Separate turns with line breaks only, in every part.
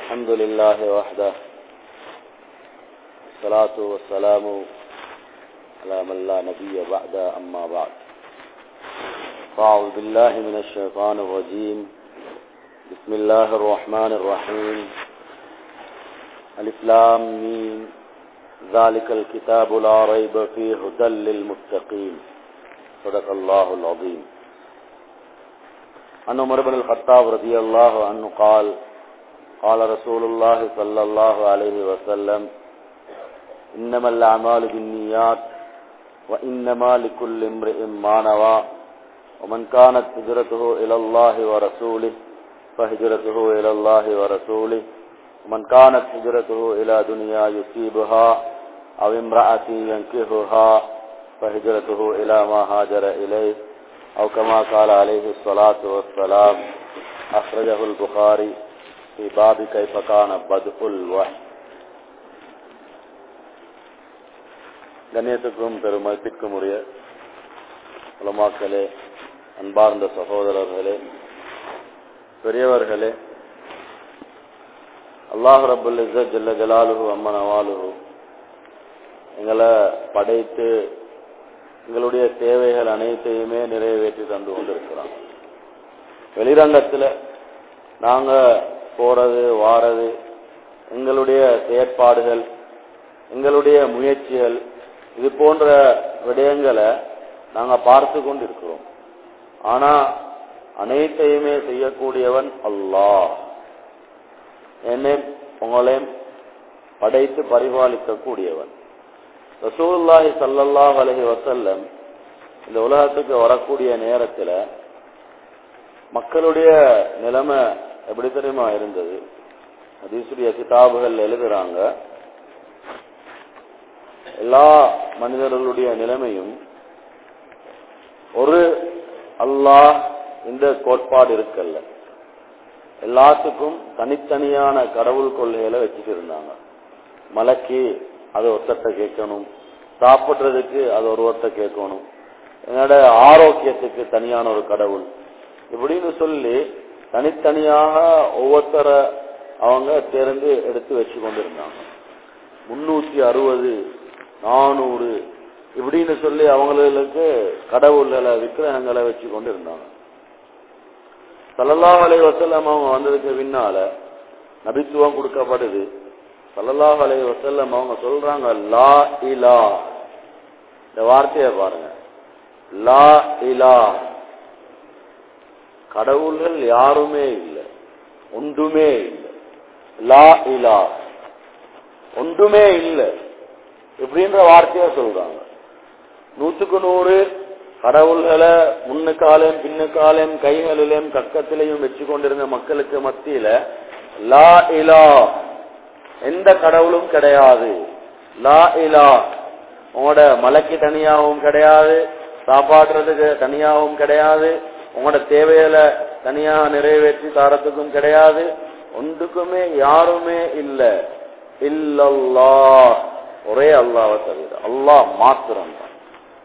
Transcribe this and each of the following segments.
الحمد لله وحده الصلاة والسلام على من لا نبي بعد أما بعد فأعوذ بالله من الشيطان الرجيم بسم الله الرحمن الرحيم الإسلام مين ذلك الكتاب لا ريب فيه هدى للمتقين صدق الله العظيم عن عمر بن الخطاب رضي الله عنه قال قال رسول الله صلى الله عليه وسلم إنما الأعمال بالنيات وإنما لكل امرئ ما نوى ومن كانت هجرته إلى الله ورسوله فهجرته إلى الله ورسوله ومن كانت هجرته إلى دنيا يصيبها أو امرأة ينكهها فهجرته إلى ما هاجر إليه أو كما قال عليه الصلاة والسلام أخرجه البخاري في باب كيف كان بدء الوحي கண்ணியத்துக்கும் பெருமதிப்பிற்கும் உரிய உலமாக்களே அன்பார்ந்த சகோதரர்களே பெரியவர்களே அல்லாஹ் ரபுல் இஸ்ஸத் ஜல்ல ஜலாலுஹு அம்மன் அவாலுஹு எங்களை படைத்து எங்களுடைய தேவைகள் அனைத்தையுமே நிறைவேற்றி தந்து கொண்டிருக்கிறோம் வெளிரங்கத்தில் நாங்க போறது வாரது எங்களுடைய செயற்பாடுகள் எங்களுடைய முயற்சிகள் இது போன்ற விடயங்களை நாங்க பார்த்து கொண்டிருக்கிறோம் ஆனா அனைத்தையுமே செய்யக்கூடியவன் அல்லாஹ் என்னையும் உங்களையும் படைத்து பரிபாலிக்க கூடியவன் ரசூல்லாஹி சல்லல்லாஹ் அலஹி வசல்லம் இந்த உலகத்துக்கு வரக்கூடிய நேரத்தில் மக்களுடைய நிலைமை எப்படி தெரியுமா இருந்தது அதீசுடைய கிதாபுகள் எழுதுறாங்க எல்லா மனிதர்களுடைய நிலைமையும் ஒரு அல்லாஹ் இந்த கோட்பாடு இருக்கல்ல எல்லாத்துக்கும் தனித்தனியான கடவுள் கொள்கைகளை வச்சுட்டு இருந்தாங்க மலைக்கு அது ஒருத்தட்ட கேட்கணும் சாப்பிடுறதுக்கு அது ஒருவர்கிட்ட கேட்கணும் என்னோட ஆரோக்கியத்துக்கு தனியான ஒரு கடவுள் இப்படின்னு சொல்லி தனித்தனியாக ஒவ்வொருத்தர அவங்க தேர்ந்து எடுத்து வச்சு கொண்டிருந்தாங்க முன்னூத்தி அறுபது நானூறு இப்படின்னு சொல்லி அவங்களுக்கு கடவுள்களை விக்கிரகங்களை வச்சு கொண்டு இருந்தாங்க சல்லல்லா அலை வசல்லம் அவங்க வந்ததுக்கு பின்னால நபித்துவம் கொடுக்கப்படுது சல்லல்லாஹ் அலை வசல்லம் அவங்க சொல்றாங்க லா இலா இந்த வார்த்தையை பாருங்க லா இலா கடவுள்கள் யாருமே இல்லை ஒன்றுமே இல்லை லா இலா ஒன்றுமே இல்லை இப்படின்ற வார்த்தையா சொல்றாங்க நூத்துக்கு நூறு கடவுள்களை முன்னுக்காலையும் பின்னுக்காலையும் கைகளிலையும் கக்கத்திலையும் வச்சு கொண்டிருந்த மக்களுக்கு மத்தியில லா இலா எந்த கடவுளும் கிடையாது லா இலா உங்களோட மலைக்கு தனியாகவும் கிடையாது சாப்பாடுறதுக்கு தனியாகவும் கிடையாது உங்களோட தேவைகளை தனியா நிறைவேற்றி தாரத்துக்கும் கிடையாது ஒன்றுக்குமே யாருமே இல்லை இல்லல்லா ஒரே அல்லாவை தவிர அல்லாஹ் மாத்திரம் தான்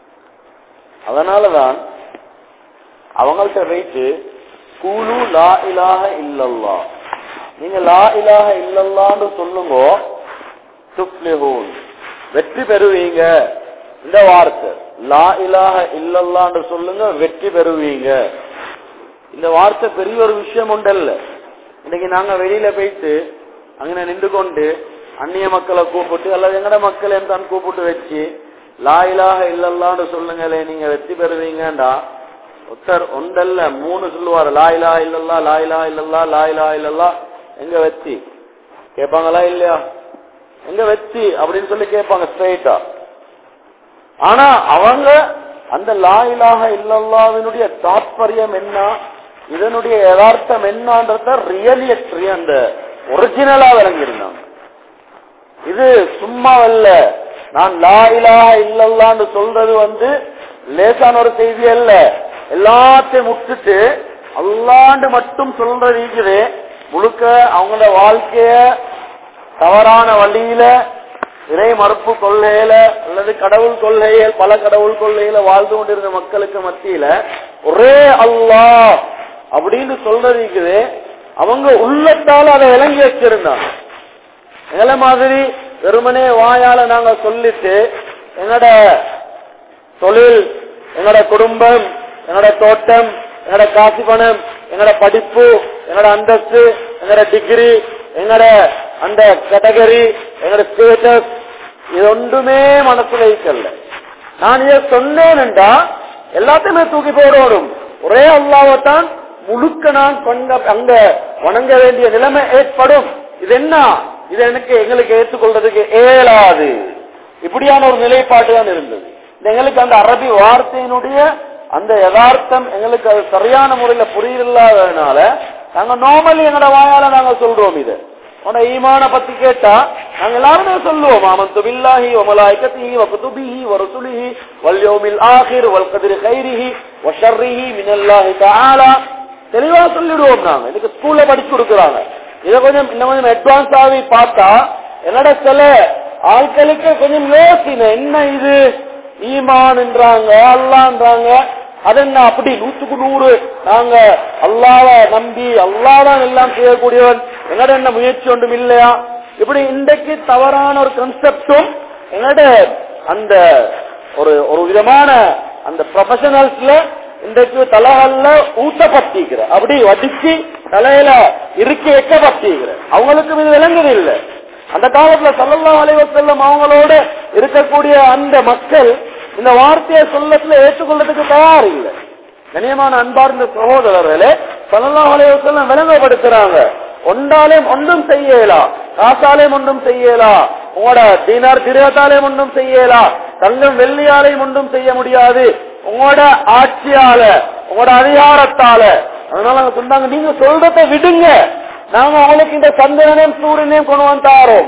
அதனாலதான் அவங்கள்ட்ட வைத்து கூலு லா இலாக இல்லல்லா நீங்க லா இலாக இல்லல்லான்னு சொல்லுங்க துப்ளிஹூன் வெற்றி பெறுவீங்க இந்த வார்த்தை லா இலாக இல்லல்லான்னு சொல்லுங்க வெற்றி பெறுவீங்க இந்த வார்த்தை பெரிய ஒரு விஷயம் உண்டல்ல இன்னைக்கு நாங்க வெளியில போயிட்டு அங்கே நின்று கொண்டு அந்நிய மக்களை கூப்பிட்டு அல்லது எங்கட மக்களையும் தான் கூப்பிட்டு வச்சு லாயிலாக இல்லல்லான்னு சொல்லுங்களே நீங்க வெற்றி பெறுவீங்கடா ஒருத்தர் ஒன்றல்ல மூணு சொல்லுவார் லாயிலா இல்லல்லா லாயிலா இல்லல்லா லாயிலா இல்லல்லா எங்க வெற்றி கேட்பாங்களா இல்லையா எங்க வெற்றி அப்படின்னு சொல்லி கேட்பாங்க ஸ்ட்ரெயிட்டா ஆனா அவங்க அந்த லாயிலாக இல்லல்லாவினுடைய தாற்பயம் என்ன இதனுடைய யதார்த்தம் என்னன்றத ரியலியட்ரி அந்த ஒரிஜினலா விளங்கியிருந்தாங்க இது சும்மாவல்ல நான் லா இலாஹ இல்லல்லான்னு சொல்றது வந்து லேசான ஒரு செய்தி அல்ல எல்லாத்தையும் முட்டுட்டு அல்லாண்டு மட்டும் சொல்றது இருக்குது முழுக்க அவங்களோட வாழ்க்கைய தவறான வழியில இறை மறுப்பு கொள்கையில அல்லது கடவுள் கொள்கையில பல கடவுள் கொள்கையில வாழ்ந்து கொண்டிருந்த மக்களுக்கு மத்தியில ஒரே அல்லாஹ் அப்படின்னு சொல்றது இருக்குது அவங்க உள்ளத்தால அதை விளங்கி வச்சிருந்தாங்க எங்களை மாதிரி வெறுமனே வாயால நாங்க சொல்லிட்டு எங்கட தொழில் எங்கட குடும்பம் எங்கட தோட்டம் எங்கட காசு பணம் எங்கட படிப்பு எங்கட அந்தஸ்து எங்கட டிகிரி எங்கட அந்த கேட்டகரி எங்கட ஸ்டேட்டஸ் இது ஒன்றுமே மனசுல வைக்கல நான் இதை சொன்னேன்டா எல்லாத்தையுமே தூக்கி போடணும் ஒரே அல்லாவத்தான் முழுக்க நான் கொண்ட அங்க வணங்க வேண்டிய நிலைமை ஏற்படும் இது என்ன இது எனக்கு எங்களுக்கு ஏற்றுக்கொள்றதுக்கு இயலாது இப்படியான ஒரு நிலைப்பாடு தான் இருந்தது இது எங்களுக்கு அந்த அரபி வார்த்தையினுடைய அந்த யதார்த்தம் எங்களுக்கு அது சரியான முறையில புரியலாததுனால நாங்க நார்மலி எங்களோட வாயால நாங்க சொல்றோம் இது உன ஈமான பத்தி கேட்டா நாங்க எல்லாருமே சொல்லுவோம் ஆமந்து பில்லாஹி வமலாய்கத்திஹி வகுதுபிஹி வரசுலிஹி வல்யோமில் ஆஹிர் வல்கதிர் கைரிஹி வஷர்ரிஹி மினல்லாஹி தஆலா தெளிவா சொல்லிடுவோம் நாங்க இன்னைக்கு ஸ்கூல்ல படிச்சு கொடுக்குறாங்க இதை கொஞ்சம் இன்னும் கொஞ்சம் அட்வான்ஸ் ஆகி பார்த்தா என்னோட சில ஆட்களுக்கு கொஞ்சம் யோசின என்ன இது ஈமான்ன்றாங்க அல்லான்றாங்க அது என்ன அப்படி நூத்துக்கு நூறு நாங்க அல்லாவ நம்பி அல்லாதான் எல்லாம் செய்யக்கூடியவன் எங்கட என்ன முயற்சி ஒன்றும் இல்லையா இப்படி இன்றைக்கு தவறான ஒரு கன்செப்டும் எங்கட அந்த ஒரு ஒரு விதமான அந்த ப்ரொஃபஷனல்ஸ்ல இன்றைக்கு தலைகள்ல ஊட்டப்பட்டிருக்கிற அப்படி வடிச்சு தலையில இறுக்கி வைக்கப்பட்டிருக்கிற அவங்களுக்கு இது விளங்குது இல்லை அந்த காலத்துல சல்லல்லா அலைவசல்லம் அவங்களோட இருக்கக்கூடிய அந்த மக்கள் இந்த வார்த்தையை சொல்லத்துல ஏற்றுக்கொள்றதுக்கு தயார் இல்லை கனியமான அன்பார்ந்த சகோதரர்களே சல்லல்லா அலைவசல்லம் விளங்கப்படுத்துறாங்க ஒன்றாலேயும் ஒன்றும் செய்யலா காசாலேயும் ஒன்றும் செய்யலா உங்களோட தீனார் திருவத்தாலேயும் ஒன்றும் செய்யலா தங்கம் வெள்ளியாலையும் ஒன்றும் செய்ய முடியாது உங்களோட ஆட்சியால உங்களோட அதிகாரத்தால அதனால அவங்க சொன்னாங்க நீங்க சொல்றதை விடுங்க நாங்க உங்களுக்கு இந்த சந்திரனையும் சூரியனையும் கொண்டு வந்து தாரோம்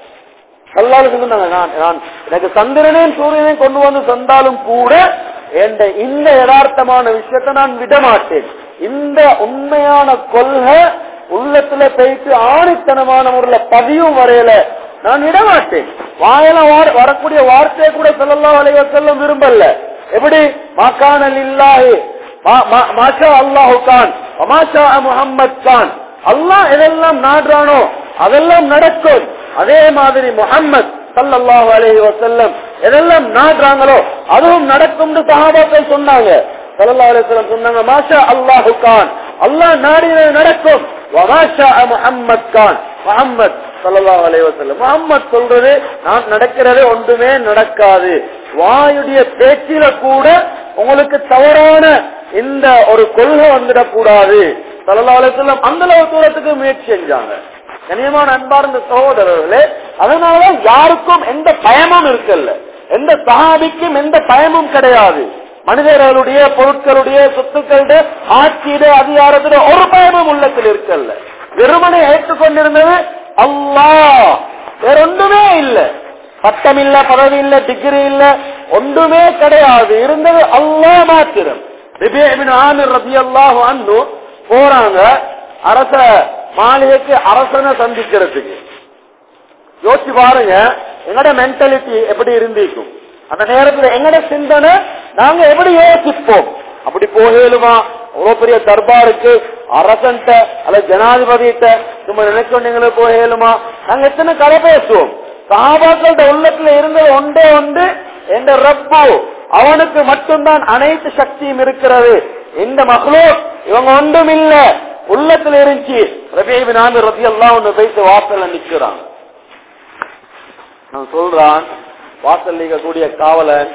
எல்லாரும் சொன்னாங்க நான் நான் எனக்கு சந்திரனையும் சூரியனையும் கொண்டு வந்து தந்தாலும் கூட என்ற இந்த யதார்த்தமான விஷயத்தை நான் விட மாட்டேன் இந்த உண்மையான கொள்கை உள்ளத்துல போயிட்டு ஆணித்தனமான முறையில பதியும் வரையில நான் விட மாட்டேன் வாயில வார- வரக்கூடிய வார்த்தையை கூட சொல்லலாம் வளைவ செல்லும் விரும்பல எப்படி மாக்கானல் இல்லாஹி மா- மா- மாஷா அல்லாஹு கான் மாஷா முஹம்மத் கான் அல்லாஹ் எதெல்லாம் நாடுறானோ அதெல்லாம் நடக்கும் அதே மாதிரி முஹம்மத் ஸல்லல்லாஹு அலைஹி வஸல்லம் எதெல்லாம் நாடுறாங்களோ அதுவும் நடக்கும்னு சஹாபாக்கள் சொன்னாங்க ஸல்லல்லாஹு அலைஹி வஸல்லம் சொன்னாங்க மாஷா அல்லாஹு கான் அல்லாஹ் நாடினது நடக்கும் வமாஷா முஹம்மத் கான் முஹம்மத் ஸல்லல்லாஹு அலைஹி வஸல்லம் முஹம்மத் சொல்றது நான் நடக்கிறது ஒன்றுமே நடக்காது வாயுடைய பேச்சில கூட உங்களுக்கு தவறான இந்த ஒரு கொள்கை வந்துடக்கூடாது ஸல்லல்லாஹு அலைஹி வஸல்லம் அந்த அளவு தூரத்துக்கு முயற்சி செஞ்சாங்க கனியமான அன்பார்ந்த சகோதரர்களே அதனால யாருக்கும் எந்த பயமும் இருக்கல்ல எந்த சஹாபிக்கும் எந்த பயமும் கிடையாது மனிதர்களுடைய பொருட்களுடைய சொத்துக்களுடைய ஆட்சியுடைய அதிகாரத்துடைய ஒரு பயமும் உள்ளத்தில் இருக்கல்ல வெறுமனை ஏற்றுக்கொண்டிருந்தது அல்லாஹ் வேற ஒன்றுமே இல்ல பட்டம் இல்ல பதவி இல்ல டிகிரி இல்ல ஒன்றுமே கிடையாது இருந்தது அல்லாஹ் மாத்திரம் ரிபியின் ஆமிர் ரபி அல்லாஹ் அன்னு போறாங்க அரச மாளிகைக்கு அரசனை சந்திக்கிறதுக்கு யோசிச்சு பாருங்க எங்கட மென்டாலிட்டி எப்படி இருந்திருக்கும் அந்த நேரத்துல எங்கட சிந்தனை நாங்க எப்படி யோசிப்போம் அப்படி போகலுமா அவ்வளவு பெரிய தர்பாருக்கு அரசன்ட்ட அல்ல ஜனாதிபதிட்ட சும்மா நினைச்சோன்னீங்களே போகலுமா நாங்க எத்தனை கதை பேசுவோம் சாபாக்களோட உள்ளத்துல இருந்தது ஒன்றே ஒன்று என்ற ரப்பு அவனுக்கு மட்டும்தான் அனைத்து சக்தியும் இருக்கிறது இந்த மகளோ இவங்க ஒன்றும் இல்ல உள்ளத்துல இருந்துச்சு ரபேபி நாமி ரத்தி எல்லாம் ஒண்ணு போயிட்டு வாசல்ல நிக்கிறாங்க நான் சொல்றான் வாசல் இருக்கக்கூடிய காவலன்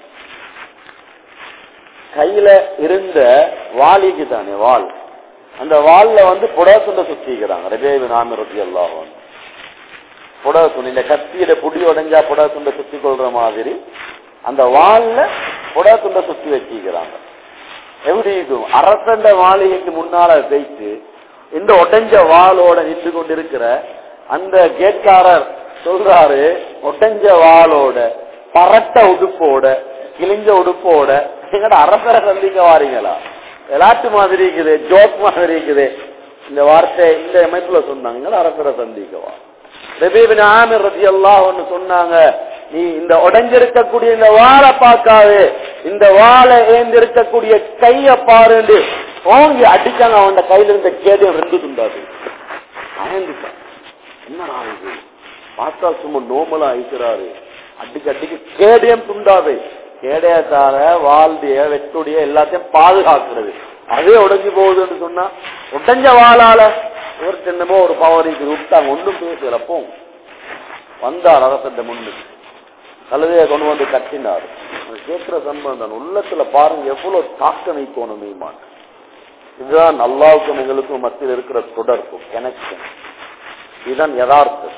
கையில இருந்த வாளிக்கு தானே வாள் அந்த வாள்ல வந்து புடவை துண்டை சுத்திக்கிறாங்க ரபேபி நாமி ரத்தி எல்லாம் புடவை துணி இந்த கத்தியில புடி உடைஞ்சா புடவை துண்டை சுத்தி கொள்ற மாதிரி அந்த வாள்ல புடவை துண்டை சுத்தி வச்சிக்கிறாங்க எப்படி இருக்கும் அரசண்ட மாளிகைக்கு முன்னால வைத்து இந்த உடைஞ்ச வாளோட நின்று கொண்டிருக்கிற அந்த கேட்காரர் சொல்றாரு ஒட்டஞ்ச வாளோட பரட்ட உடுப்போட கிழிஞ்ச உடுப்போட எங்கட அரசரை சந்திக்க வாரீங்களா விளையாட்டு மாதிரி இருக்குது ஜோக் மாதிரி இருக்குது இந்த வார்த்தை இந்த அமைப்புல சொன்னாங்க அரசரை சந்திக்கவா ரபீபின் ஆமிர் ரதி அல்லாஹ் ஒன்னு சொன்னாங்க நீ இந்த உடைஞ்சிருக்கக்கூடிய இந்த வாழை பார்க்காது இந்த வாழை ஏந்திருக்கக்கூடிய கைய பாருண்டு ஓங்கி அடிச்சாங்க அவன் கையில இருந்த கேடியம் ரெண்டு துண்டாது பயந்துட்டான் என்னடா இது பார்த்தா சும்மா நோமலா இருக்கிறாரு அடிக்கு அடிக்கு கேடயம் துண்டாது கேடயத்தால வாழ்டிய வெட்டுடைய எல்லாத்தையும் பாதுகாக்கிறது அதே உடைஞ்சு போகுதுன்னு சொன்னா உடைஞ்ச வாளால ஒரு சின்னமோ ஒரு பவரிக்கு விட்டாங்க ஒன்றும் பேசலப்போ வந்தார் அரசன் முன்னுக்கு கழுதையை கொண்டு வந்து கட்டினார் அவர் கேட்கிற சம்பந்தம் உள்ளத்துல பாருங்க எவ்வளவு தாக்கம் வைக்கணும் ஈமான் இதுதான் அல்லாவுக்கும் எங்களுக்கும் மத்தியில் இருக்கிற தொடர்பு கனெக்ஷன் இதுதான் யதார்த்தம்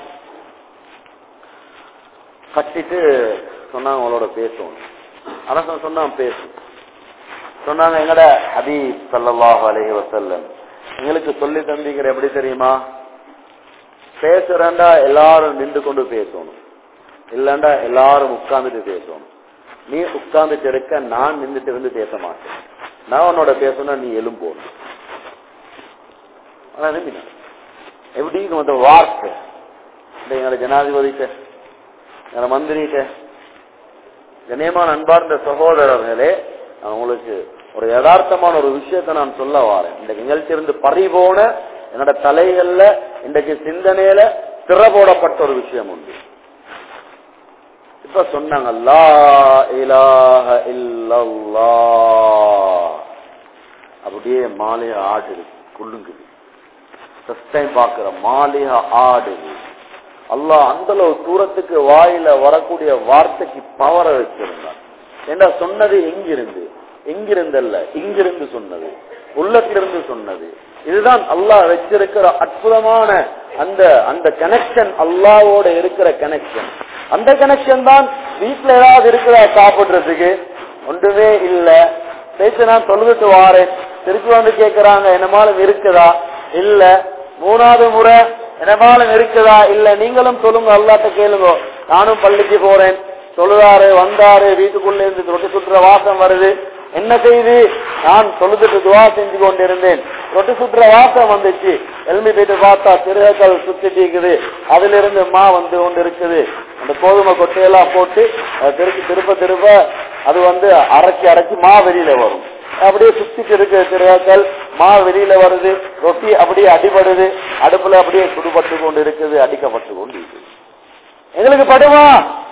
கட்டிட்டு சொன்னாங்க அவங்களோட பேசணும் அரசன் சொன்னான் பேசும் சொன்னாங்க எங்கட ஹபீப் ஸல்லல்லாஹு அலைஹி வஸல்லம் எங்களுக்கு சொல்லி தந்திக்கிற எப்படி தெரியுமா பேசுறேன்டா எல்லாரும் நின்று கொண்டு பேசணும் இல்லண்டா எல்லாரும் உட்கார்ந்துட்டு பேசணும் நீ உட்கார்ந்துட்டு இருக்க நான் நின்றுட்டு இருந்து பேச மாட்டேன் நான் உன்னோட பேசணும்னா நீ எலும்போணும் அதான் நம்பினா எப்படி இந்த வார்த்தை இந்த எங்களோட ஜனாதிபதிட்ட எங்களோட மந்திரிட்ட கண்ணியமான அன்பார்ந்த சகோதரர்களே நான் உங்களுக்கு ஒரு யதார்த்தமான ஒரு விஷயத்தை நான் சொல்ல வாரேன் இன்றைக்கு எங்கள்கிட்ட பறிபோன என்னோட தலைகள்ல இன்றைக்கு சிந்தனையில திற போடப்பட்ட ஒரு விஷயம் உண்டு இப்ப சொன்னாங்க லா இலாஹ இல்லல்லாஹ் அப்படியே மாலைய ஆடுது குள்ளுங்குது ஃபர்ஸ்ட் டைம் பாக்குற மாலைய ஆடுது அல்லாஹ் அந்த அளவு தூரத்துக்கு வாயில வரக்கூடிய வார்த்தைக்கு பவரை வச்சிருந்தான் ஏண்டா சொன்னது எங்கிருந்து எங்கிருந்தல்ல இங்கிருந்து சொன்னது உள்ளத்திலிருந்து சொன்னது இதுதான் அல்லாஹ் வச்சிருக்கிற அற்புதமான அந்த அந்த கனெக்ஷன் அல்லாவோட இருக்கிற கனெக்ஷன் அந்த கனெக்ஷன் தான் வீட்டுல ஏதாவது இருக்கிறா சாப்பிடுறதுக்கு ஒன்றுமே இல்ல பேச்சு நான் தொழுதுட்டு வாரேன் திருப்பி வந்து கேக்குறாங்க என்னமாலும் இருக்குதா இல்ல மூணாவது முறை என்னமாலும் இருக்குதா இல்ல நீங்களும் சொல்லுங்க அல்லாட்ட கேளுங்க நானும் பள்ளிக்கு போறேன் சொல்லுதாரு வந்தாரு வீட்டுக்குள்ள இருந்து ரொட்டி சுற்றுற வாசம் வருது என்ன செய்து நான் தொழுதுட்டு துவா செஞ்சு கொண்டிருந்தேன் ரொட்டி சுற்றுற வாசம் வந்துச்சு எலும்பி போயிட்டு பார்த்தா திருகக்கல் சுத்திட்டு இருக்குது அதுல இருந்து மா வந்து கொண்டு இருக்குது அந்த கோதுமை கொட்டையெல்லாம் போட்டு அதை திருப்பி திருப்ப திருப்ப அது வந்து அரைச்சி அரைச்சி மா வெளியில வரும் அப்படியே சுத்திட்டு இருக்கு திருகக்கல் மா வெளியில வருது ரொட்டி அப்படியே அடிபடுது அடுப்புல அப்படியே சுடுபட்டு கொண்டு இருக்குது அடிக்கப்பட்டு கொண்டு இருக்குது எங்களுக்கு படுமா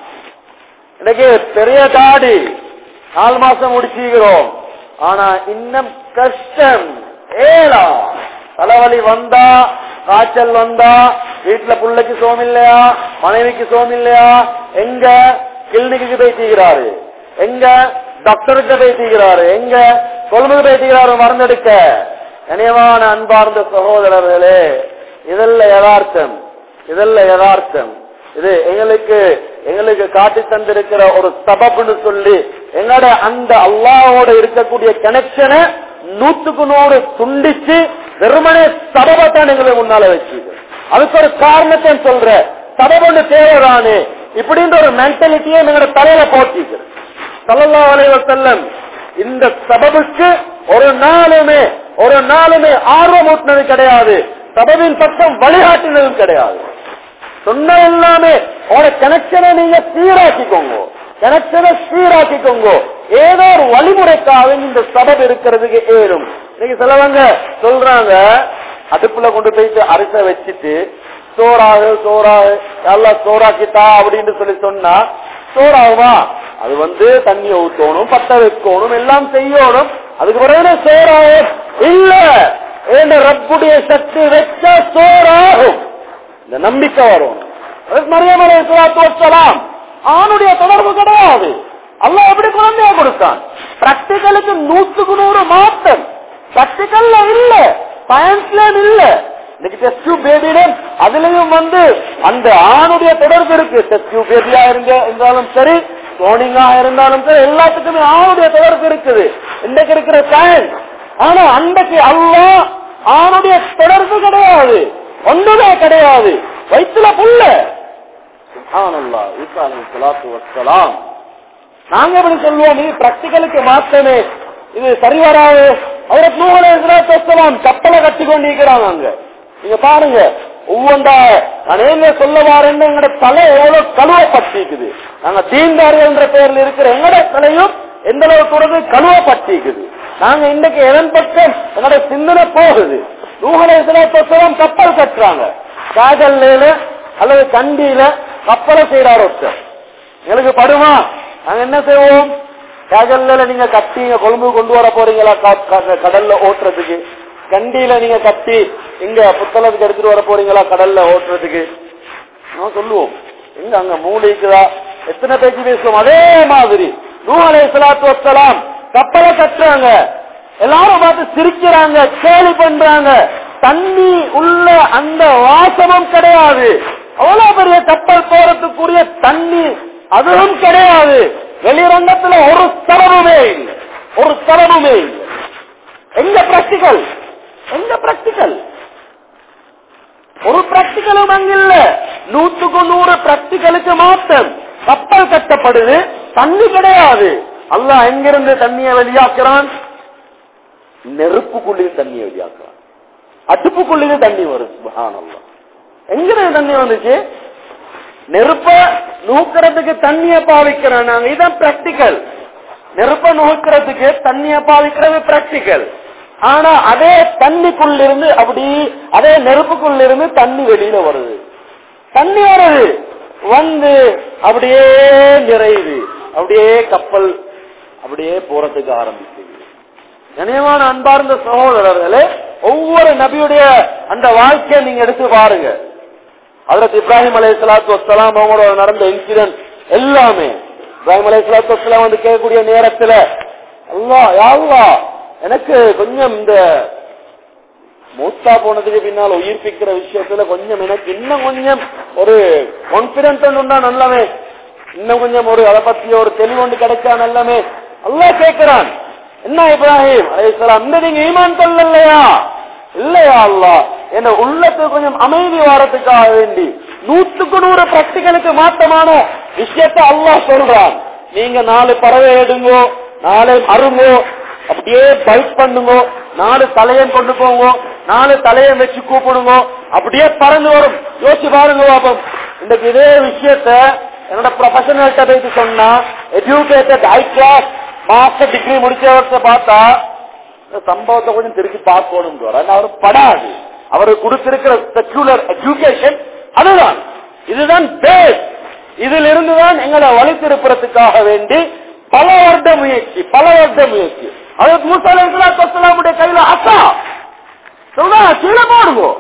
இன்னைக்கு பெரிய தாடி நாலு மாசம் முடிச்சுக்கிறோம் ஆனா இன்னும் கஷ்டம் ஏழா தலைவலி வந்தா காய்ச்சல் வந்தா வீட்டுல பிள்ளைக்கு சோம் இல்லையா மனைவிக்கு சோம் இல்லையா எங்க கிளினிக்கு போய் தீக்கிறாரு எங்க டாக்டருக்கு போய் தீக்கிறாரு எங்க கொழும்புக்கு போய் தீக்கிறாரு மருந்தெடுக்க கனியமான அன்பார்ந்த சகோதரர்களே இதெல்லாம் யதார்த்தம் இதெல்லாம் யதார்த்தம் இது எங்களுக்கு எங்களுக்கு காட்டி தந்திருக்கிற ஒரு சபப்னு சொல்லி எங்களோட அந்த அல்லாவோட இருக்கக்கூடிய கனெக்ஷனை நூத்துக்கு நூறு துண்டிச்சு வெறுமனே சபபத்தான் எங்களுக்கு முன்னால வச்சு அதுக்கு ஒரு காரணத்தை சொல்ற சபபொண்டு தேவைதானே இப்படின்ற ஒரு மென்டாலிட்டியை எங்களோட தலையில போட்டிக்கிறேன் சல்லல்லா அலைவ செல்லம் இந்த சபபுக்கு ஒரு நாளுமே ஒரு நாளுமே ஆர்வம் ஊட்டினது கிடையாது சபபின் பக்கம் வழிகாட்டினதும் கிடையாது சொன்ன எல்லாமே உங்களோட கனெக்ஷனை நீங்க சீராக்கிக்கோங்க கனெக்ஷனை சீராக்கிக்கோங்க ஏதோ ஒரு வழிமுறைக்காக இந்த சபம் இருக்கிறதுக்கு ஏறும் இன்னைக்கு சிலவங்க சொல்றாங்க அடுப்புல கொண்டு போயிட்டு அரிசை வச்சுட்டு சோறாகு சோறாகு எல்லாம் சோறாக்கிட்டா அப்படின்னு சொல்லி சொன்னா சோறாகுமா அது வந்து தண்ணி ஊத்தணும் பத்த வைக்கணும் எல்லாம் செய்யணும் அதுக்கு பிறகு சோறாகும் இல்ல ஏண்ட ரப்புடைய சக்தி வச்சா சோறாகும் இந்த நம்பிக்கை வரும் மரியாதை ஆணுடைய தொடர்பு கிடையாது அல்ல எப்படி குழந்தைய கொடுத்தான் பிராக்டிகலுக்கு நூத்துக்கு நூறு மாற்றம் பிராக்டிகல்ல இல்ல சயின்ஸ்ல இல்ல இன்னைக்கு டெஸ்ட் டியூப் பேபியில அதுலயும் வந்து அந்த ஆணுடைய தொடர்பு இருக்கு டெஸ்ட் டியூப் பேபியா இருங்க இருந்தாலும் சரி சோனிங்கா இருந்தாலும் சரி எல்லாத்துக்குமே ஆணுடைய தொடர்பு இருக்குது இன்றைக்கு இருக்கிற சயின்ஸ் ஆனா அன்றைக்கு அல்லா ஆணுடைய தொடர்பு கிடையாது ஒன்றுமே கிடையாது வயிற்றுல புல்ல சுப்ஹானல்லாஹ் ஈசா அலைஹிஸ்ஸலாத்து வஸ்ஸலாம் நாங்க எப்படி சொல்லுவோம் நீ பிராக்டிகலுக்கு மாத்தமே இது சரி வராது அவருக்கு நூறு அலைஹிஸ்ஸலாத்து வஸ்ஸலாம் கப்பலை கட்டி கொண்டிருக்கிறாங்க அங்க நீங்க பாருங்க ஒவ்வொன்றா நான் ஏங்க சொல்ல வாரேன்னு எங்கட தலை எவ்வளவு கழுவப்பட்டிருக்குது நாங்க தீண்டார்கள் என்ற பெயர்ல இருக்கிற எங்கட தலையும் எந்த அளவுக்கு உறவு கழுவப்பட்டிருக்குது நாங்க இன்னைக்கு எதன் பக்கம் என்னோட சிந்தனை போகுது நூகலாம் கப்பல் கட்டுறாங்க காதல்ல அல்லது கண்டியில கப்பலை செய்யறாரு ஒருத்தர் எங்களுக்கு படுமா நாங்க என்ன செய்வோம் காதல்ல நீங்க கட்டி கொழும்பு கொண்டு வர போறீங்களா க- க- கடல்ல ஓட்டுறதுக்கு கண்டியில நீங்க கட்டி இங்க புத்தளத்துக்கு எடுத்துட்டு வர போறீங்களா கடல்ல ஓட்டுறதுக்கு நான் சொல்லுவோம் எங்க அங்க மூலிக்குதா எத்தனை பேச்சு பேசுவோம் அதே மாதிரி நூலை சலாத்து வசலாம் கப்பலை கட்டுறாங்க எல்லாரும் பார்த்து சிரிக்கிறாங்க கேலி பண்றாங்க தண்ணி உள்ள அந்த வாசமும் கிடையாது அவ்வளவு பெரிய கப்பல் போறதுக்குரிய தண்ணி அதுவும் கிடையாது வெளிரங்கத்துல ஒரு ஸ்தலமுமே இல்லை ஒரு ஸ்தலமுமே இல்லை எங்க பிராக்டிக்கல் எங்க பிராக்டிக்கல் ஒரு பிராக்டிக்கலும் அங்க இல்ல நூத்துக்கு நூறு பிராக்டிக்கலுக்கு மாத்தம் கப்பல் கட்டப்படுது தண்ணி கிடையாது அல்லாஹ் எங்கிருந்து தண்ணியை வெளியாக்குறான் நெருப்புக்குள்ளேயும் தண்ணியை வெளியாக்குறான் அடுப்புக்குள்ளேயும் தண்ணி வரும் சுபஹானல்லாஹ் எங்கிருந்து தண்ணி வந்துச்சு நெருப்ப நூக்கிறதுக்கு தண்ணிய பாவிக்கிறோம் நாங்க இதான் பிராக்டிக்கல் நெருப்ப நுகக்கிறதுக்கு தண்ணிய பாவிக்கிறது பிராக்டிக்கல் ஆனா அதே தண்ணிக்குள்ள இருந்து அப்படி அதே நெருப்புக்குள்ள இருந்து தண்ணி வெளியில வருது தண்ணி வருது வந்து அப்படியே நிறையுது அப்படியே கப்பல் அப்படியே போறதுக்கு ஆரம்பிக்குது கனியமான அன்பார்ந்த சகோதரர்களே ஒவ்வொரு நபியுடைய அந்த வாழ்க்கையை நீங்க எடுத்து பாருங்க அதற்கு இப்ராஹிம் அலை சலாத்து வசலாம் அவங்களோட நடந்த இன்சிடென்ட் எல்லாமே இப்ராஹிம் அலை சலாத்து வசலாம் வந்து கேட்கக்கூடிய நேரத்துல அல்லா யாவா எனக்கு கொஞ்சம் இந்த மூத்தா போனதுக்கு பின்னால் உயிர்ப்பிக்கிற விஷயத்துல கொஞ்சம் எனக்கு இன்னும் கொஞ்சம் ஒரு கான்பிடன்ஸ் உண்டா நல்லவே இன்னும் கொஞ்சம் ஒரு அதை பத்தி ஒரு தெளிவு ஒன்று கிடைச்சா நல்லமே அல்லா கேட்கிறான் என்ன இப்ராஹிம் அலைஹிஸ்ஸலாம் இந்த நீங்க ஈமான் கொள்ளலையா இல்லையா அல்லா என்ன உள்ளத்துக்கு கொஞ்சம் அமைதி வாரத்துக்காக வேண்டி நூற்றுக்கு நூறு பிராக்டிகலுக்கு மாற்றமான விஷயத்தை அல்லாஹ் சொல்றான் நீங்க நாலு பறவை எடுங்கோ நாலு அருங்கோ அப்படியே பைக் பண்ணுங்க நாலு தலையன் கொண்டு போங்க நாலு தலையன் வச்சு கூப்பிடுங்க அப்படியே பறந்து வரும் யோசிச்சு பாருங்க பாப்போம் இன்னைக்கு இதே விஷயத்த என்னோட ப்ரொஃபஷனல்கிட்ட போயிட்டு சொன்னா educated high class master degree முடிச்சவர்கிட்ட பார்த்தா இந்த சம்பவத்தை கொஞ்சம் திருப்பி பார்க்கணும் அவர் படாது அவர் கொடுத்திருக்கிற செக்யூலர் எஜுகேஷன் அதுதான் இதுதான் பேஸ் இதில் இருந்துதான் எங்களை வழித்திருப்பதற்காக வேண்டி பல வருட முயற்சி பல வருட முயற்சி அதற்கு மூசாலுடைய கையில அசா சொல்றா கீழே போடுவோம்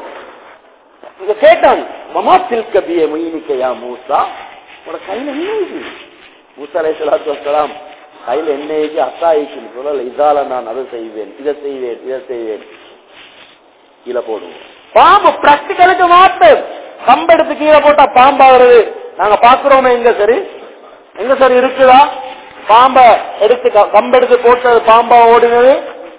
இங்க கேட்டான் மமா சில்க பிய மொயினிக்கையா மூசா உனோட கையில என்ன இது மூசா அலை சலாத்து வசலாம் கையில என்ன இருக்கு அசா இருக்குன்னு சொல்லல இதால நான் அதை செய்வேன் இதை செய்வேன் இதை செய்வேன் கீழே போடுவோம் பாம்பு பிராக்டிக்கலுக்கு மாத்தம் கம்பெடுத்து கீழே போட்டா பாம்பா வருது நாங்க பாக்குறோமே எங்க சரி எங்க சரி இருக்குதா பாம்ப எடுத்து க- கம்பெடுத்து போட்டது பாம்பா ஓடினது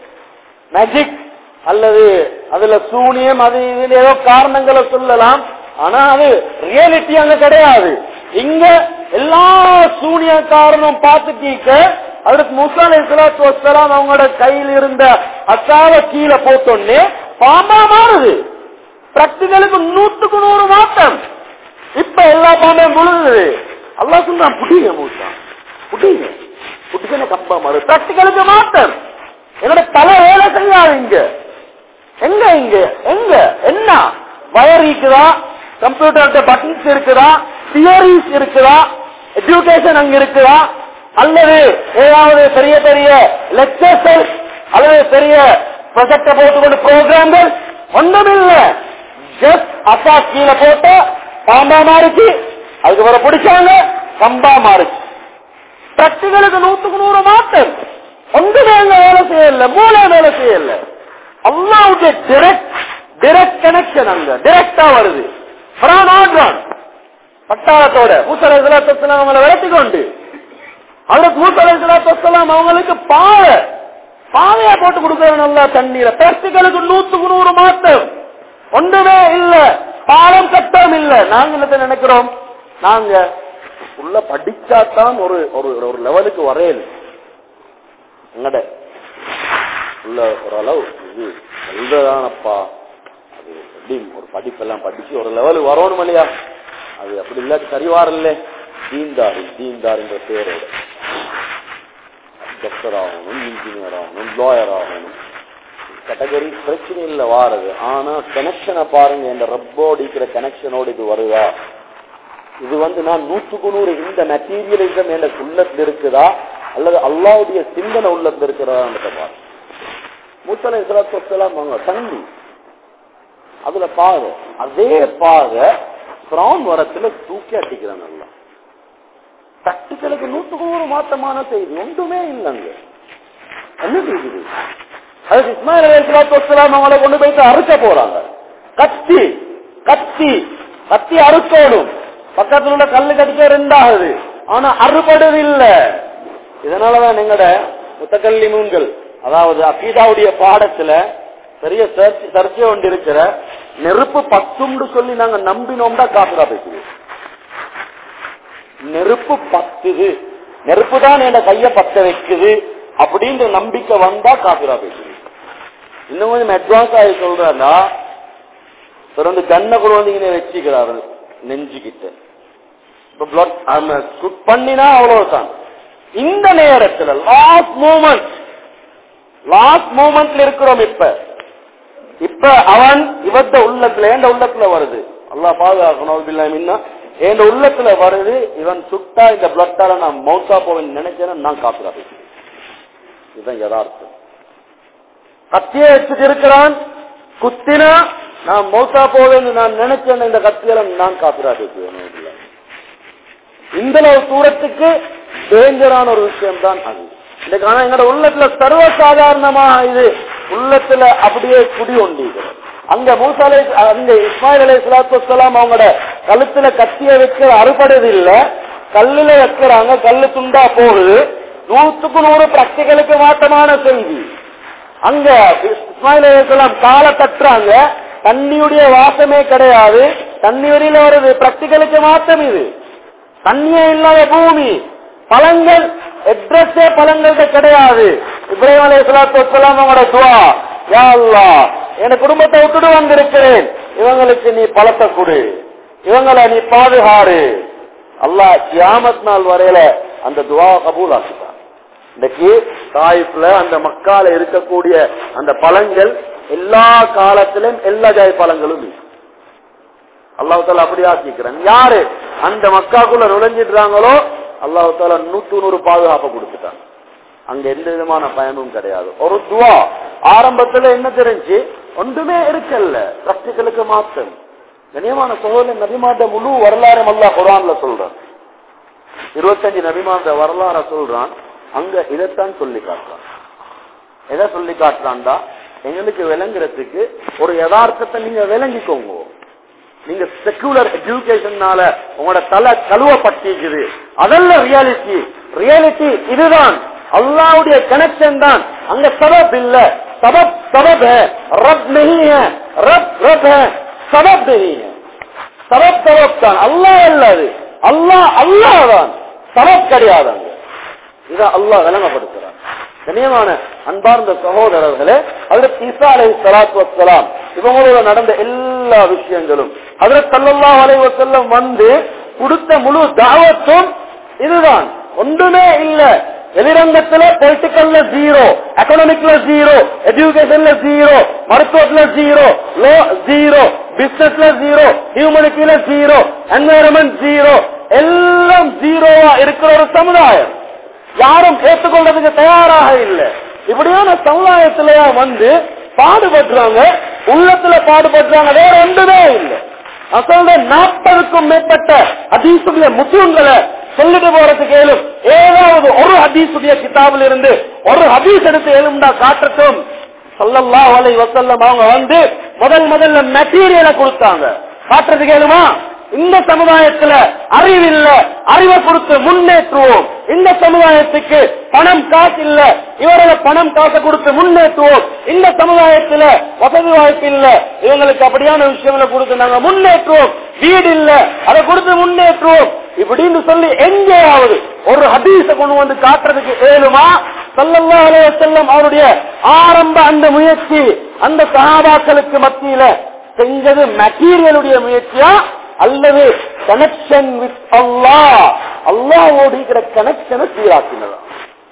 மேஜிக் அல்லது அதுல சூனியம் அது இதுல ஏதோ காரணங்களை சொல்லலாம் ஆனா அது ரியாலிட்டி அங்க கிடையாது இங்க எல்லா சூனிய காரணம் பார்த்துட்டீக்க அதற்கு முசாலை சலாத்து வசலாம் அவங்களோட கையில் இருந்த அசாவ கீழே போட்டோன்னே பாம்பா மாறுது பிராக்டிகலுக்கு நூத்துக்கு நூறு மாற்றம் இப்ப எல்லா பாம்பையும் முழுகுது அல்லா சொல்றான் புடிங்க மூசா புடிங்க புடிச்சன கம்பா மாறு பிராக்டிகலுக்கு மாற்றம் என்னோட தலை வேலை செய்யாது இங்க எங்க இங்க எங்க என்ன வயர் இருக்குதா கம்ப்யூட்டர் பட்டன்ஸ் இருக்குதா தியரிஸ் இருக்குதா எஜுகேஷன் அங்க இருக்குதா அல்லது ஏதாவது பெரிய பெரிய லெக்சர்ஸ் அல்லது பெரிய ப்ரொஜெக்ட போட்டுக்கொண்டு ப்ரோக்ராம்கள் ஒன்றுமில்ல ஜஸ்ட் அப்பா கீழே போட்டு பாம்பா மாறிச்சு அதுக்கு வர பிடிச்சாங்க கம்பா மாறிச்சு பிராக்டிகலுக்கு நூத்துக்கு நூறு மாற்றம் ஒன்றுமே அங்க வேலை செய்யல மூளை வேலை செய்யல அல்லாவுடைய டிரெக்ட் டிரெக்ட் கனெக்ஷன் அங்க டிரெக்டா வருது பிரான் ஆடுறான் பட்டாளத்தோட மூசலை சலாத்தலாம் அவங்களை விரட்டி கொண்டு அதற்கு மூசலை சலாத்தலாம் அவங்களுக்கு பாவை பாவையா போட்டு கொடுக்கறது நல்லா தண்ணீரை பிராக்டிகலுக்கு நூத்துக்கு நூறு மாற்றம் ஒன்றுமே இல்ல பாலம் கட்டம் இல்ல நாங்க என்னத்தை நினைக்கிறோம் நாங்க உள்ள படிச்சாதான் ஒரு ஒரு ஒரு லெவலுக்கு வரையல எங்கட உள்ள ஒரு அளவு இது சொல்றதானப்பா அது எப்படி ஒரு படிப்பெல்லாம் படிச்சு ஒரு லெவலுக்கு வரணும் இல்லையா அது அப்படி இல்லாட்டி சரி வரல தீந்தாரி தீந்தார் என்ற பேரோட டாக்டர் ஆகணும் இன்ஜினியர் ஆகணும் லாயர் ஆகணும் கேட்டகரி பிரச்சனை இல்ல வாரது ஆனா கனெக்ஷனை பாருங்க இந்த ரப்போடு இருக்கிற கனெக்ஷனோடு இது வருதா இது வந்து நான் நூற்றுக்கு நூறு இந்த மெட்டீரியலிசம் எனக்கு உள்ளத்துல இருக்குதா அல்லது அல்லாவுடைய சிந்தனை உள்ளத்துல இருக்கிறதான்றத பாருங்க மூத்தலை இஸ்லாத்துலாம் வாங்க தண்ணி அதுல பாதை அதே பாதை பிரான் வரத்துல தூக்கி அடிக்கிறாங்க நல்லா தட்டுக்களுக்கு நூற்றுக்கு நூறு மாற்றமான செய்தி ஒன்றுமே இல்லைங்க என்ன செய்தி அது இஸ்மாயில் அலி இஸ்லாத்துலாம் அவங்கள கொண்டு போயிட்டு அறுக்க போறாங்க கத்தி கத்தி கத்தி அறுக்கணும் பக்கத்துல உள்ள கல்லு கடிக்க ரெண்டாகுது ஆனா அறுபடுதில்லை இதனாலதான் எங்கட முத்தக்கல்லி நூன்கள் அதாவது அகீதாவுடைய பாடத்துல பெரிய சர்ச்சை சர்ச்சை ஒன்று இருக்கிற நெருப்பு பத்தும்னு சொல்லி நாங்க நம்பினோம்னா காசுரா பேசுவோம் நெருப்பு பத்துது நெருப்பு தான் என் கைய பத்த வைக்குது அப்படின்ற நம்பிக்கை வந்தா காசுரா பேசுது இன்னும் கொஞ்சம் அட்வான்ஸ் ஆகி சொல்றா தொடர்ந்து கண்ணை கூட வந்து இங்கே வச்சுக்கிறாரு நெஞ்சுக்கிட்ட இப்ப பிளட் பண்ணினா அவ்வளவுதான் இந்த நேரத்துல லாஸ்ட் மூமெண்ட் லாஸ்ட் மூமெண்ட்ல இருக்கிறோம் இப்ப இப்ப அவன் இவத்த உள்ளத்துல ஏண்ட உள்ளத்துல வருது அல்லா பாதுகாக்கணும் முன்ன என் உள்ளத்துல வருது இவன் சுட்டா இந்த பிளட்டால நான் மௌத்தா போவேன் நினைச்சேன்னு நான் காப்புறா பேசுறேன் இதுதான் யதார்த்தம் கத்திய வச்சுட்டு இருக்கிறான் குத்தினா நான் மௌத்தா போவேன்னு நான் நினைச்சேன் இந்த கத்தியால நான் காப்புறா பேசுவேன் இந்த தூரத்துக்கு டேஞ்சரான ஒரு விஷயம் தான் அது இன்னைக்கு ஆனா எங்களோட உள்ளத்துல சர்வசாதாரணமாக இது உள்ளத்துல அப்படியே குடி ஒண்டிக்கிறது அங்க மூசாலை அங்க இஸ்மாயில் அலி இஸ்லாத்து அவங்களோட கழுத்துல கத்திய வைக்கிற அறுபடுது இல்ல கல்லுல வைக்கிறாங்க கல்லு துண்டா போகுது நூத்துக்கு நூறு பிரக்திகளுக்கு மாற்றமான செய்தி அங்க இஸ்மாயில் அலி இஸ்லாம் காலை தட்டுறாங்க தண்ணியுடைய வாசமே கிடையாது தண்ணி வரையில வருது பிரக்திகளுக்கு மாற்றம் இது தண்ணியே இல்லாத பூமி பழங்கள் அட்ரஸே பழங்கள்ட்ட கிடையாது இப்ராஹிம் அலி இஸ்லாத்து அவங்களோட துவா யா அல்லா என் குடும்பத்தை விட்டுட்டு வந்திருக்கிறேன் இவங்களுக்கு நீ பழத்தை கொடு இவங்களை நீ பாதுகாரு அல்லாஹ் கியாமத் நாள் வரையில அந்த துவா கபூல் ஆக்கிட்டான் இன்னைக்கு தாயிப்ல அந்த மக்கால இருக்கக்கூடிய அந்த பழங்கள் எல்லா காலத்திலும் எல்லா ஜாய் பழங்களும் அல்லாஹு தாலா அப்படி ஆக்கிக்கிறான் யாரு அந்த மக்காக்குள்ள நுழைஞ்சிடுறாங்களோ அல்லாஹு தாலா நூத்து நூறு பாதுகாப்பை கொடுத்துட்டான் அங்க எந்த விதமான பயனும் கிடையாது ஒரு துவா ஆரம்பத்துல என்ன தெரிஞ்சு ஒன்றுமே இருக்கல்ல பிரக்திகளுக்கு மாற்றம் கண்ணியமான சோழன் நபிமாட்ட முழு வரலாறு அல்லாஹ் குரான்ல சொல்றான் இருபத்தஞ்சு நபிமாட்ட வரலாற சொல்றான் அங்க இதைத்தான் சொல்லி காட்டுறான் எதை சொல்லி காட்டுறான்டா எங்களுக்கு விளங்குறதுக்கு ஒரு யதார்த்தத்தை நீங்க விளங்கிக்கோங்க நீங்க செக்குலர் எஜுகேஷன்னால உங்களோட தலை கழுவப்பட்டிருக்குது அதெல்லாம் ரியாலிட்டி ரியாலிட்டி இதுதான் அல்லாவுடைய கனெக்ஷன் தான் அங்க சபப் இல்ல சபப் சபப் है रब नहीं है रब रब है சபப் नहीं है சபப் சபப் தான் அல்லாஹ் அல்ல அது அல்லாஹ் அல்லாஹ் தான் சபப் கிடையாது அங்க இத அல்லாஹ் விளங்கப்படுத்துறான் கண்ணியமான அன்பார்ந்த சகோதரர்களே அதற்கு ஈசா அலை சலாத்து வசலாம் இவங்களோட நடந்த எல்லா விஷயங்களும் அதற்கு சல்லல்லா அலைவ செல்லம் வந்து கொடுத்த முழு தாவத்தும் இதுதான் ஒன்றுமே இல்ல வெளிரங்கத்துல பொலிட்டிக்கல்ல ஜீரோ எக்கனாமிக்ல ஜீரோ எஜுகேஷன்ல ஜீரோ மருத்துவத்துல ஜீரோ லோ ஜீரோ பிசினஸ்ல ஜீரோ ஹியூமனிட்டியில ஜீரோ என்வரன்மெண்ட் ஜீரோ எல்லாம் ஜீரோவா இருக்கிற ஒரு சமுதாயம் யாரும் ஏற்றுக்கொள்றதுக்கு தயாராக இல்லை இப்படியான சமுதாயத்திலயா வந்து பாடுபடுறாங்க உள்ளத்துல பாடுபடுறாங்க வேற ஒன்றுமே இல்லை அசல்ல நாற்பதுக்கும் மேற்பட்ட அதீசுடைய முஸ்லிம்களை சொல்லிட்டு போறதுக்கு ஏழும் ஏதாவது ஒரு ஹதீசுடைய கிதாபில் இருந்து ஒரு ஹதீஸ் எடுத்து எழுந்தா காட்டட்டும் சொல்லல்லா வலை வசல்லம் அவங்க வந்து முதல் முதல்ல மெட்டீரியலை கொடுத்தாங்க காட்டுறதுக்கு ஏழுமா இந்த சமுதாயத்துல அறிவில்ல அறிவை கொடுத்து முன்னேற்றுவோம் இந்த சமுதாயத்துக்கு பணம் காசு இல்ல இவரோட பணம் காசை கொடுத்து முன்னேற்றுவோம் இந்த சமுதாயத்துல வசதி வாய்ப்பு இல்ல இவங்களுக்கு அப்படியான விஷயங்களை கொடுத்து நாங்க முன்னேற்றுவோம் வீடு இல்ல அதை கொடுத்து முன்னேற்றுவோம் இப்படின்னு சொல்லி எங்கேயாவது ஒரு ஹதீஸ கொண்டு வந்து காட்டுறதுக்கு ஏழுமா சல்லல்லா அலைய செல்லம் அவருடைய ஆரம்ப அந்த முயற்சி அந்த சகாபாக்களுக்கு மத்தியில செஞ்சது மெட்டீரியலுடைய முயற்சியா அல்லது கனெக்ஷன் வித் அல்லா அல்லாவோடு இருக்கிற கனெக்ஷனை சீராக்கினதா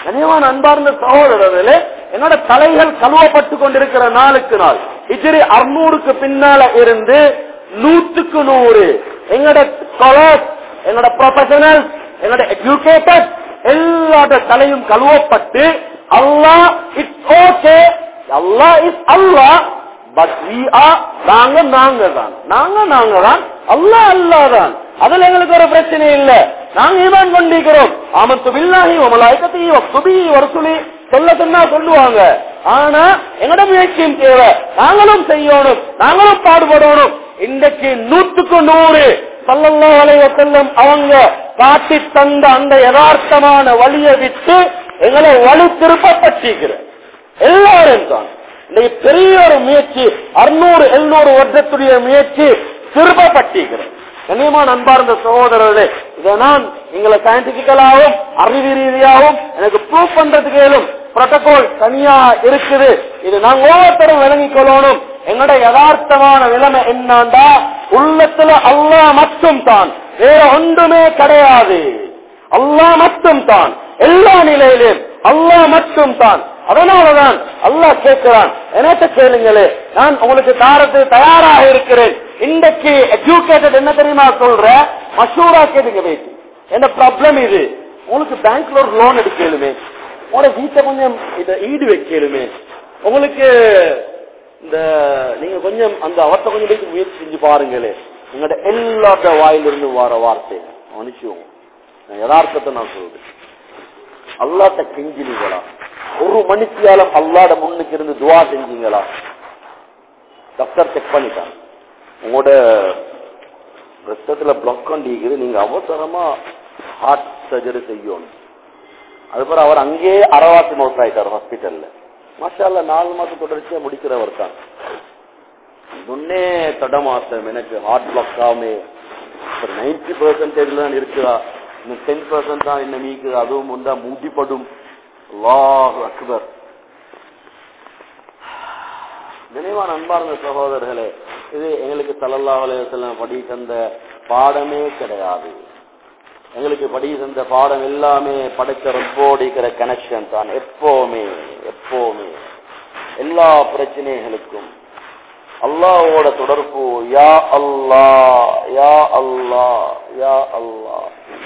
கனியமான அன்பார்ந்த சகோதரர்களே என்னோட தலைகள் கழுவப்பட்டு கொண்டிருக்கிற நாளுக்கு நாள் இஜிரி அறுநூறுக்கு பின்னால இருந்து நூற்றுக்கு நூறு எங்களோட ஸ்காலர்ஸ் எங்களோட ப்ரொஃபஷனல் எங்களோட எஜுகேட்டட் எல்லாரோட தலையும் கழுவப்பட்டு Allah it's okay Allah is Allah but we are நாங்க நாங்க தான் நாங்க நாங்க தான் அல்லாஹ் அல்லாஹ் தான் அதுல எங்களுக்கு ஒரு பிரச்சனை இல்ல நாங்க ஈமான் கொண்டிருக்கிறோம் ஆமத்து பில்லாஹி ஒமலாய்க்கத்தி வக்துபி வரசுலி சொல்ல சொன்னா சொல்லுவாங்க ஆனா எங்கட முயற்சியும் தேவை நாங்களும் செய்யணும் நாங்களும் பாடுபடணும் இன்றைக்கு நூற்றுக்கு நூறு சல்லல்லா அலைவசல்லம் அவங்க காட்டி தந்த அந்த யதார்த்தமான வழியை விட்டு எங்களை வலு திருப்பப்பட்டிருக்கிற எல்லாரும் தான் இன்னைக்கு பெரிய ஒரு முயற்சி அறுநூறு எழுநூறு வருடத்துடைய முயற்சி திருப்பப்பட்டிருக்கிறது கண்ணியமான அன்பார்ந்த சகோதரர்களே இதை நான் எங்களை சயின்டிபிக்கலாவும் அறிவு ரீதியாகவும் எனக்கு ப்ரூவ் பண்றதுக்கு இயலும் புரோட்டோகால் தனியா இருக்குது இது நாங்க ஒவ்வொருத்தரும் விளங்கிக் கொள்ளணும் எங்களோட யதார்த்தமான நிலைமை என்னண்டா உள்ளத்துல அல்லாஹ் மட்டும் தான் வேற ஒன்றுமே கிடையாது அல்லாஹ் மட்டும் தான் எல்லா நிலையிலும் அல்லாஹ் மட்டும் தான் அதனாலதான் அல்லாஹ் கேட்கிறான் என்னத்த கேளுங்களே நான் உங்களுக்கு தாரத்து தயாராக இருக்கிறேன் இன்றைக்கு எஜுகேட்டட் என்ன தெரியுமா சொல்ற மஷூரா கேளுங்க பேசி என்ன ப்ராப்ளம் இது உங்களுக்கு பேங்க்ல ஒரு லோன் எடுக்கலுமே உங்களோட வீட்டை கொஞ்சம் இத ஈடு வைக்கலுமே உங்களுக்கு இந்த நீங்க கொஞ்சம் அந்த அவர்த்த கொஞ்சம் போய் முயற்சி செஞ்சு பாருங்களே உங்களோட எல்லாத்த வாயிலிருந்து வர வார்த்தை மனுஷன் நான் யதார்த்தத்தை நான் சொல்றேன் அல்லாட்ட கெஞ்சினீங்களா ஒரு மணித்தியாலம் அல்லாட முன்னுக்கு இருந்து துவா செஞ்சீங்களா டாக்டர் செக் பண்ணிட்டாங்க உங்களோட ரத்தத்துல பிளாக் கொண்டிருக்குது நீங்க அவசரமா ஹார்ட் சர்ஜரி செய்யணும் அதுக்கப்புறம் அவர் அங்கேயே அரவாசி மவுத் ஆயிட்டார் ஹாஸ்பிட்டல்ல மாஷால்ல நாலு மாசம் தொடர்ச்சியா முடிக்கிறவர் தான் முன்னே தடமாசம் எனக்கு ஹார்ட் பிளாக் ஆகுமே ஒரு நைன்டி பெர்சன்டேஜ் தான் இருக்குதா இன்னும் டென் பெர்சன்ட் தான் இன்னும் மீக்குது அதுவும் வந்தா மூட்டிப்படும் அல்லாஹ் அக்பர் நினைவான அன்பார்ந்த சகோதரர்களே இது எங்களுக்கு சல்லல்லாஹு அலைஹி வஸல்லம் படி தந்த பாடமே கிடையாது எங்களுக்கு படி தந்த பாடம் எல்லாமே படைச்ச ரப்போடு இருக்கிற கனெக்ஷன் தான் எப்பவுமே எப்பவுமே எல்லா பிரச்சனைகளுக்கும் அல்லாவோட தொடர்பு யா அல்லா யா அல்லா யா அல்லா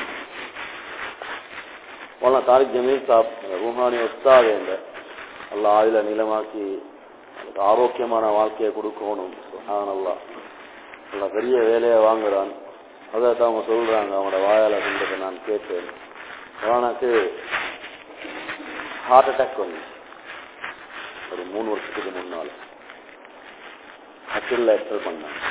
மௌலானா தாரிக் ஜமீல் சாப் ரூஹானி உஸ்தாத் என்ற அல்லா ஆயுள நிலமாக்கி அதுக்கு ஆரோக்கியமான வாழ்க்கையை கொடுக்கணும் சுப்ஹானல்லா அல்லா பெரிய வேலையை வாங்குறான் அதை தான் அவங்க சொல்றாங்க அவங்களோட வாயால சொல்றதை நான் கேட்டேன் மௌலானாக்கு ஹார்ட் அட்டாக் வந்து ஒரு மூணு வருஷத்துக்கு முன்னால அச்சில் எக்ஸ்ட்ரல் பண்ணாங்க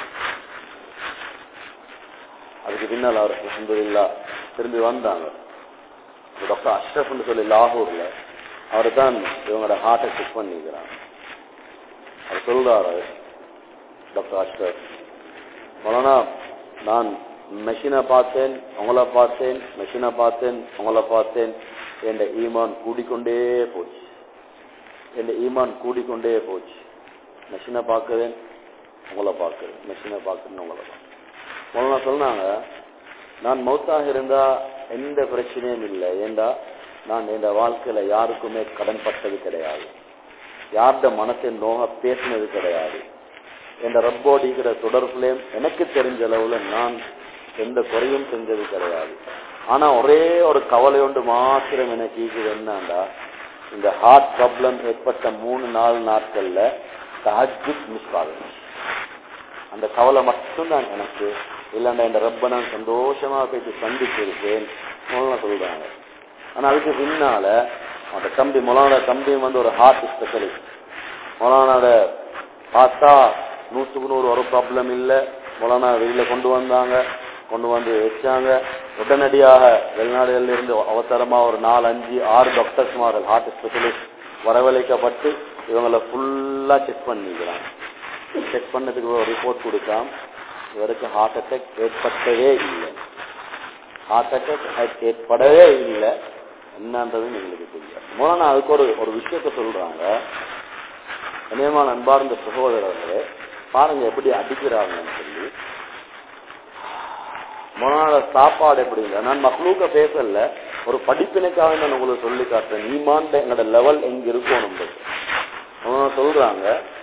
அதுக்கு பின்னால் அவர் அலமதுல்லா திரும்பி வந்தாங்க டாக்டர் அஷ்ரஃப்னு சொல்லி லாகூர்ல அவர் தான் இவங்களோட ஹார்ட்டை செக் பண்ணிக்கிறாங்க அவர் சொல்றாரு டாக்டர் அஷ்ரஃப் மொலனா நான் மெஷினை பார்த்தேன் உங்களை பார்த்தேன் மெஷினை பார்த்தேன் உங்களை பார்த்தேன் என் ஈமான் கூடிக்கொண்டே போச்சு என் ஈமான் கூடிக்கொண்டே போச்சு மெஷினை பார்க்குறேன் உங்களை பார்க்குறேன் மெஷினை பார்க்குறேன் உங்களை பார்க்குறேன் மொலனா சொன்னாங்க நான் மௌத்தாக இருந்தா எந்த பிரச்சனையும் இல்லை ஏண்டா நான் இந்த வாழ்க்கையில யாருக்குமே கடன் பட்டது கிடையாது யார்ட மனசை நோக பேசினது கிடையாது என்ற ரப்போடு இருக்கிற தொடர்புலையும் எனக்கு தெரிஞ்ச அளவுல நான் எந்த குறையும் செஞ்சது கிடையாது ஆனா ஒரே ஒரு கவலை ஒன்று மாத்திரம் எனக்கு இருக்குது என்னண்டா இந்த ஹார்ட் ப்ராப்ளம் ஏற்பட்ட மூணு நாலு நாட்கள்ல தஹஜுத் மிஸ் ஆகுது அந்த கவலை மட்டும்தான் எனக்கு இல்லைண்டா இந்த ரப்ப நான் சந்தோஷமா போயிட்டு சந்திச்சிருக்கேன் சொல்றாங்க ஆனா அதுக்கு பின்னால அந்த தம்பி மொலானோட தம்பியும் வந்து ஒரு ஹார்ட் ஸ்பெஷலிஸ்ட் மொலானோட பார்த்தா நூற்றுக்கு நூறு ஒரு ப்ராப்ளம் இல்லை மொலானா வெளியில கொண்டு வந்தாங்க கொண்டு வந்து வச்சாங்க உடனடியாக வெளிநாடுகளில் இருந்து அவசரமா ஒரு நாலு அஞ்சு ஆறு டாக்டர்ஸ்மார்கள் ஹார்ட் ஸ்பெஷலிஸ்ட் வரவழைக்கப்பட்டு இவங்களை ஃபுல்லா செக் பண்ணிக்கிறாங்க செக் பண்ணதுக்கு ஒரு ரிப்போர்ட் கொடுக்காம இவருக்கு ஹார்ட் அட்டாக் ஏற்பட்டதே இல்லை ஹார்ட் அட்டாக் ஏற்படவே இல்லை என்னன்றது எங்களுக்கு தெரியாது மூலம் அதுக்கு ஒரு ஒரு விஷயத்த சொல்றாங்க இனியமான அன்பார்ந்த சகோதரர்களே பாருங்க எப்படி அடிக்கிறாங்கன்னு சொல்லி மொனால சாப்பாடு எப்படி இல்லை நான் மக்ளூக்க பேசல ஒரு படிப்பினைக்காக நான் உங்களுக்கு சொல்லி காட்டுறேன் ஈமான்ட எங்களோட லெவல் எங்க இருக்கணும் அவங்க சொல்றாங்க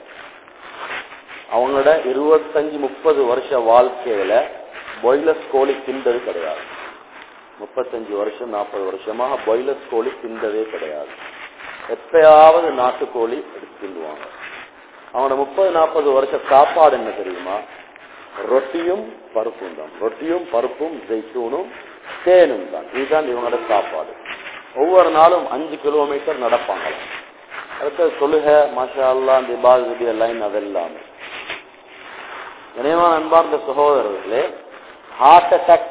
அவங்களோட இருபத்தஞ்சு முப்பது வருஷ வாழ்க்கையில பாய்லர்ஸ் கோழி தின்றது கிடையாது முப்பத்தஞ்சு வருஷம் நாற்பது வருஷமாக பாய்லர்ஸ் கோழி தின்றதே கிடையாது எப்பயாவது நாட்டுக்கோழி எடுத்து தின்னுவாங்க அவனோட முப்பது நாற்பது வருஷ சாப்பாடு என்ன தெரியுமா ரொட்டியும் பருப்பும் தான் ரொட்டியும் பருப்பும் ஜெய்த்தூனும் தேனும் தான் இதுதான் இவங்களோட சாப்பாடு ஒவ்வொரு நாளும் அஞ்சு கிலோமீட்டர் நடப்பாங்க அடுத்த சொல்லுக மாஷா அல்லா அந்த இபாதுடைய லைன் அதெல்லாமே இணையமான அன்பார்ந்த சகோதரர்களே ஹார்ட் அட்டாக்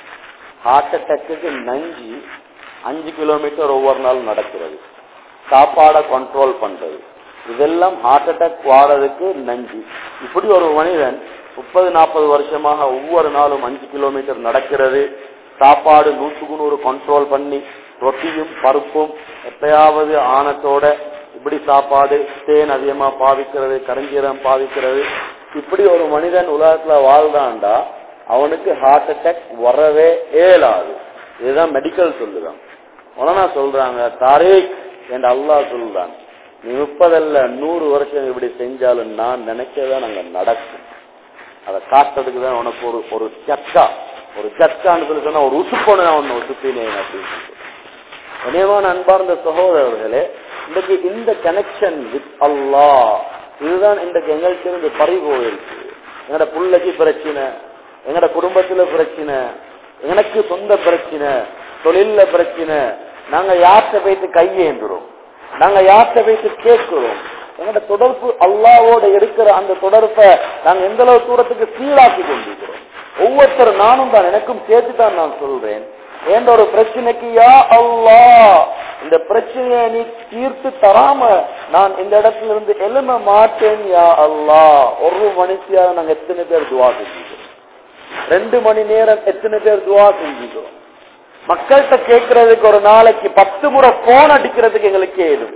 ஹார்ட் அட்டாக்கு நஞ்சு அஞ்சு கிலோமீட்டர் ஒவ்வொரு நாள் நடக்கிறது சாப்பாடை கண்ட்ரோல் பண்றது இதெல்லாம் ஹார்ட் அட்டாக் வாரதுக்கு நஞ்சு இப்படி ஒரு மனிதன் முப்பது நாற்பது வருஷமாக ஒவ்வொரு நாளும் அஞ்சு கிலோமீட்டர் நடக்கிறது சாப்பாடு நூற்றுக்கு நூறு கண்ட்ரோல் பண்ணி ரொட்டியும் பருப்பும் எப்பயாவது ஆணத்தோட இப்படி சாப்பாடு தேன் அதிகமா பாவிக்கிறது கரஞ்சீரம் பாவிக்கிறது இப்படி ஒரு மனிதன் உலகத்துல வாழ்ந்தாண்டா அவனுக்கு ஹார்ட் அட்டாக் வரவே இயலாது இதுதான் மெடிக்கல் சொல்லுதான் உடனே சொல்றாங்க தாரேக் என்று அல்லாஹ் சொல்றான் நீ முப்பதல்ல நூறு வருஷம் இப்படி செஞ்சாலும் நான் நினைக்கதான் அங்க நடக்கும் அதை காட்டுறதுக்கு தான் உனக்கு ஒரு ஒரு சக்கா ஒரு சக்கான்னு சொல்லி சொன்னா ஒரு உசுப்பொண்ணு நான் ஒன்னு உசுப்பினேன் அப்படின்னு சொல்லிட்டு இணையமான அன்பார்ந்த சகோதரர்களே இன்றைக்கு இந்த கனெக்ஷன் வித் அல்லாஹ் இதுதான் இன்றைக்கு எங்களுக்கு இருந்து பறி போயிருக்கு எங்கட பிள்ளைக்கு பிரச்சனை எங்கட குடும்பத்துல பிரச்சனை எனக்கு சொந்த பிரச்சனை தொழில பிரச்சனை நாங்க யார்கிட்ட போயிட்டு கையேந்துறோம் நாங்க யார்கிட்ட போயிட்டு கேட்கிறோம் எங்கட தொடர்பு அல்லாவோட இருக்கிற அந்த தொடர்பை நாங்க எந்த அளவு தூரத்துக்கு சீராக்கி கொண்டிருக்கிறோம் ஒவ்வொருத்தரும் நானும் தான் எனக்கும் சேர்த்து தான் நான் சொல்றேன் என்ற ஒரு பிரச்சனைக்கு யா அல்லா இந்த பிரச்சனையை நீ தீர்த்து தராம நான் இந்த இடத்துல இருந்து எழும மாட்டேன் யா அல்லா ஒரு மணித்தியாக நாங்க எத்தனை பேர் துவா செஞ்சுக்கிறோம் ரெண்டு மணி நேரம் எத்தனை பேர் துவா செஞ்சுக்கிறோம் மக்கள்கிட்ட கேட்கறதுக்கு ஒரு நாளைக்கு பத்து முறை போன் அடிக்கிறதுக்கு எங்களுக்கு ஏதும்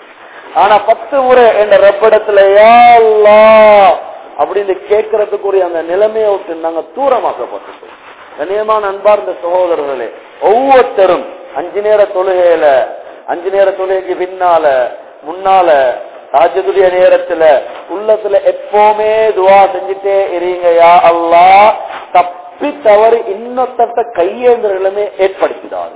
ஆனா பத்து முறை என்ற ரப்பிடத்துல யா அல்லா அப்படின்னு கேட்கறதுக்குரிய அந்த நிலைமையை விட்டு நாங்க தூரமாக்கப்பட்டுட்டோம் கண்ணியமான அன்பார்ந்த சகோதரர்களே ஒவ்வொருத்தரும் அஞ்சு நேர தொழுகையில அஞ்சு நேர தொழுகைக்கு பின்னால முன்னால தாஜதுடைய நேரத்துல உள்ளத்துல எப்பவுமே துவா செஞ்சுட்டே இருங்க யா அல்லா தப்பி தவறு இன்னொத்தட்ட கையேந்திர நிலைமை ஏற்படுத்திடாது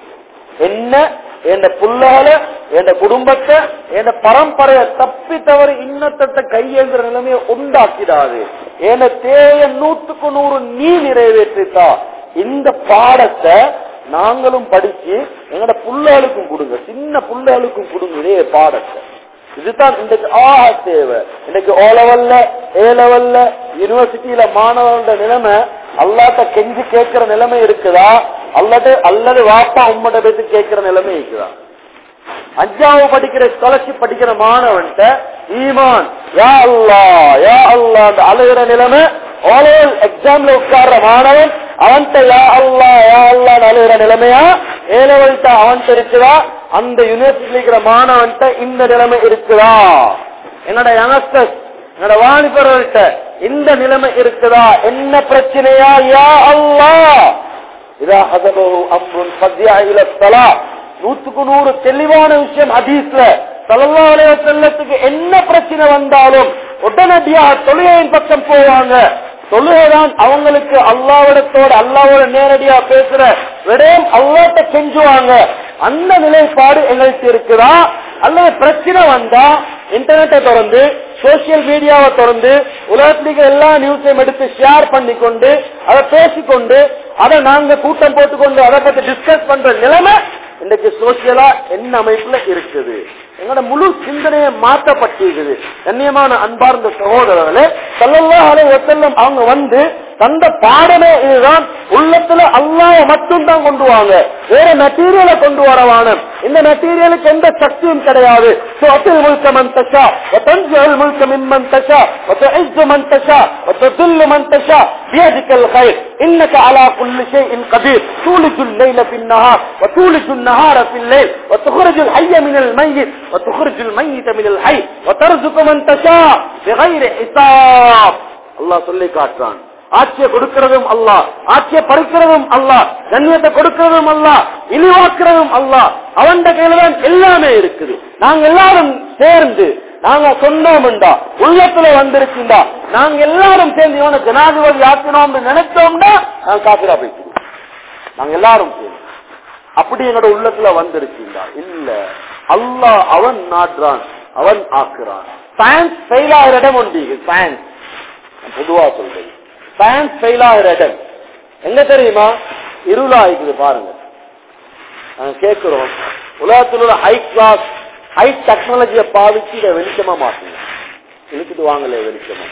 என்ன என் புள்ளால என் குடும்பத்தை என் பரம்பரைய தப்பி தவறு இன்னத்தட்ட கையேந்திர நிலைமையை உண்டாக்கிடாது என தேவைய நூற்றுக்கு நூறு நீ நிறைவேற்றித்தா இந்த பாடத்தை நாங்களும் படிச்சு எங்கட புள்ளைகளுக்கும் கொடுங்க சின்ன புள்ளைகளுக்கும் கொடுங்க இதே பாடத்தை இதுதான் இன்றைக்கு ஆக தேவை இன்னைக்கு ஓ லெவல்ல ஏ லெவல்ல யூனிவர்சிட்டியில மாணவர்களோட நிலைமை அல்லாட்ட கெஞ்சி கேட்கிற நிலைமை இருக்குதா அல்லது அல்லது வாப்பா உம்மட பேத்து கேட்கிற நிலைமை இருக்குதா அஞ்சாவது படிக்கிற ஸ்காலர்ஷிப் படிக்கிற மாணவன்ட்ட ஈமான் யா அல்லா யா அல்லா அந்த அழுகிற நிலைமை ஓலோல் எக்ஸாம்ல உட்கார்ற மாணவன் அவன்கிட்ட யா அல்லா யா அல்லா அழுகிற நிலைமையா ஏ லெவல்ட்ட அவன்கிட்ட இருக்குதா அந்த யூனிவர்சிட்டியில் இருக்கிற மாணவன்கிட்ட இந்த நிலைமை இருக்குதா என்னோட யங்ஸ்டர்ஸ் என்னோட வாலிபர்கள்ட்ட இந்த நிலைமை இருக்குதா என்ன பிரச்சனையா யா அல்லா இதா ஹதபஹு அம்ருன் ஃபத்யா இல ஸலா நூத்துக்கு நூறு தெளிவான விஷயம் ஹதீஸ்ல ஸல்லல்லாஹு அலைஹி வஸல்லத்துக்கு என்ன பிரச்சனை வந்தாலும் உடனடியாக தொழுகையின் பக்கம் போவாங்க தொழுகைதான் அவங்களுக்கு அல்லாவிடத்தோட அல்லாவோட நேரடியா பேசுற விடயம் அல்லாட்ட செஞ்சுவாங்க அந்த நிலைப்பாடு எங்களுக்கு இருக்குதா அல்லது பிரச்சனை வந்தா இன்டர்நெட்டை திறந்து சோசியல் மீடியாவை திறந்து உலகத்தில் இருக்கிற எல்லா நியூஸையும் எடுத்து ஷேர் பண்ணிக்கொண்டு அதை பேசிக்கொண்டு அதை நாங்க கூட்டம் போட்டுக்கொண்டு அதை பத்தி டிஸ்கஸ் பண்ற நிலைமை இன்றைக்கு சோசியலா என்ன அமைப்புல இருக்குது எங்களோட முழு சிந்தனையை மாற்றப்பட்டிருக்குது கண்ணியமான அன்பார்ந்த சகோதரர்களே சல்லல்லாஹு அலைஹி வஸல்லம் அவங்க வந்து தந்த பாடமே இதுதான் உள்ளத்துல அல்லாஹ் மட்டும் தான் கொண்டு வாங்க வேற மெட்டீரியலை கொண்டு வரவான இந்த மெட்டீரியலுக்கு எந்த சக்தியும் கிடையாது சொத்தில் முழுக்க மன் தஷா ஒத்தஞ்சல் முழுக்க மிம்மன் தஷா ஒத்த மன் தஷா ஒத்த துல்லு மன் தஷா بيدك الخير انك على كل شيء قدير تولج الليل في النهار وتولج النهار في الليل وتخرج الحي من الميت وتخرج الميت من الحي وترزق من تشاء بغير حساب الله சொல்லி காட்டுறான் ஆட்சியை கொடுக்கிறதும் அல்லாஹ் ஆட்சியை பறிக்கிறதும் அல்லாஹ் கண்ணியத்தை கொடுக்கிறதும் அல்லாஹ் இழிவாக்குறதும் அல்லாஹ் அவன் கையில தான் எல்லாமே இருக்குது நாங்க எல்லாரும் சேர்ந்து நாங்க சொன்னோம்டா உள்ளத்துல வந்திருக்குண்டா நாங்க எல்லாரும் சேர்ந்து இவனை ஜனாதிபதி ஆக்கணும்னு நினைச்சோம்னா நாங்க காப்பிரா போயிட்டு நாங்க எல்லாரும் சேர்ந்து அப்படி என்னோட உள்ளத்துல வந்திருக்கீங்களா இல்ல அல்லாஹ் அவன் நாடுறான் அவன் ஆக்குறான் சயின்ஸ் ஃபெயில் ஆகிற இடம் உண்டு சயின்ஸ் பொதுவா சொல்றேன் சயின்ஸ் ஃபெயில் ஆகிற இடம் எங்க தெரியுமா இருளா இருக்குது பாருங்க நாங்க கேட்கிறோம் உலகத்தில் உள்ள ஹை கிளாஸ் ஹை டெக்னாலஜியை பாவிச்சு இதை வெளிச்சமா மாத்துங்க இழுத்துட்டு வாங்கல வெளிச்சமா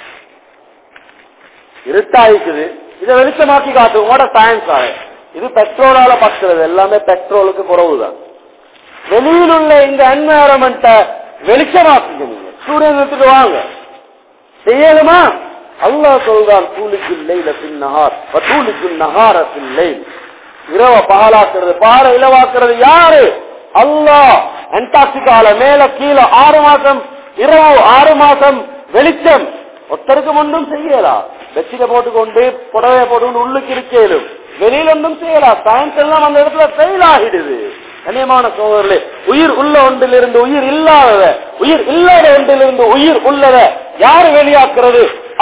இருட்டாயிக்குது இதை வெளிச்சமாக்கி காட்டு உங்களோட சயின்ஸ் ஆக இது பெட்ரோலால பத்துறது எல்லாமே பெட்ரோலுக்கு குறவுதான் வெளியில் உள்ள இந்த என்வாரன்மெண்ட வெளிச்சமாக்குங்க நீங்க சூரியன் எடுத்துட்டு வாங்க செய்யணுமா அல்லாஹ் சொல்றான் தூளுக்குள் லைல பின் நகார் தூளுக்குள் நகார பின் லைல் இரவ பகலாக்குறது பாறை இலவாக்குறது யாரு அல்லாஹ் அண்டார்டிகால மேல கீழே ஆறு மாசம் இரவு ஆறு மாசம் வெளிச்சம் ஒருத்தருக்கு ஒன்றும் செய்யலாம் வெச்சில போட்டுக்கொண்டு புடவைய போட்டுக்கொண்டு உள்ளுக்கு இருக்கேலும் வெளியில ஒன்றும் செய்யலாம் சயின்ஸ் எல்லாம் அந்த இடத்துல ஃபெயில் ஆகிடுது கண்ணியமான சோதரர்களே உயிர் உள்ள ஒன்றிலிருந்து உயிர் இல்லாதத உயிர் இல்லாத ஒன்றிலிருந்து உயிர் உள்ளத யாரு வெளியாக்குறது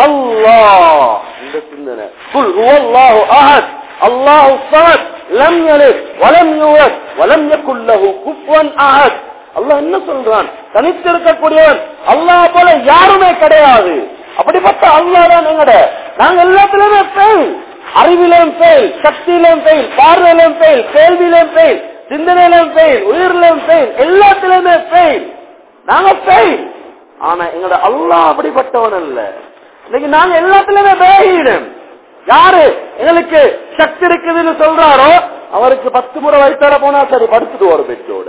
அல்லாஹ் இந்த சிந்தனை குல் ஹுவல்லாஹு அஹத் அல்லாஹு ஸமத் லம் யலித் வலம் யூலத் வலம் யகுல் லஹு குஃபுவன் அஹத் அல்லாஹ் என்ன சொல்றான் தனித்திருக்கக்கூடியவன் அல்லாஹ் போல யாருமே கிடையாது அப்படிப்பட்ட அல்லாஹ் தான் எங்கட நாங்க எல்லாத்துலயுமே ஃபெயில் அறிவிலும் ஃபெயில் சக்தியிலும் ஃபெயில் பார்வையிலும் ஃபெயில் கேள்வியிலும் ஃபெயில் சிந்தனையிலும் ஃபெயில் உயிரிலும் ஃபெயில் எல்லாத்திலுமே ஃபெயில் நாங்க ஃபெயில் ஆனா எங்களோட அல்லாஹ் அப்படிப்பட்டவன் அல்ல இன்னைக்கு நாங்க எல்லாத்துலயுமே பேகிடும் யாரு எங்களுக்கு சக்தி இருக்குதுன்னு சொல்றாரோ அவருக்கு பத்து முறை வயிற்றால போனா சரி படுத்துட்டு ஒரு பெற்றோட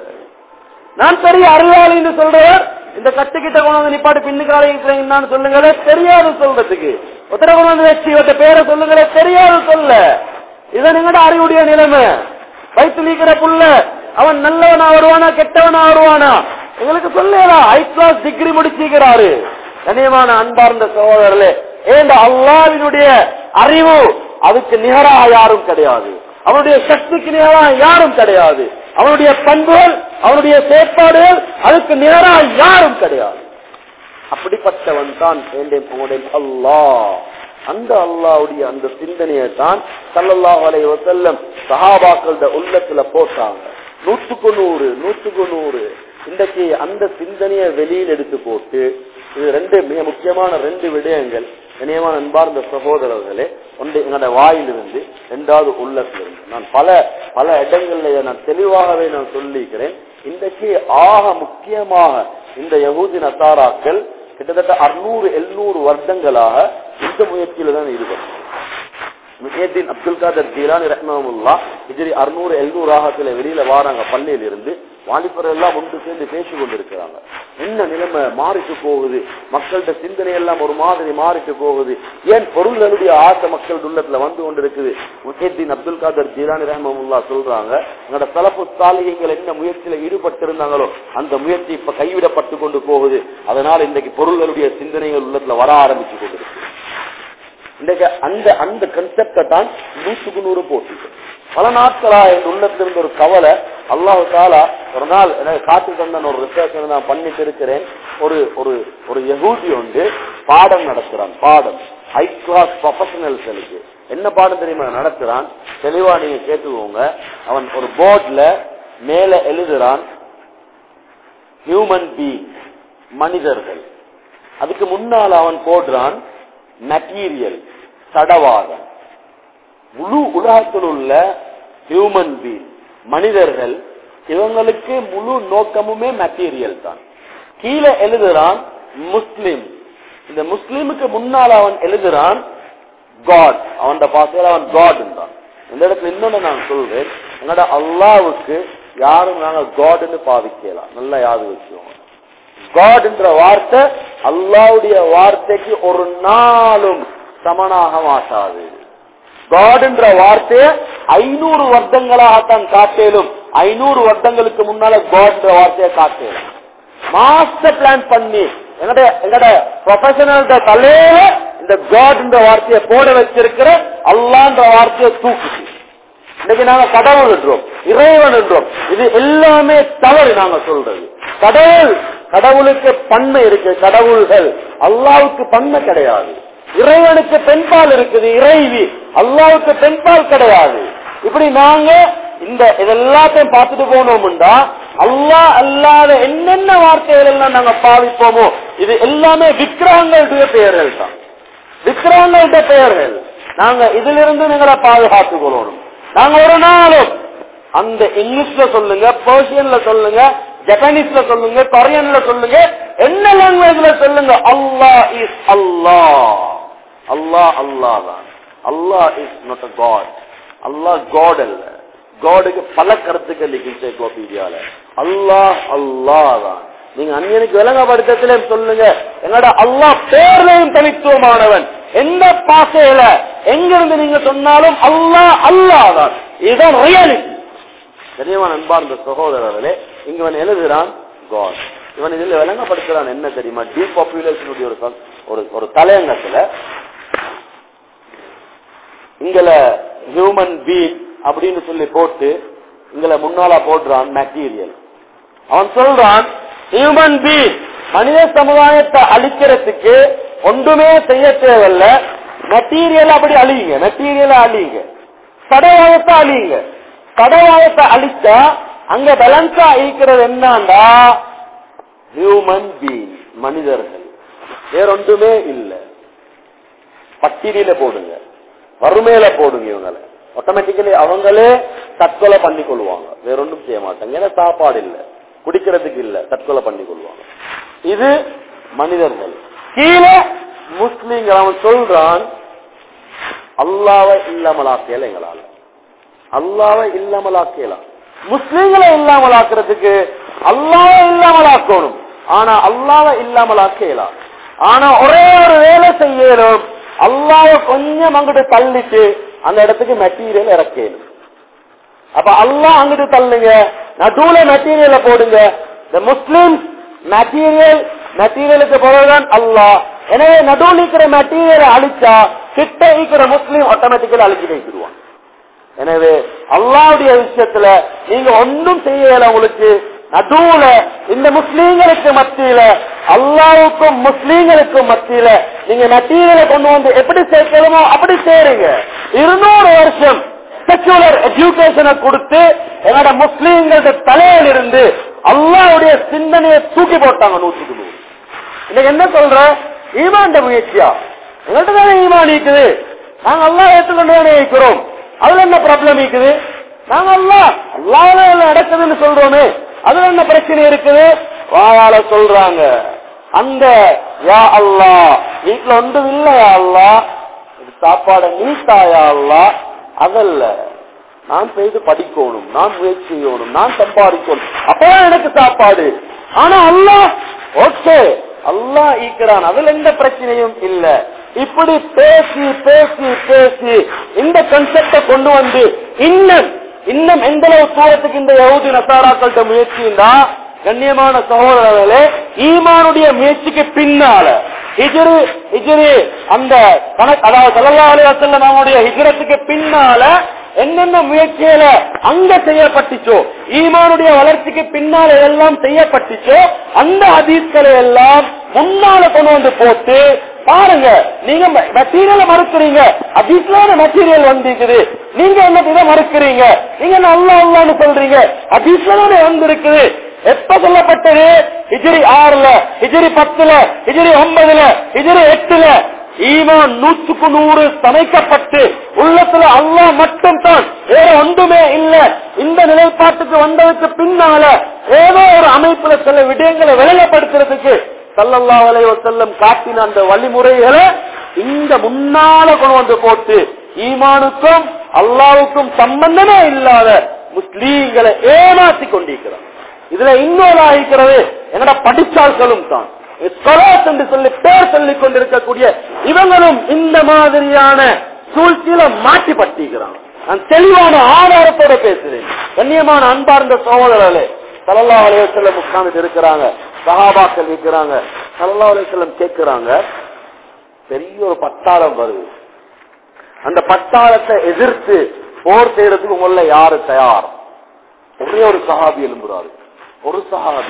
நான் பெரிய அறிவாளின்னு சொல்றவர் இந்த கட்டுக்கிட்ட கொண்டு வந்து நிப்பாட்டு பின்னுக்கால இருக்கிறீங்கன்னு சொல்லுங்களே தெரியாது சொல்றதுக்கு ஒருத்தர கொண்டு வந்து வச்சு இவற்ற பேரை சொல்லுங்களே தெரியாது சொல்ல இதான் எங்கட அறிவுடைய நிலைமை வயிற்று நீக்கிற புள்ள அவன் நல்லவனா வருவானா கெட்டவனா வருவானா எங்களுக்கு சொல்லலாம் ஹை கிளாஸ் டிகிரி முடிச்சிருக்கிறாரு கனியமான அன்பார்ந்த சகோதரர்களே ஏந்த அல்லாவினுடைய அறிவு அதுக்கு நிகராக யாரும் கிடையாது அவனுடைய சக்திக்கு நிகராக யாரும் கிடையாது அவனுடைய பண்புகள் அவனுடைய செயற்பாடுகள் அதுக்கு நிகராக யாரும் கிடையாது அப்படிப்பட்டவன் தான் உங்களுடைய அல்லாஹ் அந்த அல்லாவுடைய அந்த சிந்தனையை தான் சல்லல்லாஹ் அலைஹி வஸல்லம் சஹாபாக்களோட உள்ளத்துல போட்டாங்க நூற்றுக்கு நூறு நூற்றுக்கு நூறு இன்றைக்கு அந்த சிந்தனையை வெளியில் எடுத்து போட்டு இது ரெண்டு மிக முக்கியமான ரெண்டு விடயங்கள் இணையமான அன்பார்ந்த சகோதரர்களே ஒன்று எங்களோட வாயிலிருந்து இரண்டாவது உள்ளத்திலிருந்து நான் பல பல இடங்கள்ல இதை நான் தெளிவாகவே நான் சொல்லிக்கிறேன் இன்றைக்கு ஆக முக்கியமாக இந்த யகூதி நத்தாராக்கள் கிட்டத்தட்ட அறுநூறு எழுநூறு வருடங்களாக இந்த முயற்சியில தான் ஈடுபடும் முஹியத்தீன் அப்துல் காதர் ஜீலானி ரஹ்மமுல்லா ஹிஜ்ரி அறுநூறு எழுநூறு ஆகத்துல வெளியில வாராங்க பள்ளியில இருந்து வாலிபர் எல்லாம் ஒன்று சேர்ந்து பேசிக் கொண்டிருக்கிறாங்க என்ன நிலைமை மாறிட்டு போகுது மக்கள்கிட்ட சிந்தனை எல்லாம் ஒரு மாதிரி மாறிட்டு போகுது ஏன் பொருள்களுடைய ஆசை மக்கள் உள்ளத்துல வந்து கொண்டிருக்குது முஹியத்தீன் அப்துல் காதர் ஜீலானி ரஹ்மமுல்லா சொல்றாங்க எங்களோட தலப்பு சாலிகைகள் என்ன முயற்சியில ஈடுபட்டு இருந்தாங்களோ அந்த முயற்சி இப்ப கைவிடப்பட்டு கொண்டு போகுது அதனால இன்றைக்கு பொருள்களுடைய சிந்தனைகள் உள்ளத்துல வர ஆரம்பிச்சு கொண்டிருக்கு இன்றைக்கு அந்த அந்த கன்செப்டை தான் நூற்றுக்கு நூறு போட்டு பல நாட்களா என் உள்ளத்திலிருந்து ஒரு கவலை அல்லாஹு தாலா ஒரு நாள் எனக்கு காத்து தந்த ஒரு ரிசர்ச் நான் பண்ணிட்டு இருக்கிறேன் ஒரு ஒரு ஒரு யகூதி ஒன்று பாடம் நடத்துறான் பாடம் ஹை கிளாஸ் ப்ரொஃபஷனல்ஸுக்கு என்ன பாடம் தெரியுமா நடத்துறான் தெளிவா நீங்க கேட்டுக்கோங்க அவன் ஒரு போர்ட்ல மேல எழுதுறான் ஹியூமன் பீங் மனிதர்கள் அதுக்கு முன்னால் அவன் போடுறான் மெட்டீரியல் சடவாதம் முழு உலகத்தில் உள்ள ஹியூமன் பீங் மனிதர்கள் இவங்களுக்கு முழு நோக்கமுமே மெட்டீரியல் தான் கீழே எழுதுறான் முஸ்லிம் இந்த முஸ்லிமுக்கு முன்னால் அவன் எழுதுறான் காட் அவன் பாசையில அவன் காட் தான் இந்த இடத்துல இன்னொன்னு நான் சொல்றேன் எங்களோட அல்லாவுக்கு யாரும் நாங்க காட்னு பாவிக்கலாம் நல்லா யாது வச்சுக்கோங்க காட்ன்ற வார்த்தை அல்லாவுடைய வார்த்தைக்கு ஒரு நாளும் சமனாக மாட்டாது காட்ன்ற வார்த்தையை ஐநூறு வருடங்களாகத்தான் காட்டேலும் ஐநூறு வருடங்களுக்கு முன்னால காட்ன்ற வார்த்தையை காட்டேலும் மாஸ்டர் பிளான் பண்ணி எங்கட எங்கட ப்ரொஃபஷனல் தலையில இந்த காட்ன்ற வார்த்தையை போட வச்சிருக்கிற அல்லான்ற வார்த்தையை தூக்குச்சு இன்னைக்கு நாங்க கடவுள் என்றோம் இறைவன் என்றோம் இது எல்லாமே தவறு நாங்க சொல்றது கடவுள் கடவுளுக்கு பன்மை இருக்கு கடவுள்கள் அல்லாவுக்கு பன்மை கிடையாது இறைவனுக்கு பெண்பால் இருக்குது இறைவி அல்லாவுக்கு பெண்பால் கிடையாது இப்படி நாங்க இந்த இதெல்லாத்தையும் பார்த்துட்டு போனோம்டா அல்லாஹ் அல்லாத என்னென்ன வார்த்தைகள் எல்லாம் நாங்க பாவிப்போமோ இது எல்லாமே விக்கிரகங்களுடைய பெயர்கள் தான் விக்கிரகங்களுடைய பெயர்கள் நாங்க இதிலிருந்து நீங்களை பாதுகாத்துக் கொள்ளணும் நாங்க ஒரு நாளும் அந்த இங்கிலீஷ்ல சொல்லுங்க பர்சியன்ல சொல்லுங்க ஜப்பானீஸ்ல சொல்லுங்க கொரியன்ல சொல்லுங்க என்ன லாங்குவேஜ்ல சொல்லுங்க அல்லாஹ் இஸ் அல்லாஹ் அல்லாஹ் அல்லாஹ் தான் Allah is not a god Allah god அல்ல காடுக்கு பல கருத்துக்கள் என்சைக்ளோபீடியால அல்லாஹ் அல்லாஹ் தான் நீங்க அந்நியனுக்கு விளங்கப்படுத்தத்திலே சொல்லுங்க என்னோட அல்லாஹ் பேர்லையும் தனித்துவமானவன் எந்த பாசையில எங்கிருந்து நீங்க சொன்னாலும் அல்லாஹ் அல்லாஹ் தான் இதுதான் ரியாலிட்டி தெரியுமா நண்பார்ந்த சகோதரர்களே இங்க இவன் எழுதுறான் காட் இவன் இதுல விளங்கப்படுத்துறான் என்ன தெரியுமா டீபாப்புலேஷனுடைய ஒரு சம்- ஒரு ஒரு தலையங்கத்துல இங்கல ஹியூமன் பீட் அப்படின்னு சொல்லி போட்டு இங்கல முன்னால போடுறான் மெட்டீரியல் அவன் சொல்றான் ஹியூமன் பீட் மனித சமுதாயத்தை அழிக்கிறதுக்கு ஒன்றுமே செய்ய தேவையில்ல மெட்டீரியல் அப்படி அழியுங்க மெட்டீரியல் அழியுங்க சடவாயத்தை அழியுங்க சடவாயத்தை அழிச்சா அங்க பேலன்ஸா இருக்கிறது என்னண்டா ஹியூமன் பீங் மனிதர்கள் வேறொன்றுமே இல்லை பட்டினியில போடுங்க வறுமையில போடுங்க இவங்களை ஆட்டோமேட்டிக்கலி அவங்களே தற்கொலை பண்ணி கொள்வாங்க வேற ஒன்றும் செய்ய மாட்டாங்க ஏன்னா சாப்பாடு இல்ல குடிக்கிறதுக்கு இல்ல தற்கொலை பண்ணி கொள்வாங்க இது மனிதர்கள் கீழே முஸ்லீம்கள் அவன் சொல்றான் அல்லாவை இல்லாமலாக்கல எங்களால அல்லாவை இல்லாமலாக்கலாம் முஸ்லீம்களை இல்லாமலாக்குறதுக்கு அல்லாவை இல்லாமலாக்கணும் ஆனா அல்லாவை இல்லாமலாக்கலாம் ஆனா ஒரே ஒரு வேலை செய்யணும் அல்லாவை கொஞ்சம் அங்கிட்டு தள்ளிட்டு அந்த இடத்துக்கு மெட்டீரியல் இறக்கணும் அப்ப அல்லாஹ் அங்கிட்டு தள்ளுங்க நடுவுல மெட்டீரியலை போடுங்க இந்த முஸ்லிம் மெட்டீரியல் மெட்டீரியலுக்கு பிறகுதான் அல்லாஹ் எனவே நடுவில் இருக்கிற மெட்டீரியலை அழிச்சா கிட்ட இருக்கிற முஸ்லீம் ஆட்டோமேட்டிக்கலி அழிச்சு வைக்கிடுவான் எனவே அல்லாவுடைய விஷயத்துல நீங்க ஒன்றும் செய்யல உங்களுக்கு நடுவுல இந்த முஸ்லீம்களுக்கு மத்தியில அல்லாவுக்கும் முஸ்லீம்களுக்கும் மத்தியில நீங்க மெட்டீரியலை கொண்டு வந்து எப்படி சேர்க்கணுமோ அப்படி சேருங்க இருநூறு வருஷம் செக்குலர் எஜுகேஷனை கொடுத்து என்னோட முஸ்லீம்களோட தலையில இருந்து அல்லாவுடைய சிந்தனையை தூக்கி போட்டாங்க நூற்றுக்கு நூறு இன்னைக்கு என்ன சொல்ற ஈமான் முயற்சியா எங்கள்கிட்ட தானே ஈமான் இருக்குது நாங்க எல்லாம் ஏற்றுக்கொண்டு தானே இருக்கிறோம் அதுல என்ன ப்ராப்ளம் இருக்குது நாங்க எல்லாம் அல்லாத நடக்குதுன்னு சொல்றோமே அதுல என்ன பிரச்சனை இருக்குது வாயால சொல்றாங்க அந்த யா அல்லா வீட்டுல ஒன்றும் இல்ல யா அல்லா இது சாப்பாட நீ தாயா அல்லா அதல்ல நான் செய்து படிக்கணும் நான் முயற்சி செய்யணும் நான் சம்பாதிக்கணும் அப்பதான் எனக்கு சாப்பாடு ஆனா அல்லாஹ் ஓகே அல்லாஹ் ஈக்கிறான் அதுல எந்த பிரச்சனையும் இல்ல இப்படி பேசி பேசி பேசி இந்த கன்செப்ட கொண்டு வந்து இன்னும் இன்னும் எந்த அளவு தூரத்துக்கு இந்த யகுதி நசாராக்கள்கிட்ட முயற்சிண்டா கண்ணியமான சகோதரர்களே ஈமானுடைய முயற்சிக்கு பின்னால ஹிஜ்ரு ஹிஜ்ரு அந்த கணக்கு அதாவது சல்லல்லாஹு அலைஹி வஸல்லம் அவங்களுடைய ஹிஜ்ரத்துக்கு பின்னால என்னென்ன முயற்சியில அங்க செய்யப்பட்டுச்சோ ஈமானுடைய வளர்ச்சிக்கு பின்னால எல்லாம் செய்யப்பட்டுச்சோ அந்த ஹதீஸ்களை எல்லாம் முன்னால கொண்டு வந்து போட்டு பாருங்க நீங்க மெட்டீரியல மறுக்கிறீங்க ஹதீஸ்லான மெட்டீரியல் வந்திருக்குது நீங்க என்ன இதை மறுக்கிறீங்க நீங்க என்ன அல்லா அல்லான்னு சொல்றீங்க ஹதீஸ்ல தானே வந்திருக்குது எப்ப சொல்லப்பட்டது ஹிஜ்ரி ஆறுல ஹிஜ்ரி பத்துல ஹிஜ்ரி ஒன்பதுல ஹிஜ்ரி எட்டுல ஈமான் நூற்றுக்கு நூறு சமைக்கப்பட்டு உள்ளத்துல அல்லாஹ் மட்டும் தான் வேற ஒன்றுமே இல்ல இந்த நிலைப்பாட்டுக்கு வந்ததுக்கு பின்னால ஏதோ ஒரு அமைப்புல சில விடயங்களை விளையப்படுத்துறதுக்கு சல்லல்லா அலைய செல்லம் காட்டின அந்த வழிமுறைகளை இந்த முன்னால கொண்டு வந்து போட்டு ஈமானுக்கும் அல்லாவுக்கும் சம்பந்தமே இல்லாத முஸ்லீம்களை ஏமாத்தி கொண்டிருக்கிறார் இதுல இன்னொரு ஆகிக்கிறது என்னடா படிச்சால்களும் தான் ஸ்கொலாஸ் என்று சொல்லி பேர் சொல்லிக் கொண்டிருக்கக்கூடிய இவங்களும் இந்த மாதிரியான சூழ்ச்சியில மாட்டி பட்டிக்கிறாங்க நான் தெளிவான ஆதாரத்தோட பேசுறேன் கண்ணியமான அன்பார்ந்த சகோதரர்களே சல்லா அலையம் உட்கார்ந்து இருக்கிறாங்க சகாபாக்கள் இருக்கிறாங்க சல்லா அலையம் கேட்கிறாங்க பெரிய ஒரு பட்டாளம் வருது அந்த பட்டாளத்தை எதிர்த்து போர் செய்யறதுக்கு முதல்ல யாரு தயார் ஒரே ஒரு சஹாபி எழும்புறாரு ஒரு சஹாபி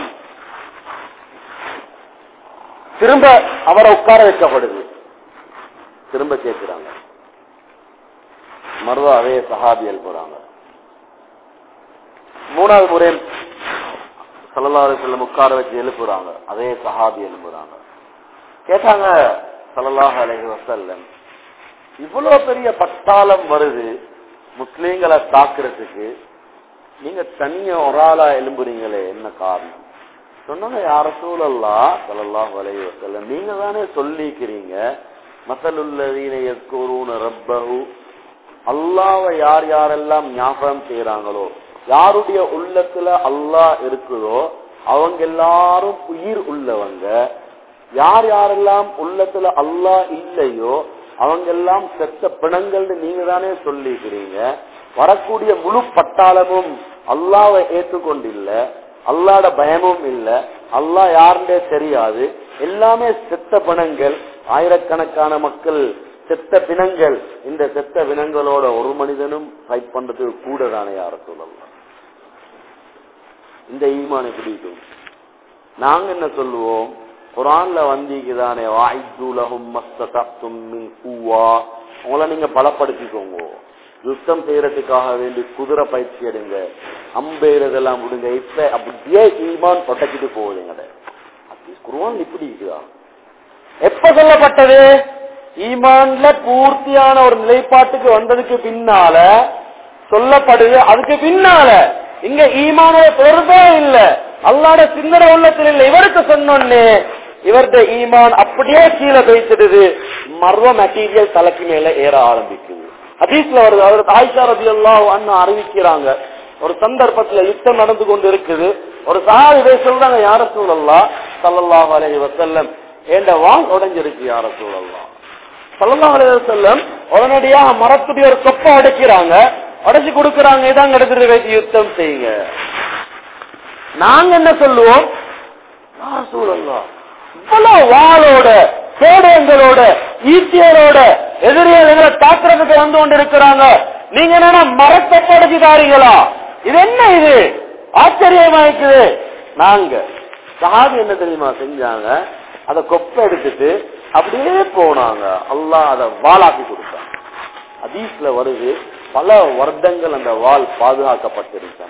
திரும்ப அவரை உட்கார வைக்கப்படுது திரும்ப கேட்கிறாங்க மறுவா அதே சஹாபி எழுப்புறாங்க மூணாவது முறை சல்லல்லாஹு செல்லம் உட்கார வச்சு எழுப்புறாங்க அதே சஹாபி எழுப்புறாங்க கேட்டாங்க சல்லல்லாஹு அலைஹி வஸல்லம் இவ்வளவு பெரிய பட்டாளம் வருது முஸ்லீம்களை தாக்குறதுக்கு நீங்க தனியா ஒரு ஆளா எழும்புறீங்களே என்ன காரணம் சொன்னாங்க யார சூழல்லா சல்லல்லாஹு அலைஹி வஸல்லம் நீங்க தானே சொல்லிக்கிறீங்க மசலுல்லதீன யஸ்குரூன ரப்பஹு அல்லாவை யார் யாரெல்லாம் ஞாபகம் செய்யறாங்களோ யாருடைய உள்ளத்துல அல்லாஹ் இருக்குதோ அவங்க எல்லாரும் உயிர் உள்ளவங்க யார் யாரெல்லாம் உள்ளத்துல அல்லாஹ் இல்லையோ அவங்க எல்லாம் செத்த பிணங்கள்னு நீங்க தானே சொல்லிக்கிறீங்க வரக்கூடிய முழு பட்டாளமும் அல்லாவை ஏற்றுக்கொண்டில்ல அல்லாட பயமும் இல்ல அல்லாஹ் யாருன்னே தெரியாது எல்லாமே செத்த பிணங்கள் ஆயிரக்கணக்கான மக்கள் செத்த பிணங்கள் இந்த செத்த பிணங்களோட ஒரு மனிதனும் ஃபைட் பண்றதுக்கு கூட தானே யார சொல்லலாம் இந்த ஈமானை பிடிக்கும் நாங்க என்ன சொல்லுவோம் குரான்ல வந்தீங்கதானே வாய்துலகும் மஸ்தத்தும் மின் கூவா உங்களை நீங்க பலப்படுத்திக்கோங்க யுத்தம் செய்யறதுக்காக வேண்டி குதிரை பயிற்சி எடுங்க அம்பெய்றதெல்லாம் விடுங்க இப்ப அப்படியே ஈமான் பொட்டக்கிட்டு போகுதுங்க குருவான் இப்படி இருக்குதா எப்ப சொல்லப்பட்டது ஈமான்ல பூர்த்தியான ஒரு நிலைப்பாட்டுக்கு வந்ததுக்கு பின்னால சொல்லப்படுது அதுக்கு பின்னால இங்க ஈமானோட தொடர்பே இல்ல அல்லாட சிந்தனை உள்ளத்தில் இல்ல இவருக்கு சொன்னோன்னு இவர்த ஈமான் அப்படியே கீழே பேசிடுது மர்வ மெட்டீரியல் தலைக்கு மேல ஏற ஆரம்பிக்குது ஹதீஸ்ல வருது அவர் ஆயிஷா ரபி எல்லாம் அண்ணன் அறிவிக்கிறாங்க ஒரு சந்தர்ப்பத்துல யுத்தம் நடந்து கொண்டு இருக்குது ஒரு சகாதி சொல்றாங்க யார சூழல்லாம் சல்லல்லாஹு அலைஹி வஸல்லம் ஏண்ட வால் உடைஞ்சிருக்கு யார சூழல்லாம் சல்லல்லாஹு அலைஹி வஸல்லம் உடனடியாக மரத்துடைய ஒரு கொப்பை உடைக்கிறாங்க உடைச்சு கொடுக்கறாங்க இதான் எடுத்துட்டு வைத்து யுத்தம் செய்யுங்க நாங்க என்ன சொல்லுவோம் யார சூழல்லாம் இவ்வளவு வாளோட கேடயங்களோட ஈட்டியரோட எதிரிகள் எங்களை தாக்குறதுக்கு வந்து கொண்டு இருக்கிறாங்க நீங்க என்ன மரத்தை படைச்சு தாரீங்களா இது என்ன இது ஆச்சரியமா இருக்குது நாங்க சாதி என்ன தெரியுமா செஞ்சாங்க அத கொப்பை எடுத்துட்டு அப்படியே போனாங்க அல்லாஹ் அதை வாளாக்கி கொடுத்தாங்க அதீஸ்ல வருது பல வருடங்கள் அந்த வால் பாதுகாக்கப்பட்டிருக்காங்க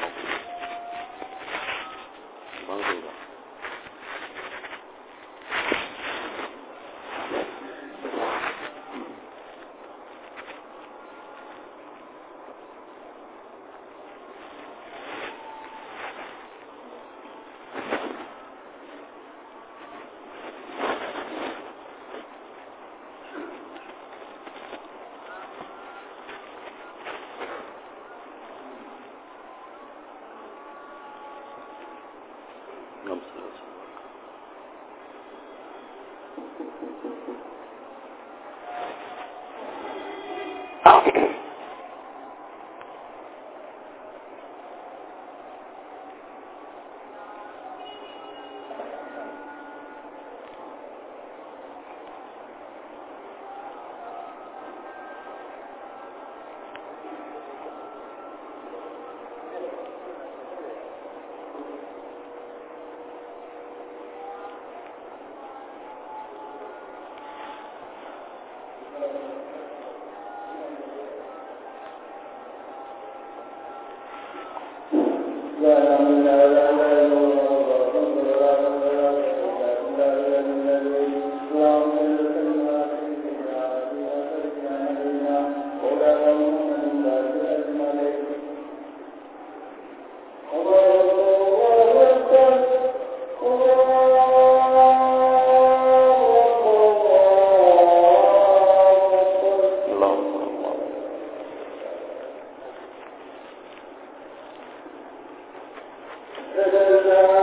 Thank you.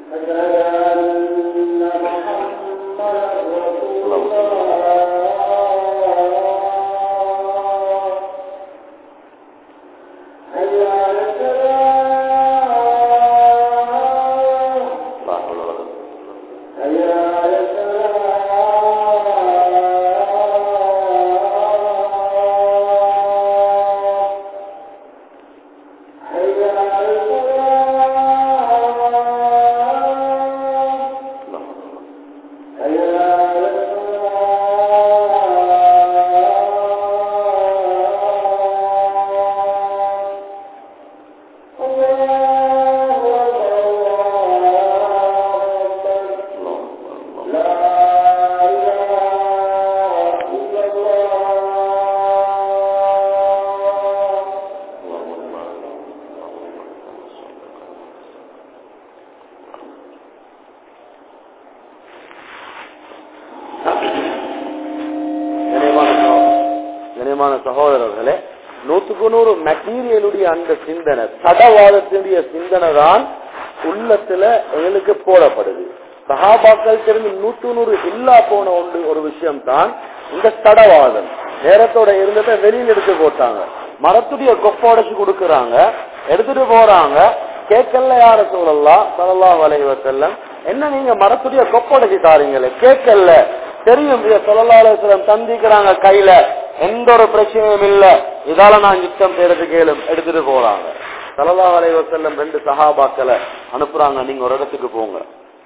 கண்ணியமான சகோதரர்களே நூத்துக்கு நூறு மெட்டீரியலுடைய அந்த சிந்தனை தடவாதத்தினுடைய சிந்தனை தான் உள்ளத்துல எங்களுக்கு போடப்படுது சகாபாக்கள் தெரிந்து நூத்து நூறு இல்லா போன ஒன்று ஒரு விஷயம் தான் இந்த தடவாதம் நேரத்தோட இருந்ததை வெளியில எடுத்து போட்டாங்க மரத்துடைய கொப்ப உடைச்சு கொடுக்கறாங்க எடுத்துட்டு போறாங்க கேட்கல யார சொல்லலாம் சலல்லா வலைவ செல்லம் என்ன நீங்க மரத்துடைய கொப்ப உடைச்சு தாரீங்களே கேட்கல தெரியும் சொல்லலாசலம் தந்திக்கிறாங்க கையில எந்த ஒரு பிரச்சனையும் இல்ல இதால நான் யுத்தம் செய்யறது கேளும் எடுத்துட்டு போறாங்க சலல்லா வலைவ செல்லம் ரெண்டு சகாபாக்களை அனுப்புறாங்க நீங்க ஒரு இடத்துக்கு போங்க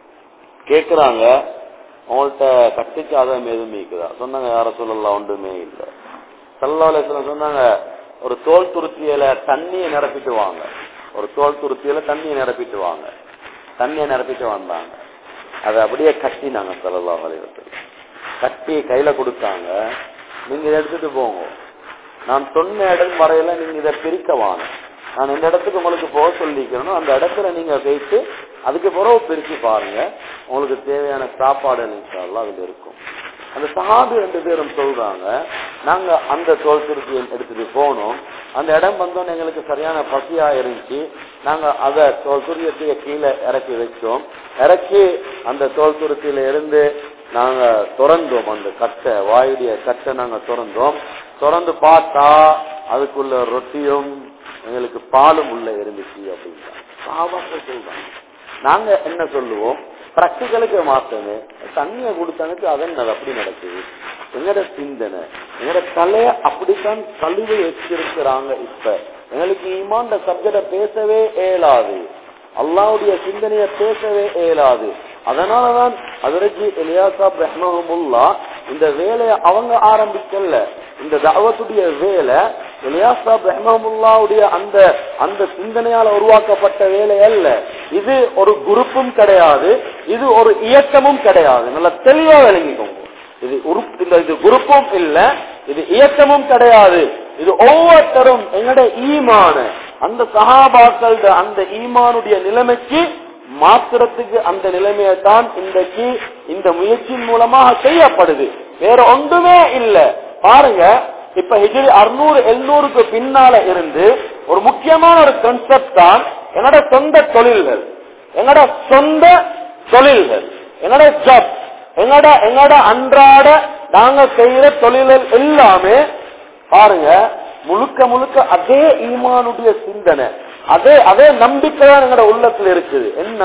கேக்குறாங்க உங்கள்கிட்ட கட்டிச்சாதம் எதுவுமே இருக்குதா சொன்னாங்க யார சொல்லலாம் ஒன்றுமே இல்லை சல்லாலேசனம் சொன்னாங்க ஒரு தோல் துருத்தியில தண்ணியை நிரப்பிட்டு வாங்க ஒரு தோல் துருத்தியில தண்ணியை நிரப்பிட்டு வாங்க தண்ணியை நிரப்பிட்டு வந்தாங்க அதை அப்படியே கட்டினாங்க சல்லல்லா வலைவத்தில் கட்டி கையில கொடுத்தாங்க நீங்க இதை எடுத்துட்டு போங்க நான் சொன்ன இடம் வரையில நீங்க இதை பிரிக்க வாங்க நான் இந்த இடத்துக்கு உங்களுக்கு போக சொல்லிக்கிறேனோ அந்த இடத்துல நீங்க போயிட்டு அதுக்கு பிறகு பிரிச்சு பாருங்க உங்களுக்கு தேவையான சாப்பாடு நினைச்சாலும் அதுல இருக்கும் அந்த சஹாபி ரெண்டு பேரும் சொல்றாங்க நாங்க அந்த தோல் திருத்தியை எடுத்துட்டு போனோம் அந்த இடம் வந்தோன்னு எங்களுக்கு சரியான பசியா இருந்துச்சு நாங்க அத தோல் துரியத்தைய கீழே இறக்கி வச்சோம் இறக்கி அந்த தோல் துருத்தியில இருந்து நாங்க திறந்தோம் அந்த கட்டை வாயுடைய கட்டை நாங்க திறந்தோம் திறந்து பார்த்தா அதுக்குள்ள ரொட்டியும் எங்களுக்கு பாலும் உள்ள இருந்துச்சு அப்படின்னா சாபாக்கள் சொல்றாங்க நாங்க என்ன சொல்லுவோம் பிராக்டிக்கலுக்கு மாத்தமே தண்ணிய கொடுத்தனுக்கு அதன் அப்படி நடக்குது எங்கட சிந்தனை எங்கட தலைய அப்படித்தான் கழுவி வச்சிருக்கிறாங்க இப்ப எங்களுக்கு ஈமான் சப்ஜெக்ட பேசவே இயலாது அல்லாவுடைய சிந்தனைய பேசவே இயலாது அதனாலதான் அதற்கு எலியாசாப் ரஹ்மஹமுல்லா இந்த வேலையை அவங்க ஆரம்பிக்கல இந்த தாவத்துடைய வேலை எலியாசாப் ரஹ்மஹமுல்லாவுடைய அந்த அந்த சிந்தனையால உருவாக்கப்பட்ட வேலை அல்ல இது ஒரு குரூப்பும் கிடையாது இது ஒரு இயக்கமும் கிடையாது நல்லா தெளிவா விளங்கிக்கோங்க இது உறுப்பு இந்த இது குரூப்பும் இல்ல இது இயக்கமும் கிடையாது இது ஒவ்வொருத்தரும் எங்கட ஈமான அந்த சகாபாக்கள் அந்த ஈமானுடைய நிலைமைக்கு மாத்திரத்துக்கு அந்த நிலைமையை தான் இன்றைக்கு இந்த முயற்சியின் மூலமாக செய்யப்படுது வேற ஒன்றுமே இல்ல பாருங்க இப்ப ஹிஜிரி அறுநூறு எழுநூறுக்கு பின்னால இருந்து ஒரு முக்கியமான ஒரு கன்செப்ட் தான் என்னோட சொந்த தொழில்கள் என்னோட சொந்த தொழில்கள் என்னோட ஜாப் எங்கட எங்கட அன்றாட நாங்க செய்யற தொழில்கள் எல்லாமே பாருங்க முழுக்க முழுக்க அதே ஈமானுடைய சிந்தனை அதே அதே நம்பிக்கை தான் எங்கட உள்ளத்துல இருக்குது என்ன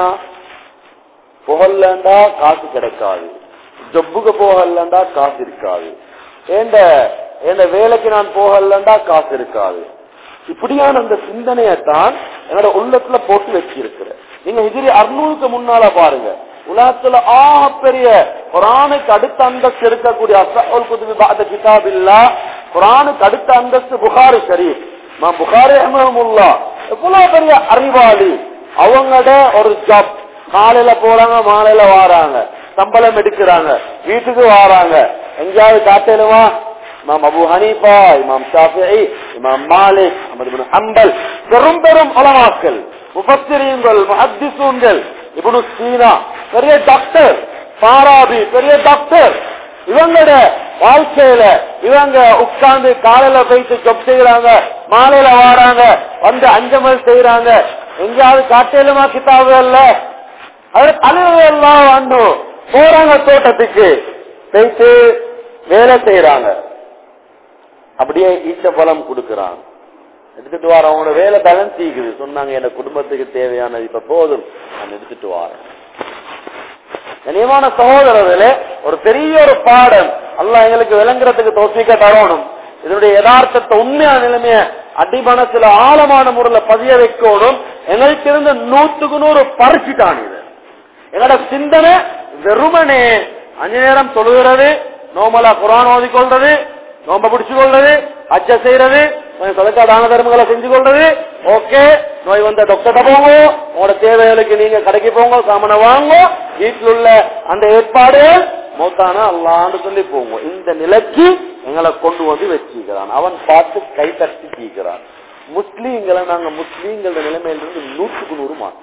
புகழண்டா காசு கிடைக்காது ஜப்புக்கு போகலண்டா காசு இருக்காது ஏண்ட என் வேலைக்கு நான் போகலண்டா காசு இருக்காது இப்படியான அந்த சிந்தனையத்தான் என்னோட உள்ளத்துல போட்டு வச்சிருக்கிறேன் நீங்க ஹிஜிரி அறுநூறுக்கு முன்னால பாருங்க உலகத்துல ஆக பெரிய குரானுக்கு அடுத்த அந்தஸ்து இருக்கக்கூடிய அசல் குதுபி பாத கிதாப் இல்ல குரானுக்கு அடுத்த அந்தஸ்து புகாரி ஷரீப் புகாரி அஹமதுல்லா எவ்வளவு பெரிய அறிவாளி அவங்களோட ஒரு ஜாப் காலையில போறாங்க மாலையில வாராங்க சம்பளம் எடுக்கிறாங்க வீட்டுக்கு வாராங்க எங்கேயாவது காட்டலுமா இமாம் அபு ஹனீஃபா இமாம் ஷாஃபி இமாம் மாலிக் அஹமது ஹம்பல் பெரும் பெரும் உலமாக்கள் முஃபஸ்ஸிரீன்கள் முஹத்திஸூன்கள் இப்னு சீனா பெரிய டாக்டர் பாராபி பெரிய டாக்டர் இவங்களோட வாழ்க்கையில இவங்க உட்கார்ந்து காலையில போயிட்டு ஜப் செய்யறாங்க மாலையில வாராங்க வந்து அஞ்சமல் செய்யறாங்க எங்கேயாவது காட்டையிலுமா கிதாபு அல்ல அவர் அலுவலாம் வாண்டும் போறாங்க தோட்டத்துக்கு போயிட்டு வேலை செய்யறாங்க அப்படியே ஈச்ச பழம் கொடுக்கறாங்க எடுத்துட்டு வர அவங்களோட வேலை பேலன்ஸ் இருக்குது சொன்னாங்க என் குடும்பத்துக்கு தேவையானது இப்ப போதும் நான் எடுத்துட்டு வரேன் கனியமான சகோதரர்களே ஒரு பெரிய ஒரு பாடம் அல்ல எங்களுக்கு விளங்குறதுக்கு தோசிக்க தரணும் இதனுடைய யதார்த்தத்தை உண்மையான நிலைமைய அடிமனத்துல ஆழமான முறையில பதிய வைக்கணும் எங்களுக்கு இருந்து நூத்துக்கு நூறு பறிச்சுட்டான் இது எங்களோட சிந்தனை வெறுமனே அஞ்சு நேரம் தொழுகிறது நோமலா குரான் ஓதிக்கொள்றது நோம்ப பிடிச்சு கொள்றது அச்ச செய்யறது கொஞ்சம் சதக்கா தான தர்மங்களை செஞ்சு கொள்றது ஓகே நோய் வந்த டாக்டர்கிட்ட போங்க உங்களோட தேவைகளுக்கு நீங்க கடைக்கு போங்க சாமனை வாங்க வீட்டில் உள்ள அந்த ஏற்பாடு மௌத்தானா அல்லான்னு சொல்லி போங்க இந்த நிலைக்கு எங்களை கொண்டு வந்து வச்சுக்கிறான் அவன் பார்த்து கை தட்டி தீக்கிறான் முஸ்லீம்களை நாங்க முஸ்லீம்கள நிலைமையிலிருந்து நூற்றுக்கு நூறு மாற்றோம்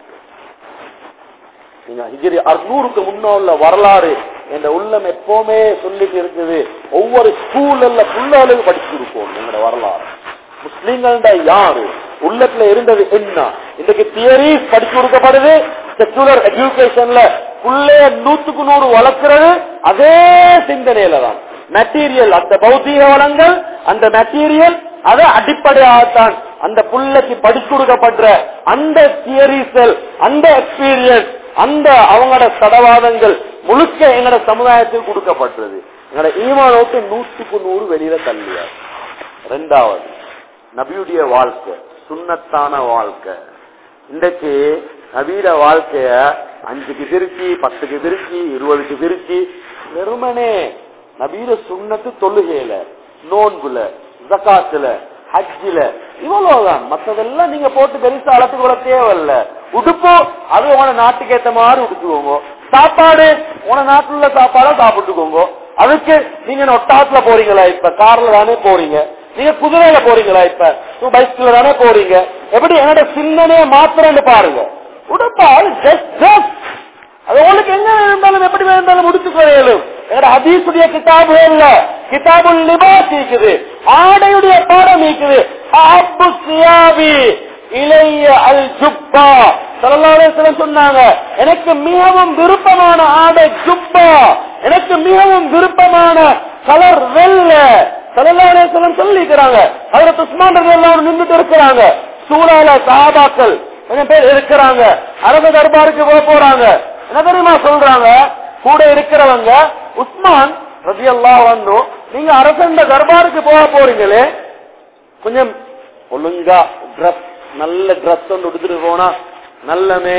நீங்க ஹிஜ்ரி அறுநூறுக்கு முன்னுள்ள வரலாறு என்ற உள்ளம் எப்பவுமே சொல்லிட்டு இருக்குது ஒவ்வொரு ஸ்கூல்ல புள்ளாளுக்கு படிச்சு கொடுப்போம் எங்களோட வரலாறு முஸ்லீம்கள் யாரு உள்ளத்துல இருந்தது என்ன இன்னைக்கு தியரிஸ் படிச்சு கொடுக்கப்படுது செக்குலர் எஜுகேஷன்ல புள்ளைய நூத்துக்கு நூறு வளர்க்கிறது அதே சிந்தனையில தான் மெட்டீரியல் அந்த பௌத்திக வளங்கள் அந்த மெட்டீரியல் அதை அடிப்படையாகத்தான் அந்த புள்ளைக்கு படிச்சு கொடுக்கப்படுற அந்த தியரிசல் அந்த எக்ஸ்பீரியன்ஸ் அந்த அவங்களோட சடவாதங்கள் முழுக்க எங்களோட சமுதாயத்துக்கு கொடுக்கப்பட்டது எங்களோட ஈமானோட்டு நூற்றுக்கு நூறு வெளியில தள்ளியார் ரெண்டாவது நபியுடைய வாழ்க்கை சுண்ணத்தான வாழ்க்கை இன்றைக்கு நவீன வாழ்க்கைய அஞ்சுக்கு பிரிச்சு பத்துக்கு பிரிச்சு இருபதுக்கு பிரிச்சு வெறுமனே நவீன சுண்ணத்து தொழுகையில நோன்புல ஜக்காத்துல ஹஜ்ஜில இவ்வளவுதான் மத்ததெல்லாம் நீங்க போட்டு பெருசா அளத்து கூட தேவையில்ல உடுப்பு அது உன நாட்டுக்கு ஏத்த மாதிரி உடுத்துக்கோங்க சாப்பாடு உன நாட்டுல உள்ள சாப்பாட சாப்பிட்டுக்கோங்க அதுக்கு நீங்க ஒட்டாத்துல போறீங்களா இப்ப கார்ல தானே போறீங்க நீங்க குதிரையில போறீங்களா இப்ப பைக்ல தானே போறீங்க எப்படி என்னோட சிந்தனையை மாத்திரன்னு பாருங்க உடுப்பா ஜஸ்ட் ஜஸ்ட் அது உங்களுக்கு எங்க இருந்தாலும் எப்படி இருந்தாலும் முடித்துக்கொள்ள இயலும் எங்கட ஹதீசுடைய கிதாபு இல்ல கிதாபுல் லிபாஸ் இருக்குது ஆடையுடைய பாடம் இருக்குது அப்பு சியாபி இளைய அல் ஜுப்பா சல்லாசலம் சொன்னாங்க எனக்கு மிகவும் விருப்பமான ஆடை ஜுப்பா எனக்கு மிகவும் விருப்பமான கலர் வெள்ள சல்லாசலம் சொல்லிக்கிறாங்க அதுல துஸ்மான் எல்லாம் நின்றுட்டு இருக்கிறாங்க சூழல சாபாக்கள் கொஞ்சம் பேர் இருக்கிறாங்க அரச தர்பாருக்கு போக போறாங்க என்ன தெரியுமா சொல்றாங்க கூட இருக்கிறவங்க உஸ்மான் ரதி அல்லா வந்தும் நீங்க அரசண்ட தர்பாருக்கு போக போறீங்களே கொஞ்சம் ஒழுங்கா ட்ரெஸ் நல்ல ட்ரெஸ் ஒன்று எடுத்துட்டு போனா நல்லமே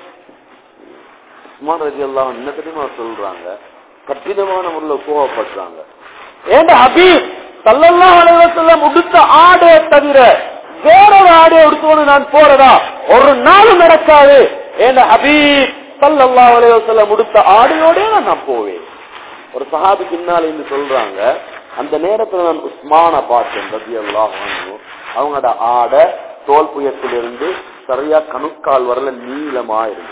உஸ்மான் ரதி அல்லா என்ன தெரியுமா சொல்றாங்க கட்டிதமான முறையில் கோவப்படுறாங்க ஏண்ட ஹபீப் சல்லல்லா அலைவசல்லம் உடுத்த ஆடையை தவிர வேற ஒரு ஆடையை உடுத்துவனு நான் போறதா ஒரு நாளும் நடக்காது ஏண்ட ஹபீப் சல்லல்லா அலைவசல்லம் உடுத்த ஆடையோட நான் போவேன் ஒரு சஹாபி பின்னால் இருந்து சொல்றாங்க அந்த நேரத்துல நான் உஸ்மான பார்த்தேன் ரதி அல்லாஹ் அவங்களோட ஆடை தோல் புயத்திலிருந்து சரியா கணுக்கால் வரல நீளமா இருந்து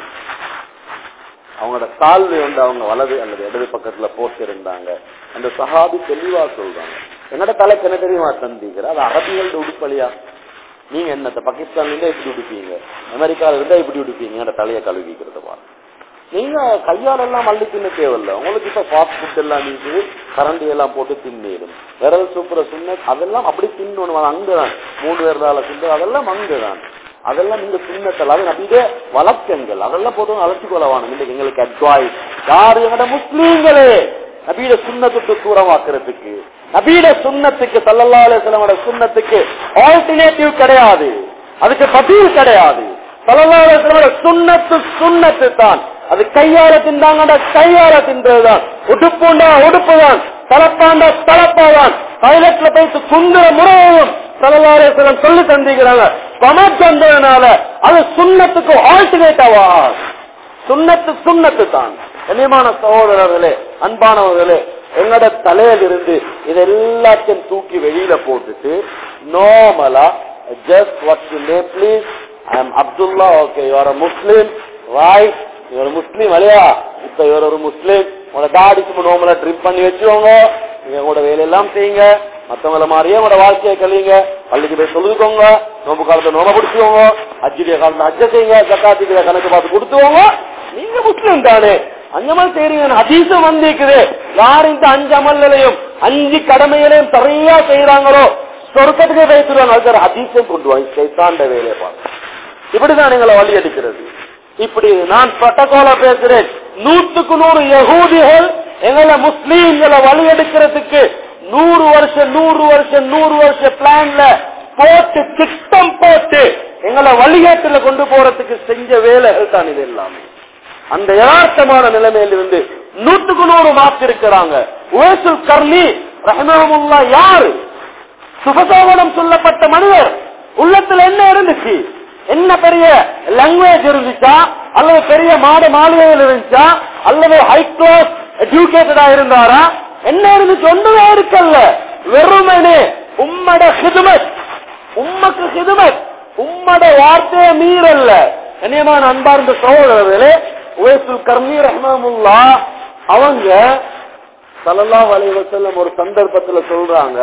அவங்களோட கால்ல வந்து அவங்க வலது அல்லது இடது பக்கத்துல போட்டு இருந்தாங்க அந்த சஹாபி தெளிவா சொல்றாங்க என்னோட தலைக்கு என்ன தெரியுமா தந்திக்கிற அது அரபிகளோட உடுப்பலியா நீங்க என்னத்த பாகிஸ்தான்ல இருந்தா இப்படி உடுப்பீங்க அமெரிக்கால இருந்தா இப்படி உடுப்பீங்க என்னோட தலையை கழுவிக்கிறத பாருங்க நீங்க கையால எல்லாம் மல்லி தின்ன தேவையில்ல உங்களுக்கு இப்ப ஃபாஸ்ட் ஃபுட் எல்லாம் இருக்குது கரண்டி எல்லாம் போட்டு தின்னிடும் விரல் சூப்புற சுண்ண அதெல்லாம் அப்படி தின்னணும் அது அங்கதான் மூணு பேர்தால தின்னு அதெல்லாம் அங்கதான் அதெல்லாம் நீங்க சுண்ணத்தல் அது நபிதே வழக்கங்கள் அதெல்லாம் போட்டு அழைச்சி கொள்ளவானும் இன்னைக்கு எங்களுக்கு அட்வைஸ் யாரு எங்கட முஸ்லீம்களே நபீட சுண்ணத்துக்கு தூரமாக்குறதுக்கு நபீட சுண்ணத்துக்கு சல்லல்லாலே சிலவோட சுண்ணத்துக்கு ஆல்டர்னேட்டிவ் கிடையாது அதுக்கு பதில் கிடையாது சல்லல்லாலே சிலவோட சுண்ணத்து சுண்ணத்து தான் அது கையால தின்றாங்கடா கையால தின்றதுதான் உடுப்புண்டா உடுப்பு தான் தலப்பாண்டா தலப்பாதான் டைலட்ல போயிட்டு குந்துற முறையும் சலவாரே சிலம் சொல்லி தந்திக்கிறாங்க பணச்சந்தனால அது சுண்ணத்துக்கு ஆல்டர்னேட்டாவா சுண்ணத்து சுண்ணத்து தான் கண்ணியமான சகோதரர்களே அன்பானவர்களே எங்களோட தலையில இருந்து இது எல்லாத்தையும் தூக்கி வெளியில போட்டுட்டு நார்மலா just what you name please I am Abdullah okay you are a Muslim right இவர் முஸ்லீம் இல்லையா இப்ப இவர் ஒரு முஸ்லீம் உங்களோட தாடிக்கு நோமலா ட்ரிப் பண்ணி வச்சுக்கோங்க நீங்க உங்களோட வேலையெல்லாம் செய்யுங்க மத்தவங்கள மாதிரியே உங்களோட வாழ்க்கையை கழியுங்க பள்ளிக்கு போய் சொல்லிக்கோங்க நோம்பு காலத்தை நோம்ப பிடிச்சுக்கோங்க அஜிரிய காலத்தை அஜ செய்யுங்க ஜக்காத்துக்கு கணக்கு பார்த்து கொடுத்துவோங்க நீங்க முஸ்லிம் தானே அஞ்சமல் செய்றீங்க ஹதீஸும் வந்திருக்குது யார் இந்த அஞ்சு அமல்களையும் அஞ்சு கடமைகளையும் சரியா செய்யறாங்களோ சொர்க்கத்துக்கு வைத்துருவாங்க அதுக்கு ஒரு ஹதீஸையும் கொண்டு வாங்க சைத்தாண்ட வேலையை பாருங்க இப்படிதான் எங்களை வழி எடுக்கிறது இப்படி நான் பட்டகோல பேசுறேன் நூத்துக்கு நூறு யகூதிகள் எங்களை முஸ்லீம்களை வழி எடுக்கிறதுக்கு நூறு வருஷம் நூறு வருஷம் நூறு வருஷம் பிளான்ல போட்டு திட்டம் போட்டு எங்களை வழிகாட்டுல கொண்டு போறதுக்கு செஞ்ச வேலைகள் தான் இது எல்லாமே அந்த யதார்த்தமான நிலைமையிலிருந்து நூத்துக்கு நூறு மாற்றி இருக்கிறாங்க உவேசுல் கர்ணி ரஹ்மஹமுல்லா யாரு சுபசோகனம் சொல்லப்பட்ட மனிதர் உள்ளத்துல என்ன இருந்துச்சு என்ன பெரிய லாங்குவேஜ் இருந்துச்சா அல்லது பெரிய மாடு மாளிகைகள் இருந்துச்சா அல்லது ஹை கிளாஸ் எஜுகேட்டடா இருந்தாரா என்ன இருந்துச்சு ஒண்ணுமே இருக்கல்ல வெறுமனே உம்மட ஹிதுமத் உம்மக்கு ஹிதுமத் உம்மட வார்த்தைய மீறல்ல கண்ணியமான அன்பார்ந்த சகோதரர்களே உவேசுல் கர்மி ரஹ்மமுல்லா அவங்க சல்லல்லாஹு அலைஹி வஸல்லம் ஒரு சந்தர்ப்பத்துல சொல்றாங்க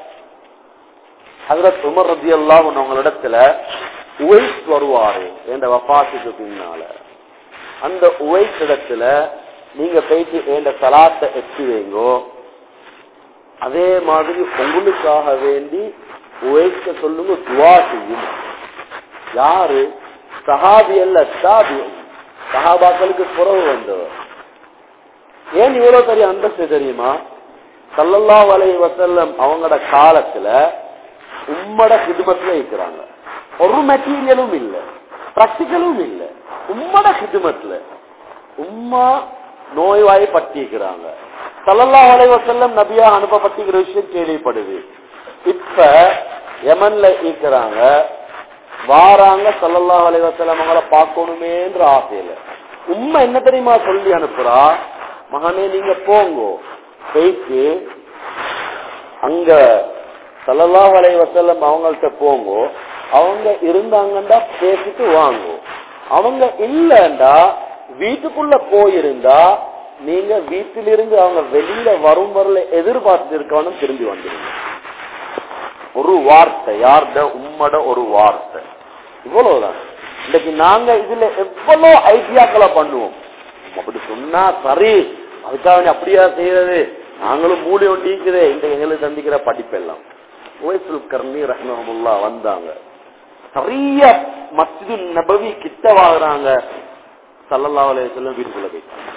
ஹஜரத் உமர் ரதி அல்லாஹ் உங்களிடத்துல உவைஸ் வருவாரு என்ற வபாத்துக்கு பின்னால அந்த உவைஸ் இடத்துல நீங்க போயிட்டு என்ற சலாத்தை எத்தி வைங்கோ அதே மாதிரி உங்களுக்காக வேண்டி உவைக்க சொல்லுங்க துவா செய்யும் யாரு சஹாபி அல்ல சாபி சஹாபாக்களுக்கு புறவு வந்தவர் ஏன் இவ்வளவு பெரிய அந்தஸ்து தெரியுமா சல்லல்லா வலை வசல்லம் அவங்களோட காலத்துல உம்மட ஹிதுமத்துல இருக்கிறாங்க ஒரு மெட்டீரியலும் இல்ல பிராக்டிக்கலும் இல்ல உம்மட ஹிதுமத்துல உம்மா நோய்வாய் பட்டிருக்கிறாங்க சல்லல்லா வலை வசல்லம் நபியா அனுப்பப்பட்டிருக்கிற விஷயம் கேள்விப்படுது இப்ப யமன்ல இருக்கிறாங்க வாராங்க சல்லல்லா அலை வசல்லம் அவங்கள பார்க்கணுமேன்ற ஆசையில உண்மை என்ன தெரியுமா சொல்லி அனுப்புறா மகனே நீங்க போங்கோ போயிட்டு அங்க சல்லல்லா அலை வசல்லம் அவங்கள்ட்ட போங்கோ அவங்க இருந்தாங்கன்னா பேசிட்டு வாங்கோ அவங்க இல்லண்டா வீட்டுக்குள்ள போயிருந்தா நீங்க வீட்டிலிருந்து அவங்க வெளியில வரும் வரல எதிர்பார்த்து இருக்கவனும் திரும்பி வந்துருங்க ஒரு வார்த்தை யார்ட உம்மட ஒரு வார்த்தை இவ்வளவுதான் இன்னைக்கு நாங்க இதுல எவ்வளவு ஐடியாக்களை பண்ணுவோம் அப்படி சொன்னா சரி அதுக்காக அப்படியா செய்யறது நாங்களும் மூடி ஒட்டிக்குதே இந்த எங்களுக்கு சந்திக்கிற படிப்பெல்லாம் ஓய்சுல் கர்ணி ரஹ்மமுல்லா வந்தாங்க நிறைய மஸ்ஜிது நபவி கிட்ட வாங்குறாங்க சல்லல்லா அலையம் வீட்டுக்குள்ள போயிட்டாங்க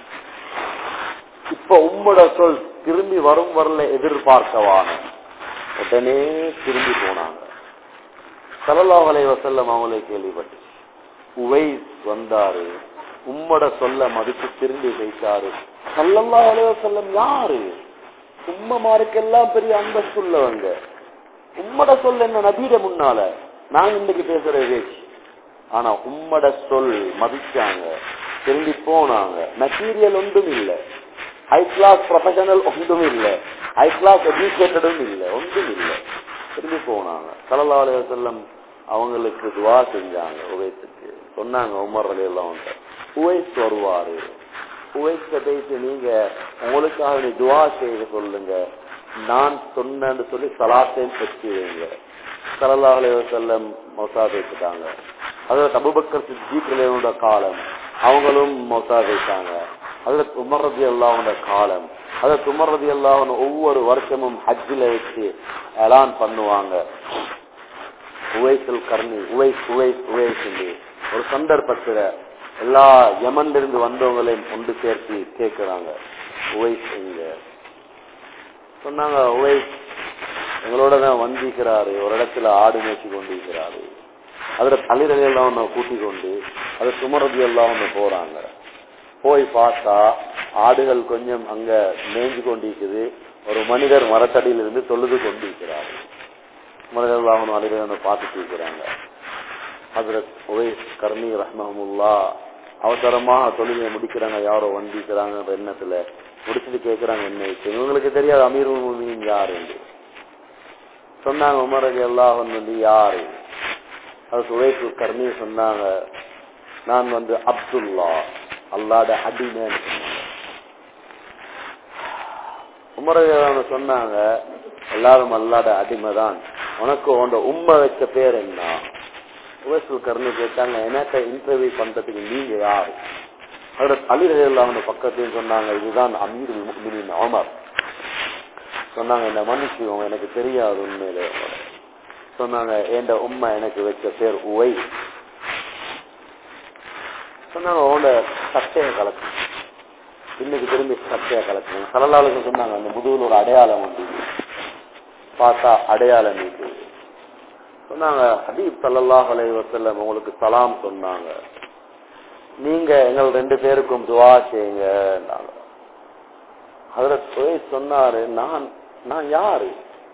இப்ப உம்மோட சொல் திரும்பி வரும் வரல எதிர்பார்க்கவான உடனே திரும்பி போனாங்க சல்லல்லாஹ் அலைஹி வஸல்லம் அவங்களே கேள்விப்பட்டு உவைஸ் வந்தாரு உம்மட சொல்ல மதித்து திரும்பி வைத்தாரு சல்லல்லாஹ் அலைஹி வஸல்லம் யாரு உம்மமாருக்கெல்லாம் பெரிய அந்தஸ்துள்ளவங்க உம்மட சொல் என்ன நபீட முன்னால நான் இன்னைக்கு பேசுற பேச்சு ஆனா உம்மட சொல் மதிச்சாங்க திரும்பி போனாங்க மெட்டீரியல் ஒன்றும் இல்லை ஹை கிளாஸ் ப்ரொஃபஷனல் ஒன்றும் இல்லை ஹை கிளாஸ் எஜுகேட்டடும் இல்லை ஒன்றும் இல்லை திரும்பி போனாங்க சல்லா அலைய செல்லம் அவங்களுக்கு துவா செஞ்சாங்க உவைத்துக்கு சொன்னாங்க உமர் அலி எல்லாம் உவைஸ் வருவாரு உவைஸ்ட பேசி நீங்க உங்களுக்காக நீ துவா செய்ய சொல்லுங்க நான் சொன்னேன்னு சொல்லி சலாத்தையும் பெற்று வைங்க சல்லா அலைய செல்லம் மொசா பேசிட்டாங்க அதாவது அபுபக்கர் சித்திகளோட காலம் அவங்களும் மொசா பேசாங்க அதுல துமரதி அல்லாவோட காலம் அத துமரதி அல்லாவன் ஒவ்வொரு வருஷமும் ஹஜ்ஜில வச்சு எலான் பண்ணுவாங்க உவைசல் கர்ணி உவைஸ் உவைஸ் உவைஸ் ஒரு சந்தர்ப்பத்துல எல்லா யமன்ல இருந்து வந்தவங்களையும் ஒன்று சேர்த்து கேட்கிறாங்க உவைஸ் எங்க சொன்னாங்க உவைஸ் எங்களோட தான் வந்திருக்கிறாரு ஒரு இடத்துல ஆடு மேய்ச்சி கொண்டிருக்கிறாரு அதுல தளிரலி எல்லாம் ஒண்ணு கூட்டிக் கொண்டு அது சுமரதி எல்லாம் ஒண்ணு போறாங்க போய் பார்த்தா ஆடுகள் கொஞ்சம் அங்க மேய்ஞ்சு கொண்டிருக்குது ஒரு மனிதர் மரத்தடியில இருந்து தொழுது கொண்டிருக்கிறார் மனிதர்கள் அவன் அலிரனை பார்த்துட்டு இருக்கிறாங்க அதுல உவைஸ் கர்ணி ரஹ்மஹமுல்லா அவசரமாக தொழுகையை முடிக்கிறாங்க யாரோ வந்திருக்கிறாங்க எண்ணத்துல முடிச்சுட்டு கேட்கிறாங்க என்ன விஷயம் இவங்களுக்கு தெரியாது அமீர் முமின் யாரு என்று சொன்னாங்க உமர் அலி அல்லாஹ் வந்து யாரு அது சுவைக்கு கர்ணி சொன்னாங்க நான் வந்து அப்துல்லா அல்லாட அடிமைன்னு சொன்னாங்க உமரவியான சொன்னாங்க எல்லாரும் அல்லாட அடிமை தான் உனக்கு உன்னோட உண்மை வச்ச பேர் என்ன உவசூல் கருணை கேட்டாங்க எனக்கு இன்டர்வியூ பண்றதுக்கு நீங்க யாரு அதற்கு அலிரலாம் பக்கத்தையும் சொன்னாங்க இதுதான் அமீருல் முக்மினின் அமர் சொன்னாங்க இந்த மன்னிச்சுக்கோங்க எனக்கு தெரியாது உண்மையிலே சொன்னாங்க என் உம்மா எனக்கு வச்ச பேர் உவை சொன்னாங்க உங்களோட சட்டையை கலக்கு இன்னைக்கு திரும்பி சட்டையை கலக்குங்க சலலாளுக்கு சொன்னாங்க அந்த முதுகுல ஒரு அடையாளம் உண்டு பார்த்தா அடையாளம் இருக்கு சொன்னாங்க ஹபீப் சல்லாஹ் அலைவசல்லம் உங்களுக்கு சலாம் சொன்னாங்க நீங்க எங்கள் ரெண்டு பேருக்கும் துவா செய்யுங்க அதுல போய் சொன்னாரு நான் நான் யாரு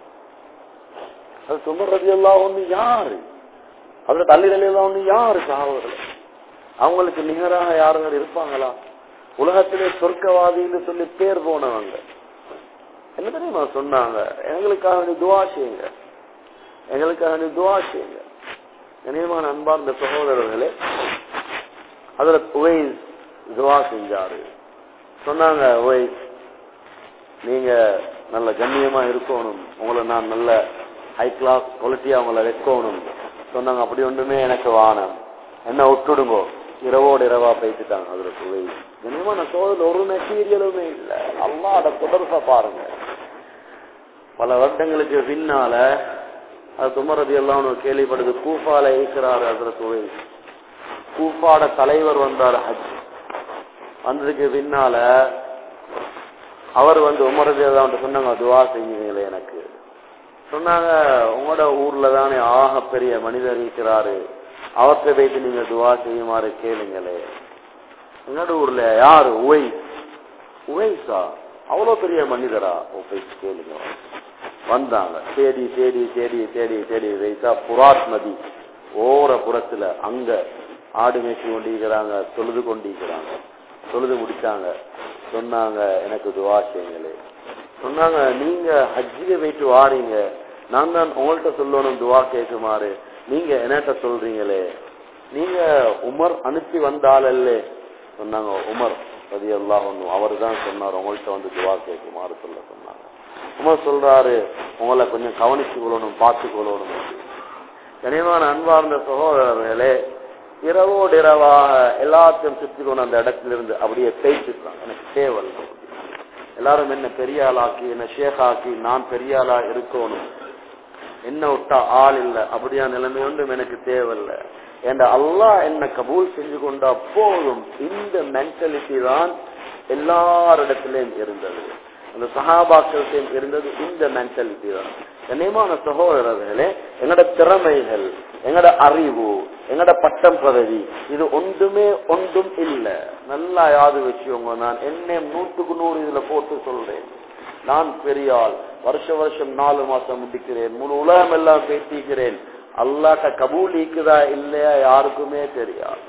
அது சுமர் ரதி எல்லாம் ஒண்ணு யாரு அதுல தள்ளி எல்லாம் ஒண்ணு யாரு சாவர்கள் அவங்களுக்கு நிகராக யாருங்க இருப்பாங்களா உலகத்திலே சொர்க்கவாதின்னு சொல்லி பேர் போனவங்க என்ன தெரியுமா சொன்னாங்க எங்களுக்காக நீ துவா செய்யுங்க எங்களுக்காக நீ துவா செய்யுங்க இனியமான அன்பார்ந்த சகோதரர்களே அதுல உவைஸ் துவா செஞ்சாரு சொன்னாங்க உவைஸ் நீங்க நல்ல கண்ணியமா இருக்கணும் உங்களை நான் நல்ல ஹை கிளாஸ் குவாலிட்டியா உங்களை வைக்கணும் சொன்னாங்க அப்படி ஒன்றுமே எனக்கு வானம் என்ன விட்டுடுங்கோ இரவோடு இரவா பேசிட்டாங்க அதுல சுவை கண்ணியமான சோதரில் ஒரு மெட்டீரியலுமே இல்ல அல்லாட தொடர்பை பாருங்க பல வருடங்களுக்கு பின்னால அது துமரதி எல்லாம் கேள்விப்படுது கூஃபால இருக்கிறாரு அதுல சுவை கூஃபாட தலைவர் வந்தார் ஹஜ் வந்ததுக்கு பின்னால அவர் வந்து உமரதி எல்லாம் சொன்னாங்க துவா செய்யுங்களே எனக்கு சொன்னாங்க உங்களோட ஊர்ல தானே ஆக பெரிய மனிதர் இருக்கிறாரு அவர்கிட்ட போயிட்டு நீங்க துவா செய்யுமாறு கேளுங்களே எங்களோட ஊர்ல யாரு உவை உவைசா அவ்வளவு பெரிய மனிதரா போய் கேளுங்க வந்தாங்க தேடி தேடி தேடி தேடி தேடி வைத்தா புராத் நதி ஓர புறத்துல அங்க ஆடு மேய்ச்சி கொண்டிருக்கிறாங்க தொழுது கொண்டிருக்கிறாங்க தொழுது முடிச்சாங்க சொன்னாங்க எனக்கு துவா செய்யுங்களே சொன்னாங்க நீங்க ஹஜ்ஜில போயிட்டு வாரீங்க நான் தான் உங்கள்கிட்ட சொல்லணும் துவா கேட்குமாறு நீங்க என்னட்ட சொல்றீங்களே நீங்க உமர் அனுப்பி வந்தாலல்ல சொன்னாங்க உமர் அது எல்லாம் ஒண்ணும் அவர் தான் சொன்னார் உங்கள்கிட்ட வந்து துவா கேட்குமாறு சொல்ல சொன்னாங்க உமர் சொல்றாரு உங்களை கொஞ்சம் கவனிச்சு கொள்ளணும் பார்த்து கொள்ளணும் கனிவான அன்பார்ந்த சகோதரர்களே இரவோடு இரவாக எல்லாத்தையும் சுத்தி கொண்டு அந்த இடத்திலிருந்து அப்படியே பேசிட்டாங்க எனக்கு தேவையில்லை எல்லாரும் என்ன பெரிய ஆளாக்கி என்ன ஷேக் நான் பெரிய ஆளா இருக்கணும் என்ன விட்டா ஆள் இல்ல அப்படியா நிலைமை ஒன்றும் எனக்கு தேவையில்ல என்ற அல்லாஹ் என்ன கபூல் செஞ்சு கொண்டா போதும் இந்த மென்டாலிட்டி தான் எல்லாரிடத்திலையும் இருந்தது அந்த சகாபாக்கள் இருந்தது இந்த மென்டாலிட்டி தான் கண்ணியமான சகோதரர்களே எங்கட திறமைகள் எங்கட அறிவு எங்கட பட்டம் பதவி இது ஒன்றுமே ஒன்றும் இல்ல நல்லா யாது வச்சுக்கோங்க நான் என்ன நூற்றுக்கு நூறு இதுல போட்டு சொல்றேன் நான் பெரியாள் வருஷ வருஷம் நாலு மாசம் முடிக்கிறேன் முழு உலகம் எல்லாம் பேசிக்கிறேன் அல்லாட்ட கபூலிக்குதா இல்லையா யாருக்குமே தெரியாது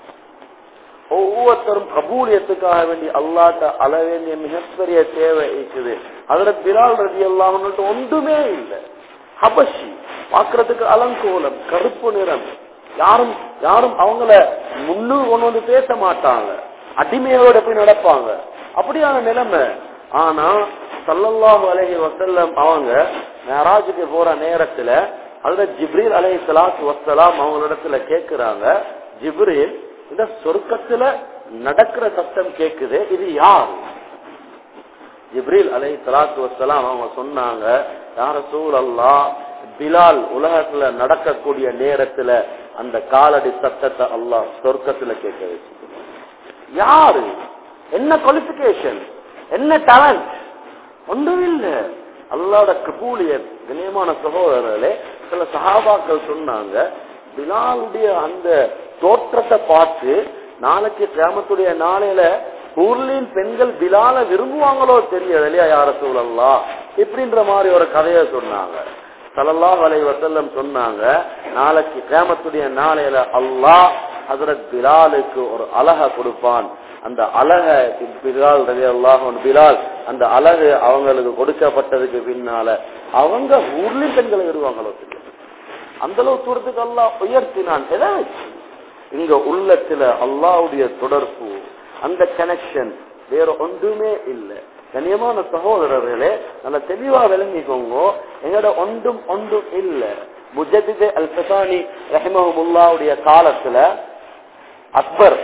ஒவ்வொருத்தரும் கபூலியத்துக்காக வேண்டி அல்லாட்ட அள வேண்டிய மிகப்பெரிய தேவை இருக்குது அதுல பிலால் ரதி எல்லாம் ஒன்றுமே இல்லை ஹபஷி பாக்குறதுக்கு அலங்கோலம் கருப்பு நிறம் யாரும் யாரும் அவங்கள முன்னு கொண்டு வந்து பேச மாட்டாங்க அடிமையோட போய் நடப்பாங்க அப்படியான நிலைமை ஆனா சல்லல்லாஹு அலஹி வசல்லம் அவங்க மேராஜுக்கு போற நேரத்துல அதுல ஜிப்ரீல் அலை சலாத்து வசலாம் அவங்களிடத்துல கேக்குறாங்க ஜிப்ரீல் இந்த சொர்க்கத்துல நடக்கிற சத்தம் கேக்குது இது யார் ஜிப்ரீல் அலை சலாத்து வசலாம் அவங்க சொன்னாங்க யார சூழல்லா பிலால் உலகத்துல நடக்கக்கூடிய நேரத்துல அந்த காலடி சத்தத்தை அல்லாஹ் சொர்க்கத்துல கேட்க வச்சு யாரு என்ன குவாலிபிகேஷன் என்ன டேலண்ட் ஒன்றும் இல்ல அல்லாட கபூலியர் கண்ணியமான சகோதரர்களே சில சகாபாக்கள் சொன்னாங்க பிலாலுடைய அந்த தோற்றத்தை பார்த்து நாளைக்கு கிராமத்துடைய நாளையில ஊர்லின் பெண்கள் பிலால விரும்புவாங்களோ தெரியல இல்லையா யார சூழல்லா இப்படின்ற மாதிரி ஒரு கதையை சொன்னாங்க சலல்லா வலை வசல்லம் சொன்னாங்க நாளைக்கு கிராமத்துடைய நாளையில அல்லாஹ் ஹசரத் பிலாலுக்கு ஒரு அழக கொடுப்பான் அந்த அழக பிலால் ரவி அல்லாஹ் பிலால் அந்த அழகு அவங்களுக்கு கொடுக்கப்பட்டதுக்கு பின்னால அவங்க ஊர்லின் பெண்களை விரும்புவாங்களோ தெரியும் அந்த அளவு தூரத்துக்கு அல்லாஹ் உயர்த்தினான் எதை வச்சு இங்க உள்ளத்துல அல்லாவுடைய தொடர்பு அந்த கனெக்ஷன் வேற ஒன்றுமே இல்லை கண்ணியமான சகோதரர்களே நல்ல தெளிவா விளங்கிக்கோங்க எங்கட ஒன்றும் ஒன்றும் இல்ல முஜதிதே அல் பசானி ரஹிமஹமுல்லாவுடைய காலத்துல அக்பர்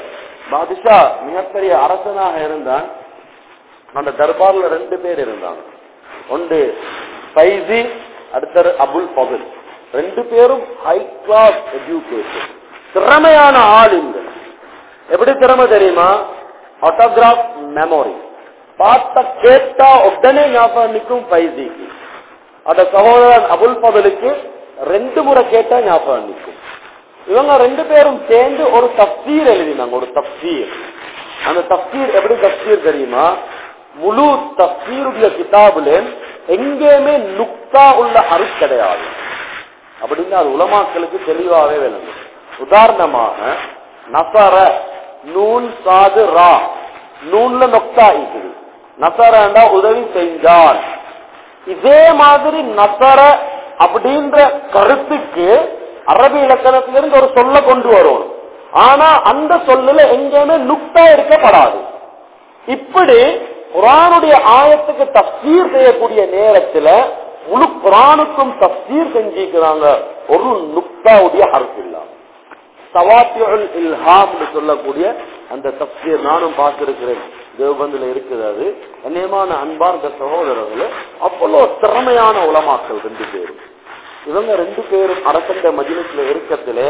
பாதுஷா மிகப்பெரிய அரசனாக இருந்தான் அந்த தர்பார்ல ரெண்டு பேர் இருந்தாங்க ஒன்று ஃபைசி அடுத்தது அபுல் பகுல் ரெண்டு பேரும் ஹை கிளாஸ் எஜுகேஷன் திறமையான ஆளுங்கள் எப்படி திறமை தெரியுமா ஆட்டோகிராஃப் மெமோரி பார்த்த கேட்டா உடனே ஞாபகம் நிற்கும் ஃபைசிக்கு அந்த சகோதரன் அபுல் பதலுக்கு ரெண்டு முறை கேட்டா ஞாபகம் நிற்கும் இவங்க ரெண்டு பேரும் சேர்ந்து ஒரு தப்சீர் எழுதினாங்க ஒரு தப்சீர் அந்த தப்சீர் எப்படி தப்சீர் தெரியுமா முழு தப்சீருடைய கிதாபுல எங்கேயுமே நுக்தா உள்ள அரு கிடையாது அப்படின்னு அது உலமாக்களுக்கு தெளிவாகவே விளங்கும் உதாரணமாக நசர நூன் சாது ரா நூன்ல நொக்தா இருக்குது நசரண்டா உதவி செஞ்சால் இதே மாதிரி நசர அப்படின்ற கருத்துக்கு அரபி இலக்கணத்திலிருந்து ஒரு சொல்ல கொண்டு வரும் ஆனா அந்த சொல்லுல எங்கேயுமே நுக்தா இருக்கப்படாது இப்படி குரானுடைய ஆயத்துக்கு தப்சீர் செய்யக்கூடிய நேரத்துல முழு குரானுக்கும் தப்சீர் செஞ்சிருக்கிறாங்க ஒரு நுக்தாவுடைய ஹர்ஃப் இல்லாம சவாத்தியுல் இல்ஹாம்னு சொல்லக்கூடிய அந்த தப்சீர் நானும் பார்த்திருக்கிறேன் தேவபந்தில் இருக்குது அது கண்ணியமான அன்பார்ந்த சகோதரர்களே அவ்வளோ திறமையான உலமாக்கள் ரெண்டு பேரும் இவங்க ரெண்டு பேரும் அரசண்ட மஜிலிஸ்ல இருக்கத்திலே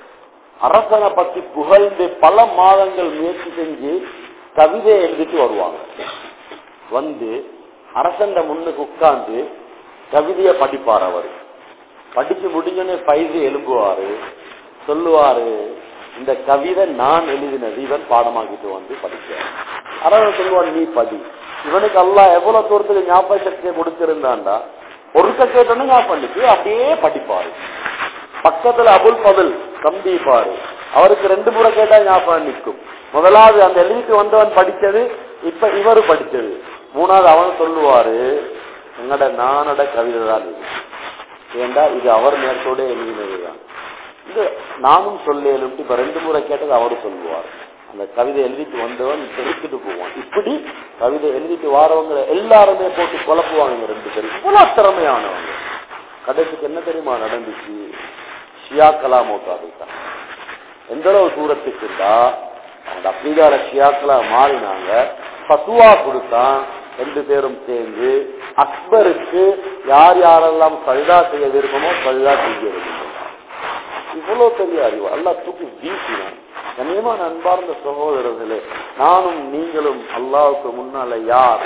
அரசனை பத்தி புகழ்ந்து பல மாதங்கள் முயற்சி செஞ்சு கவிதை எழுதிட்டு வருவாங்க வந்து அரசண்ட முன்னுக்கு உட்கார்ந்து கவிதைய படிப்பார் அவர் படிச்சு முடிஞ்சோடனே பயிர் எழும்புவாரு சொல்லுவாரு இந்த கவிதை நான் எழுதினது இவன் பாடமாக்கிட்டு வந்து படிக்கிறான் அரசன் சொல்லுவான் நீ படி இவனுக்கு அல்லா எவ்வளவு தூரத்துக்கு ஞாபக சக்தியை கொடுத்திருந்தான்டா ஒருக்க கேட்டோன்னு ஞாபகம் பண்ணிட்டு அப்படியே படிப்பாரு பக்கத்துல அபுல் பதல் கம்பிப்பாரு அவருக்கு ரெண்டு முறை கேட்டா ஞாபகம் நிற்கும் முதலாவது அந்த எழுதிட்டு வந்தவன் படிச்சது இப்ப இவரு படிச்சது மூணாவது அவன் சொல்லுவாரு எங்கட நானோட கவிதை தான் இது ஏண்டா இது அவர் நேரத்தோட எழுதினதுதான் இது நானும் சொல்லேலும் இப்ப ரெண்டு முறை கேட்டது அவரு சொல்லுவார் அந்த கவிதை எழுதிட்டு வந்தவன் தெரிவித்துட்டு போவான் இப்படி கவிதை எழுதிட்டு வாரவங்க எல்லாருமே போட்டு குழப்புவாங்க ரெண்டு பேரும் இவ்வளவு திறமையானவங்க கடைசிக்கு என்ன தெரியுமா நடந்துச்சு ஷியா கலாமோட்டா அதுதான் எந்த அளவு தூரத்துக்கு இருந்தா அந்த அப்ரிகால ஷியாக்களா மாறினாங்க பத்துவா கொடுத்தான் ரெண்டு பேரும் சேர்ந்து அக்பருக்கு யார் யாரெல்லாம் சஜிதா செய்ய விருப்பமோ சஜிதா செய்ய விருப்பமோ இவ்வளவு பெரிய அறிவு அல்லா தூக்கி வீசினான் கண்ணியமான அன்பார்ந்த சகோதரர்களே நானும் நீங்களும் அல்லாவுக்கு முன்னால யார்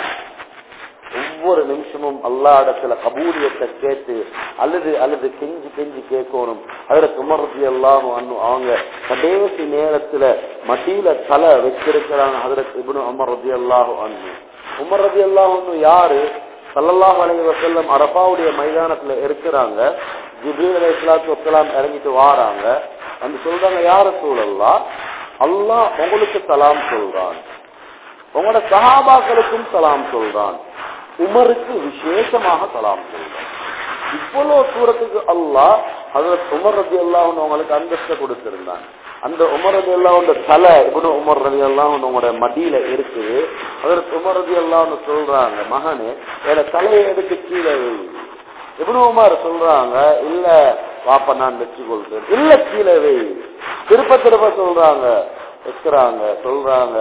ஒவ்வொரு நிமிஷமும் அல்லா இடத்துல கபூலியத்தை கேட்டு அல்லது அல்லது கெஞ்சி கெஞ்சி கேட்கணும் அதுல சுமரத்தி எல்லாம் அவங்க கடைசி நேரத்துல மட்டியில தலை வச்சிருக்கிறாங்க அதுல இபுனு அமர் ரதி அல்லாஹு அண்ணு உமர் ரதி அல்லாஹ் யாரு சல்லல்லாஹ் அலைஹி வஸல்லம் அரபாவுடைய மைதானத்துல இருக்கிறாங்க ஜிப்ரீல் அலைஹி ஸலாத்து வஸலாம் இறங்கிட்டு வாராங்க வந்து சொல்றாங்க யார சூழல்லா அல்லாஹ் உங்களுக்கு சலாம் சொல்றான் உங்களோட சஹாபாக்களுக்கும் சலாம் சொல்றான் உமருக்கு விசேஷமாக சலாம் சொல்றான் இவ்வளவு தூரத்துக்கு அல்லாஹ் அதில் உமர் ரதி அல்லாஹ் அவங்களுக்கு அந்தஸ்தை கொடுத்திருந்தான் அந்த உமர் ரதி அல்லாஹ் தலை இப்படி உமர் ரதி அல்லாஹ் உங்களோட மடியில இருக்குது அதற்கு உமர் ரதி அல்லாஹ் சொல்றாங்க மகனே என்னோட தலையை எடுத்து கீழே வை இப்படி உமர் சொல்றாங்க இல்ல பாப்பா நான் வச்சு கொள்றேன் இல்ல கீழே வை திருப்ப திருப்ப சொல்றாங்க வைக்கிறாங்க சொல்றாங்க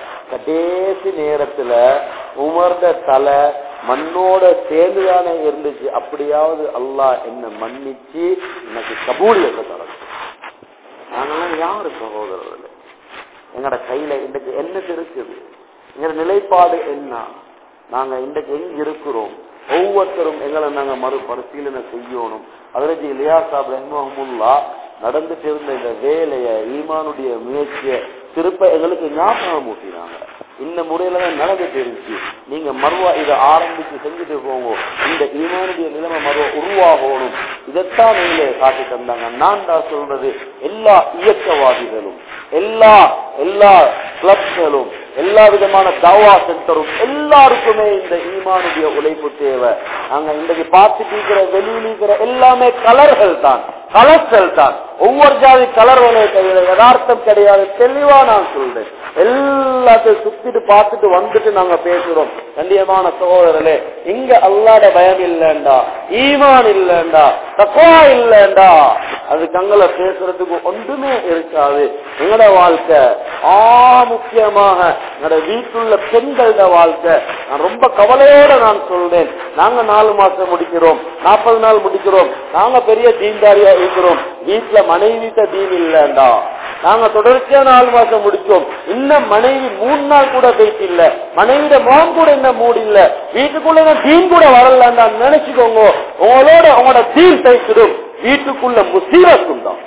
கடைசி நேரத்துல உமர்ந்த தலை மண்ணோட சேர்ந்துதானே இருந்துச்சு அப்படியாவது அல்லாஹ் என்ன மன்னிச்சு எனக்கு கபூலியத்தை தரணும் நாங்கெல்லாம் யாரு சகோதரர்கள் எங்கட கையில இன்றைக்கு என்ன இருக்குது எங்க நிலைப்பாடு என்ன நாங்க இன்றைக்கு எங்க இருக்கிறோம் ஒவ்வொருத்தரும் எங்களை நாங்க மறுபரிசீலனை செய்யணும் அதிரஜி இலியா சாப் ரஹ்மஹமுல்லா நடந்துட்டு இருந்த இந்த வேலைய ஈமானுடைய முயற்சியை திருப்ப எங்களுக்கு ஞாபகம் ஊட்டினாங்க இந்த முறையில தான் நடந்துட்டு இருந்துச்சு நீங்க மறுவா இதை ஆரம்பிச்சு செஞ்சுட்டு போங்க இந்த ஈமானுடைய நிலைமை மறுவா உருவாகணும் இதைத்தான் நீங்களே காட்டி தந்தாங்க நான் தான் சொல்றது எல்லா இயக்கவாதிகளும் எல்லா எல்லா கிளப்களும் எல்லா விதமான தாவா சென்டரும் எல்லாருக்குமே இந்த ஈமானுடைய உழைப்பு தேவை நாங்க இன்றைக்கு பார்த்துட்டு இருக்கிற வெளியில் இருக்கிற எல்லாமே கலர்கள் தான் கலர்கள் தான் ஒவ்வொரு ஜாதி கலர்களை தவிர யதார்த்தம் கிடையாது தெளிவா நான் சொல்றேன் எல்லாத்தையும் சுத்திட்டு பார்த்துட்டு வந்துட்டு நாங்க பேசுறோம் கண்டியமான சகோதரர்களே இங்க அல்லாட பயம் இல்லண்டா ஈமான் இல்லண்டா தக்குவா இல்லண்டா அது கங்களை பேசுறதுக்கு ஒன்றுமே இருக்காது எங்களோட வாழ்க்கை ஆ முக்கியமாக எங்களோட வீட்டுள்ள பெண்களோட வாழ்க்கை நான் ரொம்ப கவலையோட நான் சொல்றேன் நாங்க நாலு மாசம் முடிக்கிறோம் நாற்பது நாள் முடிக்கிறோம் நாங்க பெரிய தீன்தாரியா இருக்கிறோம் வீட்டுல மனைவிட்ட தீன் இல்லண்டா நாங்க தொடர்ச்சியா நாலு மாசம் முடிச்சோம் இன்னும் மனைவி மூணு நாள் கூட போயிட்டு இல்ல மனைவிட முகம் கூட என்ன மூடி இல்ல வீட்டுக்குள்ள இன்னும் தீன் கூட வரலன்னா நினைச்சுக்கோங்க உங்களோட உங்களோட தீன் தைச்சிடும் வீட்டுக்குள்ள முசீரத்தும் தான்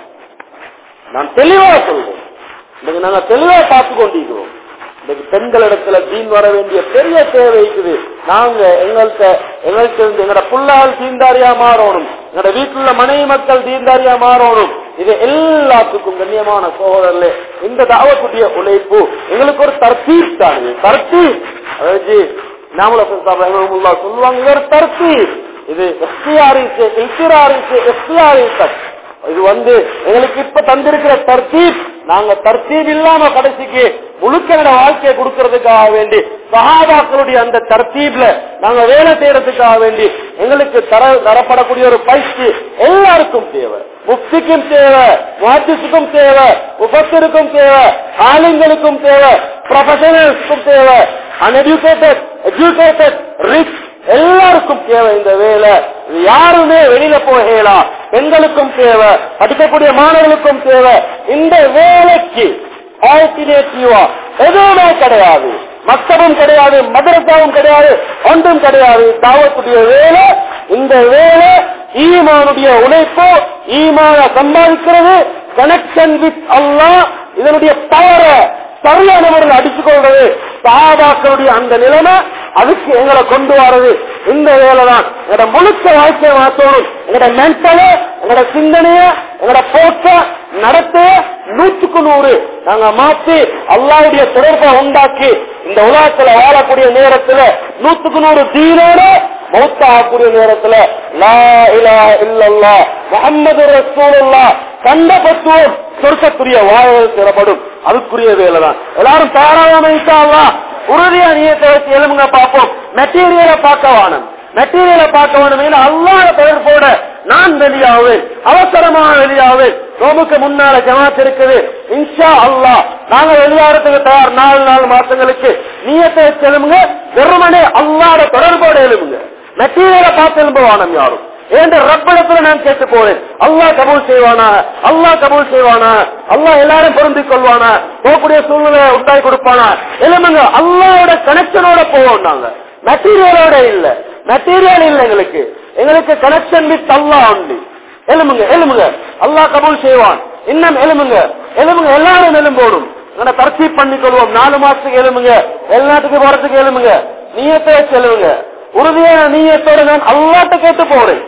நான் தெளிவா சொல்றேன் இன்னைக்கு நாங்க தெளிவா பார்த்து கொண்டிருக்கிறோம் இன்னைக்கு பெண்களிடத்துல தீன் வர வேண்டிய பெரிய தேவை இருக்குது நாங்க எங்கள்கிட்ட எங்கள்கிட்ட இருந்து எங்களோட புள்ளால் தீன்தாரியா மாறணும் எங்களோட வீட்டுல மனைவி மக்கள் தீன்தாரியா மாறணும் இது எல்லாத்துக்கும் கண்ணியமான சோதரர்களே இந்த தாவத்துடைய உழைப்பு எங்களுக்கு ஒரு தர்த்தீப் தான் இது தர்த்தீப் அதாவது நாமள சொல்லுவாங்க இது ஒரு தர்த்தீப் இது எஸ்டிஆர்இசு எல்சிஆர்இசு எஸ்டிஆர்இசு இது வந்து எங்களுக்கு இப்ப தந்திருக்கிற தர்த்தீப் நாங்க தர்த்தீப் இல்லாம கடைசிக்கு முழுக்க வாழ்க்கையை கொடுக்கறதுக்காக வேண்டி சகாபாக்களுடைய அந்த தர்த்தீப்ல நாங்க வேலை செய்யறதுக்காக வேண்டி எங்களுக்கு தர தரப்படக்கூடிய ஒரு பயிற்சி எல்லாருக்கும் தேவை முஃப்திக்கும் தேவை முஹத்திஸுக்கும் தேவை உபத்திற்கும் தேவை ஆளுங்களுக்கும் தேவை ப்ரொஃபஷனல்ஸ்க்கும் தேவை அன்எடுகேட்டட் எஜுகேட்டட் ரிச் எல்லாருக்கும் தேவை இந்த வேலை இது யாருமே வெளியில போகலாம் பெண்களுக்கும் தேவை படிக்கக்கூடிய மாணவர்களுக்கும் தேவை இந்த வேலைக்கு ஆல்டர்னேட்டிவா எதுவுமே கிடையாது மக்தபும் கிடையாது மதரசாவும் கிடையாது ஒன்றும் கிடையாது தாவத்துடைய வேலை இந்த வேலை ஈமானுடைய உழைப்பு ஈமான சம்பாதிக்கிறது கனெக்ஷன் வித் அல்லா இதனுடைய தவற சரியான முறையில் அடிச்சு கொள்றது சாபாக்களுடைய அந்த நிலைமை அதுக்கு எங்களை கொண்டு வர்றது இந்த வேலை தான் எங்களோட முழுக்க வாழ்க்கையை மாற்றணும் எங்களோட மென்டல எங்களோட சிந்தனைய எங்களோட போக்க நடத்த நூற்றுக்கு நூறு நாங்க மாத்தி அல்லாவுடைய தொடர்பை உண்டாக்கி இந்த உலகத்துல வாழக்கூடிய நேரத்துல நூற்றுக்கு நூறு தீனோட மௌத்தாகக்கூடிய நேரத்துல லா இலா இல்லல்லா முகமது ரசூலுல்லா கண்ட பத்துவம் சொர்க்கத்துரிய வாழல் திறப்படும் அதுக்குரிய வேலை தான் எல்லாரும் தாராளமா உறுதியா நீயத்தை வச்சு எலும்புங்க பார்ப்போம் மெட்டீரியலை பார்க்க வானம் மெட்டீரியலை பார்க்க வேணும் அல்லாத தொடர்போட நான் வெளியாவேன் அவசரமா வெளியாவேன் ரோமுக்கு முன்னால ஜமாத் இருக்குது இன்ஷா அல்லா நாங்க வெளியாகிறதுக்கு தயார் நாலு நாலு மாசங்களுக்கு நீயத்தை வச்சு எழுமுங்க வெறுமனே அல்லாத தொடர்போட எழுமுங்க மெட்டீரியலை பார்த்து எழும்ப வானம் யாரும் என்ற ரப்படத்துல நான் கேட்டு போறேன் அல்லாஹ் கபூல் செய்வானா அல்லாஹ் கபூல் செய்வானா அல்லாஹ் எல்லாரும் பொருந்திக் கொள்வானா போகக்கூடிய சூழ்நிலை உண்டாய் கொடுப்பானா எழுமுங்க அல்லாவோட கனெக்ஷனோட போவோம் நாங்க மெட்டீரியலோட இல்ல மெட்டீரியல் இல்ல எங்களுக்கு எங்களுக்கு கனெக்ஷன் வித் அல்லா உண்டு எலும்புங்க எலும்புங்க அல்லாஹ் கபூல் செய்வான் இன்னும் எலும்புங்க எலும்புங்க எல்லாரும் எலும்போடும் எங்களை தர்த்தீப் பண்ணிக் கொள்வோம் நாலு மாசத்துக்கு எலும்புங்க எல்லாத்துக்கு போறதுக்கு எலும்புங்க நீயத்தை வச்சு எலும்புங்க உறுதியான நீயத்தோட நான் அல்லாட்ட கேட்டு போறேன்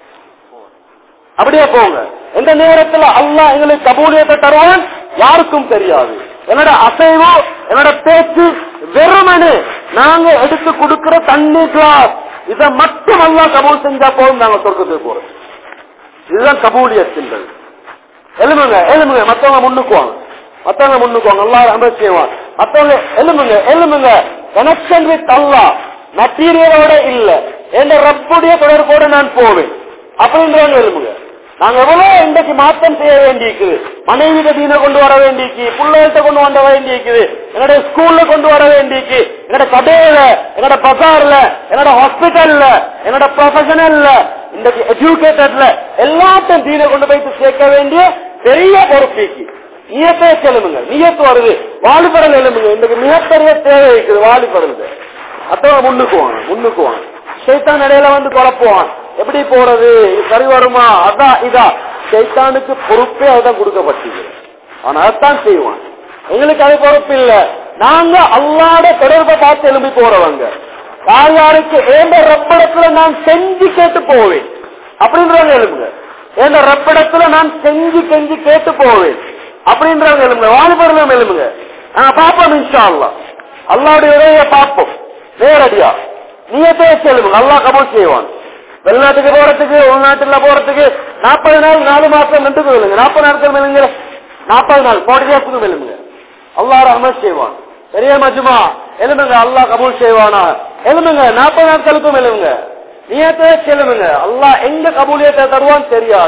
அப்படியே போங்க எந்த நேரத்துல அல்லாஹ் எங்களுக்கு கபூலியத்தை தருவான் யாருக்கும் தெரியாது என்னோட அசைவோ என்னோட பேச்சு வெறுமனு நாங்க எடுத்து கொடுக்கிற தண்ணி கிளாஸ் இதை மட்டும் அல்லா கபூல் செஞ்சா போதும் நாங்க சொர்க்கத்துக்கு போறோம் இதுதான் கபூலியத்தின்றது எலும்புங்க எலும்புங்க மத்தவங்க முன்னுக்குவாங்க மத்தவங்க முன்னுக்குவாங்க எல்லாரும் அமல் செய்வாங்க மத்தவங்க எலும்புங்க எலும்புங்க கனெக்ஷன் வித் அல்லா மெட்டீரியலோட இல்ல என்ற ரப்புடைய தொடர்போட நான் போவேன் அப்படின்றவங்க எலும்புங்க நாங்க எவ்வளவு இன்றைக்கு மாற்றம் செய்ய வேண்டியிருக்குது மனைவிட தீன கொண்டு வர வேண்டியிருக்கு பிள்ளைகிட்ட கொண்டு வர வேண்டியிருக்குது என்னோட ஸ்கூல்ல கொண்டு வர வேண்டியிருக்கு என்னோட கடையில என்னோட பசார்ல என்னோட ஹாஸ்பிட்டல்ல என்னோட ப்ரொஃபஷனல்ல இன்றைக்கு எஜுகேட்டட்ல எல்லாத்தையும் தீன கொண்டு போயிட்டு சேர்க்க வேண்டிய பெரிய பொறுப்பிக்கு நீயத்தே செலுமுங்க நீயத்து வருது வாலிபரல் எழுமுங்க இன்றைக்கு மிகப்பெரிய தேவை இருக்குது வாலிபரல் அத்தவங்க முன்னுக்கு வாங்க முன்னுக்கு வாங்க சைத்தான் இடையில வந்து குழப்புவான் எப்படி போறது இது சரி வருமா அதான் இதா சைத்தானுக்கு பொறுப்பே அதுதான் கொடுக்கப்பட்டது ஆனா அதான் செய்வான் எங்களுக்கு அது பொறுப்பு இல்ல நாங்க அல்லாட தொடர்பை பார்த்து எழுப்பி போறவங்க யார் யாருக்கு ஏந்த ரப்படத்துல நான் செஞ்சு கேட்டு போவேன் அப்படின்றவங்க எழுப்புங்க ஏந்த ரப்படத்துல நான் செஞ்சு செஞ்சு கேட்டு போவேன் அப்படின்றவங்க எழுப்புங்க வாலிபர்களும் எழுப்புங்க நாங்க பார்ப்போம் இன்ஷா அல்லா அல்லாவுடைய உதவியை பார்ப்போம் நேரடியா நீயத்தே செல்லுங்க அல்லா கபூல் செய்வான் வெளிநாட்டுக்கு போறதுக்கு உள்நாட்டுல போறதுக்கு நாற்பது நாள் நாலு மாசம் நின்று விழுங்க நாற்பது நாட்கள் மெல்லுங்க நாற்பது நாள் போட்டி டேஸ்க்கு மெல்லுங்க அல்லா ரஹமத் செய்வான் பெரிய மஜுமா எலும்புங்க அல்லாஹ் கபூல் செய்வானா எலும்புங்க நாற்பது நாட்களுக்கும் எலும்புங்க நீயத்தே செல்லுங்க அல்லாஹ் எங்க கபூலியத்தை தருவான் தெரியாது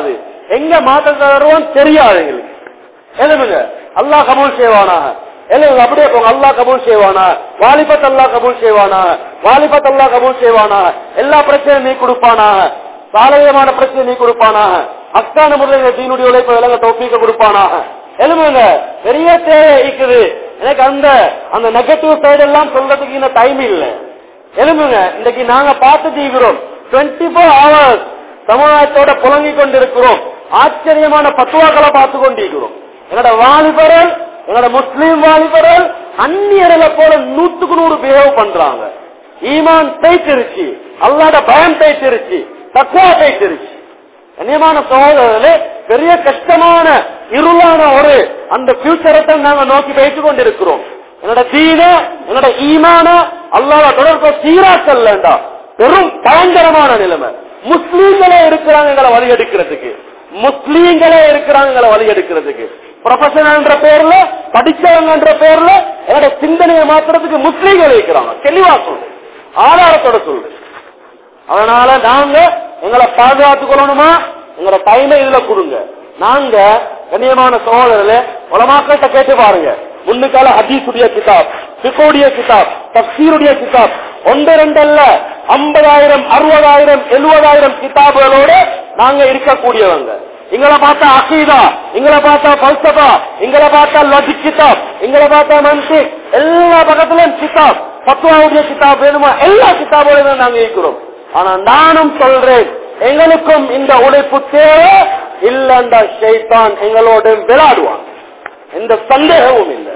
எங்க மாற்றத்தை வருவோம் தெரியாது எங்களுக்கு எழுதுங்க அல்லாஹ் கபூல் செய்வானாக எழுதுங்க அப்படியே போங்க அல்லாஹ் கபூல் செய்வானா வாலிபத் அல்லாஹ் கபூல் செய்வானா வாலிபத் அல்லாஹ் கபூல் செய்வானா எல்லா பிரச்சனையும் நீ கொடுப்பானாக சாலையமான பிரச்சனை நீ கொடுப்பானாக அஸ்தான முறையில் தீனுடைய உழைப்பு விலங்க தோப்பிக்க கொடுப்பானாக எழுதுங்க பெரிய தேவை இருக்குது எனக்கு அந்த அந்த நெகட்டிவ் சைடு எல்லாம் சொல்றதுக்கு இன்னும் டைம் இல்லை எழுதுங்க இன்னைக்கு நாங்க பார்த்து தீக்கிறோம் டுவெண்ட்டி ஃபோர் ஹவர்ஸ் சமுதாயத்தோட புலங்கி கொண்டிருக்கிறோம் ஆச்சரியமான பத்துவாக்களை பார்த்து கொண்டிருக்கிறோம் என்னோட வாலிபர்கள் என்னோட முஸ்லீம் வாலிபர்கள் அந்நியர்களை போல நூத்துக்கு நூறு பிஹேவ் பண்றாங்க ஈமான் தேய்ச்சிருச்சு அல்லாட பயம் தேய்ச்சிருச்சு தக்குவா தேய்ச்சிருச்சு கண்ணியமான சகோதரர்களே பெரிய கஷ்டமான இருளான ஒரு அந்த பியூச்சரை தான் நாங்க நோக்கி பேசிக் கொண்டிருக்கிறோம் என்னோட தீன என்னோட ஈமான அல்லாத தொடர்பு சீராக்கல்லண்டா பெரும் பயங்கரமான நிலைமை முஸ்லீம்களே இருக்கிறாங்க எங்களை வழி எடுக்கிறதுக்கு முஸ்லீம்களே இருக்கிறாங்க எங்களை வழி எடுக்கிறதுக்கு ப்ரொஃபஷனல்ன்ற பேர்ல படிச்சவங்கன்ற பேர்ல என்னோட சிந்தனையை மாத்துறதுக்கு முஸ்லீம்கள் இருக்கிறாங்க தெளிவா சொல்லு ஆதாரத்தோட சொல்லு அதனால நாங்க எங்களை பாதுகாத்துக் கொள்ளணுமா எங்களோட டைமை இதுல கொடுங்க நாங்க கண்ணியமான சகோதரர்களே உலமாக்கிட்ட கேட்டு பாருங்க முன்னுக்கால ஹதீசுடைய கிதாப் பிகோடைய கிதாப் தப்சீருடைய கிதாப் ஒன்று ரெண்டு அல்ல ஐம்பதாயிரம் அறுபதாயிரம் எழுபதாயிரம் கிதாபுகளோட நாங்க இருக்கக்கூடியவங்க எங்களை பார்த்தா அகீதா எங்களை பார்த்தா பல்சபா எங்களை பார்த்தா லாஜிக் கிதாப் எங்களை பார்த்தா மன்சி எல்லா பக்கத்திலும் கிதாப் பத்துவாவுடைய கிதாப் வேணுமா எல்லா கிதாபோடையும் நாங்க இருக்கிறோம் ஆனா நானும் சொல்றேன் எங்களுக்கும் இந்த உழைப்பு தேவை இல்லண்டா ஷைத்தான் எங்களோட விளையாடுவான் எந்த சந்தேகமும் இல்லை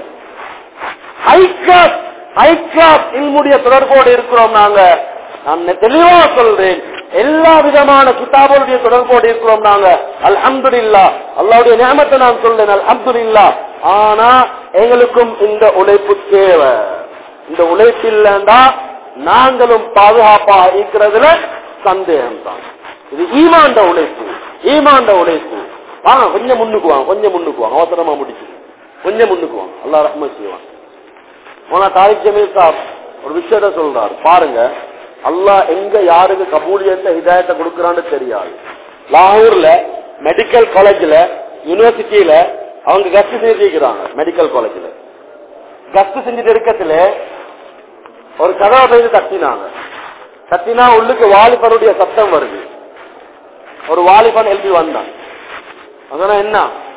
ஹை கிளாஸ் ஹை கிளாஸ் இல்முடைய தொடர்போடு இருக்கிறோம் நாங்க நான் தெளிவா சொல்றேன் எல்லா விதமான கிதாபுடைய தொடர்போடு இருக்கிறோம் நாங்க அல்ஹம்துலில்லா அல்லாவுடைய நியமத்தை நான் சொல்றேன் அல்ஹம்துலில்லா ஆனா எங்களுக்கும் இந்த உழைப்பு தேவை இந்த உழைப்பு இல்லைண்டா நாங்களும் பாதுகாப்பாக இருக்கிறதுல சந்தேகம் தான் இது ஈமாண்ட உழைப்பு ஈமாண்ட உழைப்பு வாங்க கொஞ்சம் முன்னுக்கு வாங்க கொஞ்சம் முன்னுக்கு வாங்க அவசரமா முடிச்சு கொஞ்சம் முன்னுக்கு வாங்க அல்லா ரஹ்ம செய்வான் ஆனா தாரிக் ஜமீல் சாப் ஒரு விஷயத்த சொல்றாரு பாருங்க அல்லாஹ் எங்க யாருக்கு கபூலியத்தை ஹிதாயத்தை கொடுக்கறான்னு தெரியாது லாகூர்ல மெடிக்கல் காலேஜ்ல யூனிவர்சிட்டியில அவங்க கஸ்ட் செஞ்சிருக்கிறாங்க மெடிக்கல் காலேஜ்ல கஸ்ட் செஞ்சுட்டு இருக்கத்துல ஒரு கதவை போய் தட்டினாங்க தட்டினா உள்ளுக்கு வாலிபனுடைய சத்தம் வருது ஒரு வாலிபன் எழுதி வந்தான் அதனா என்ன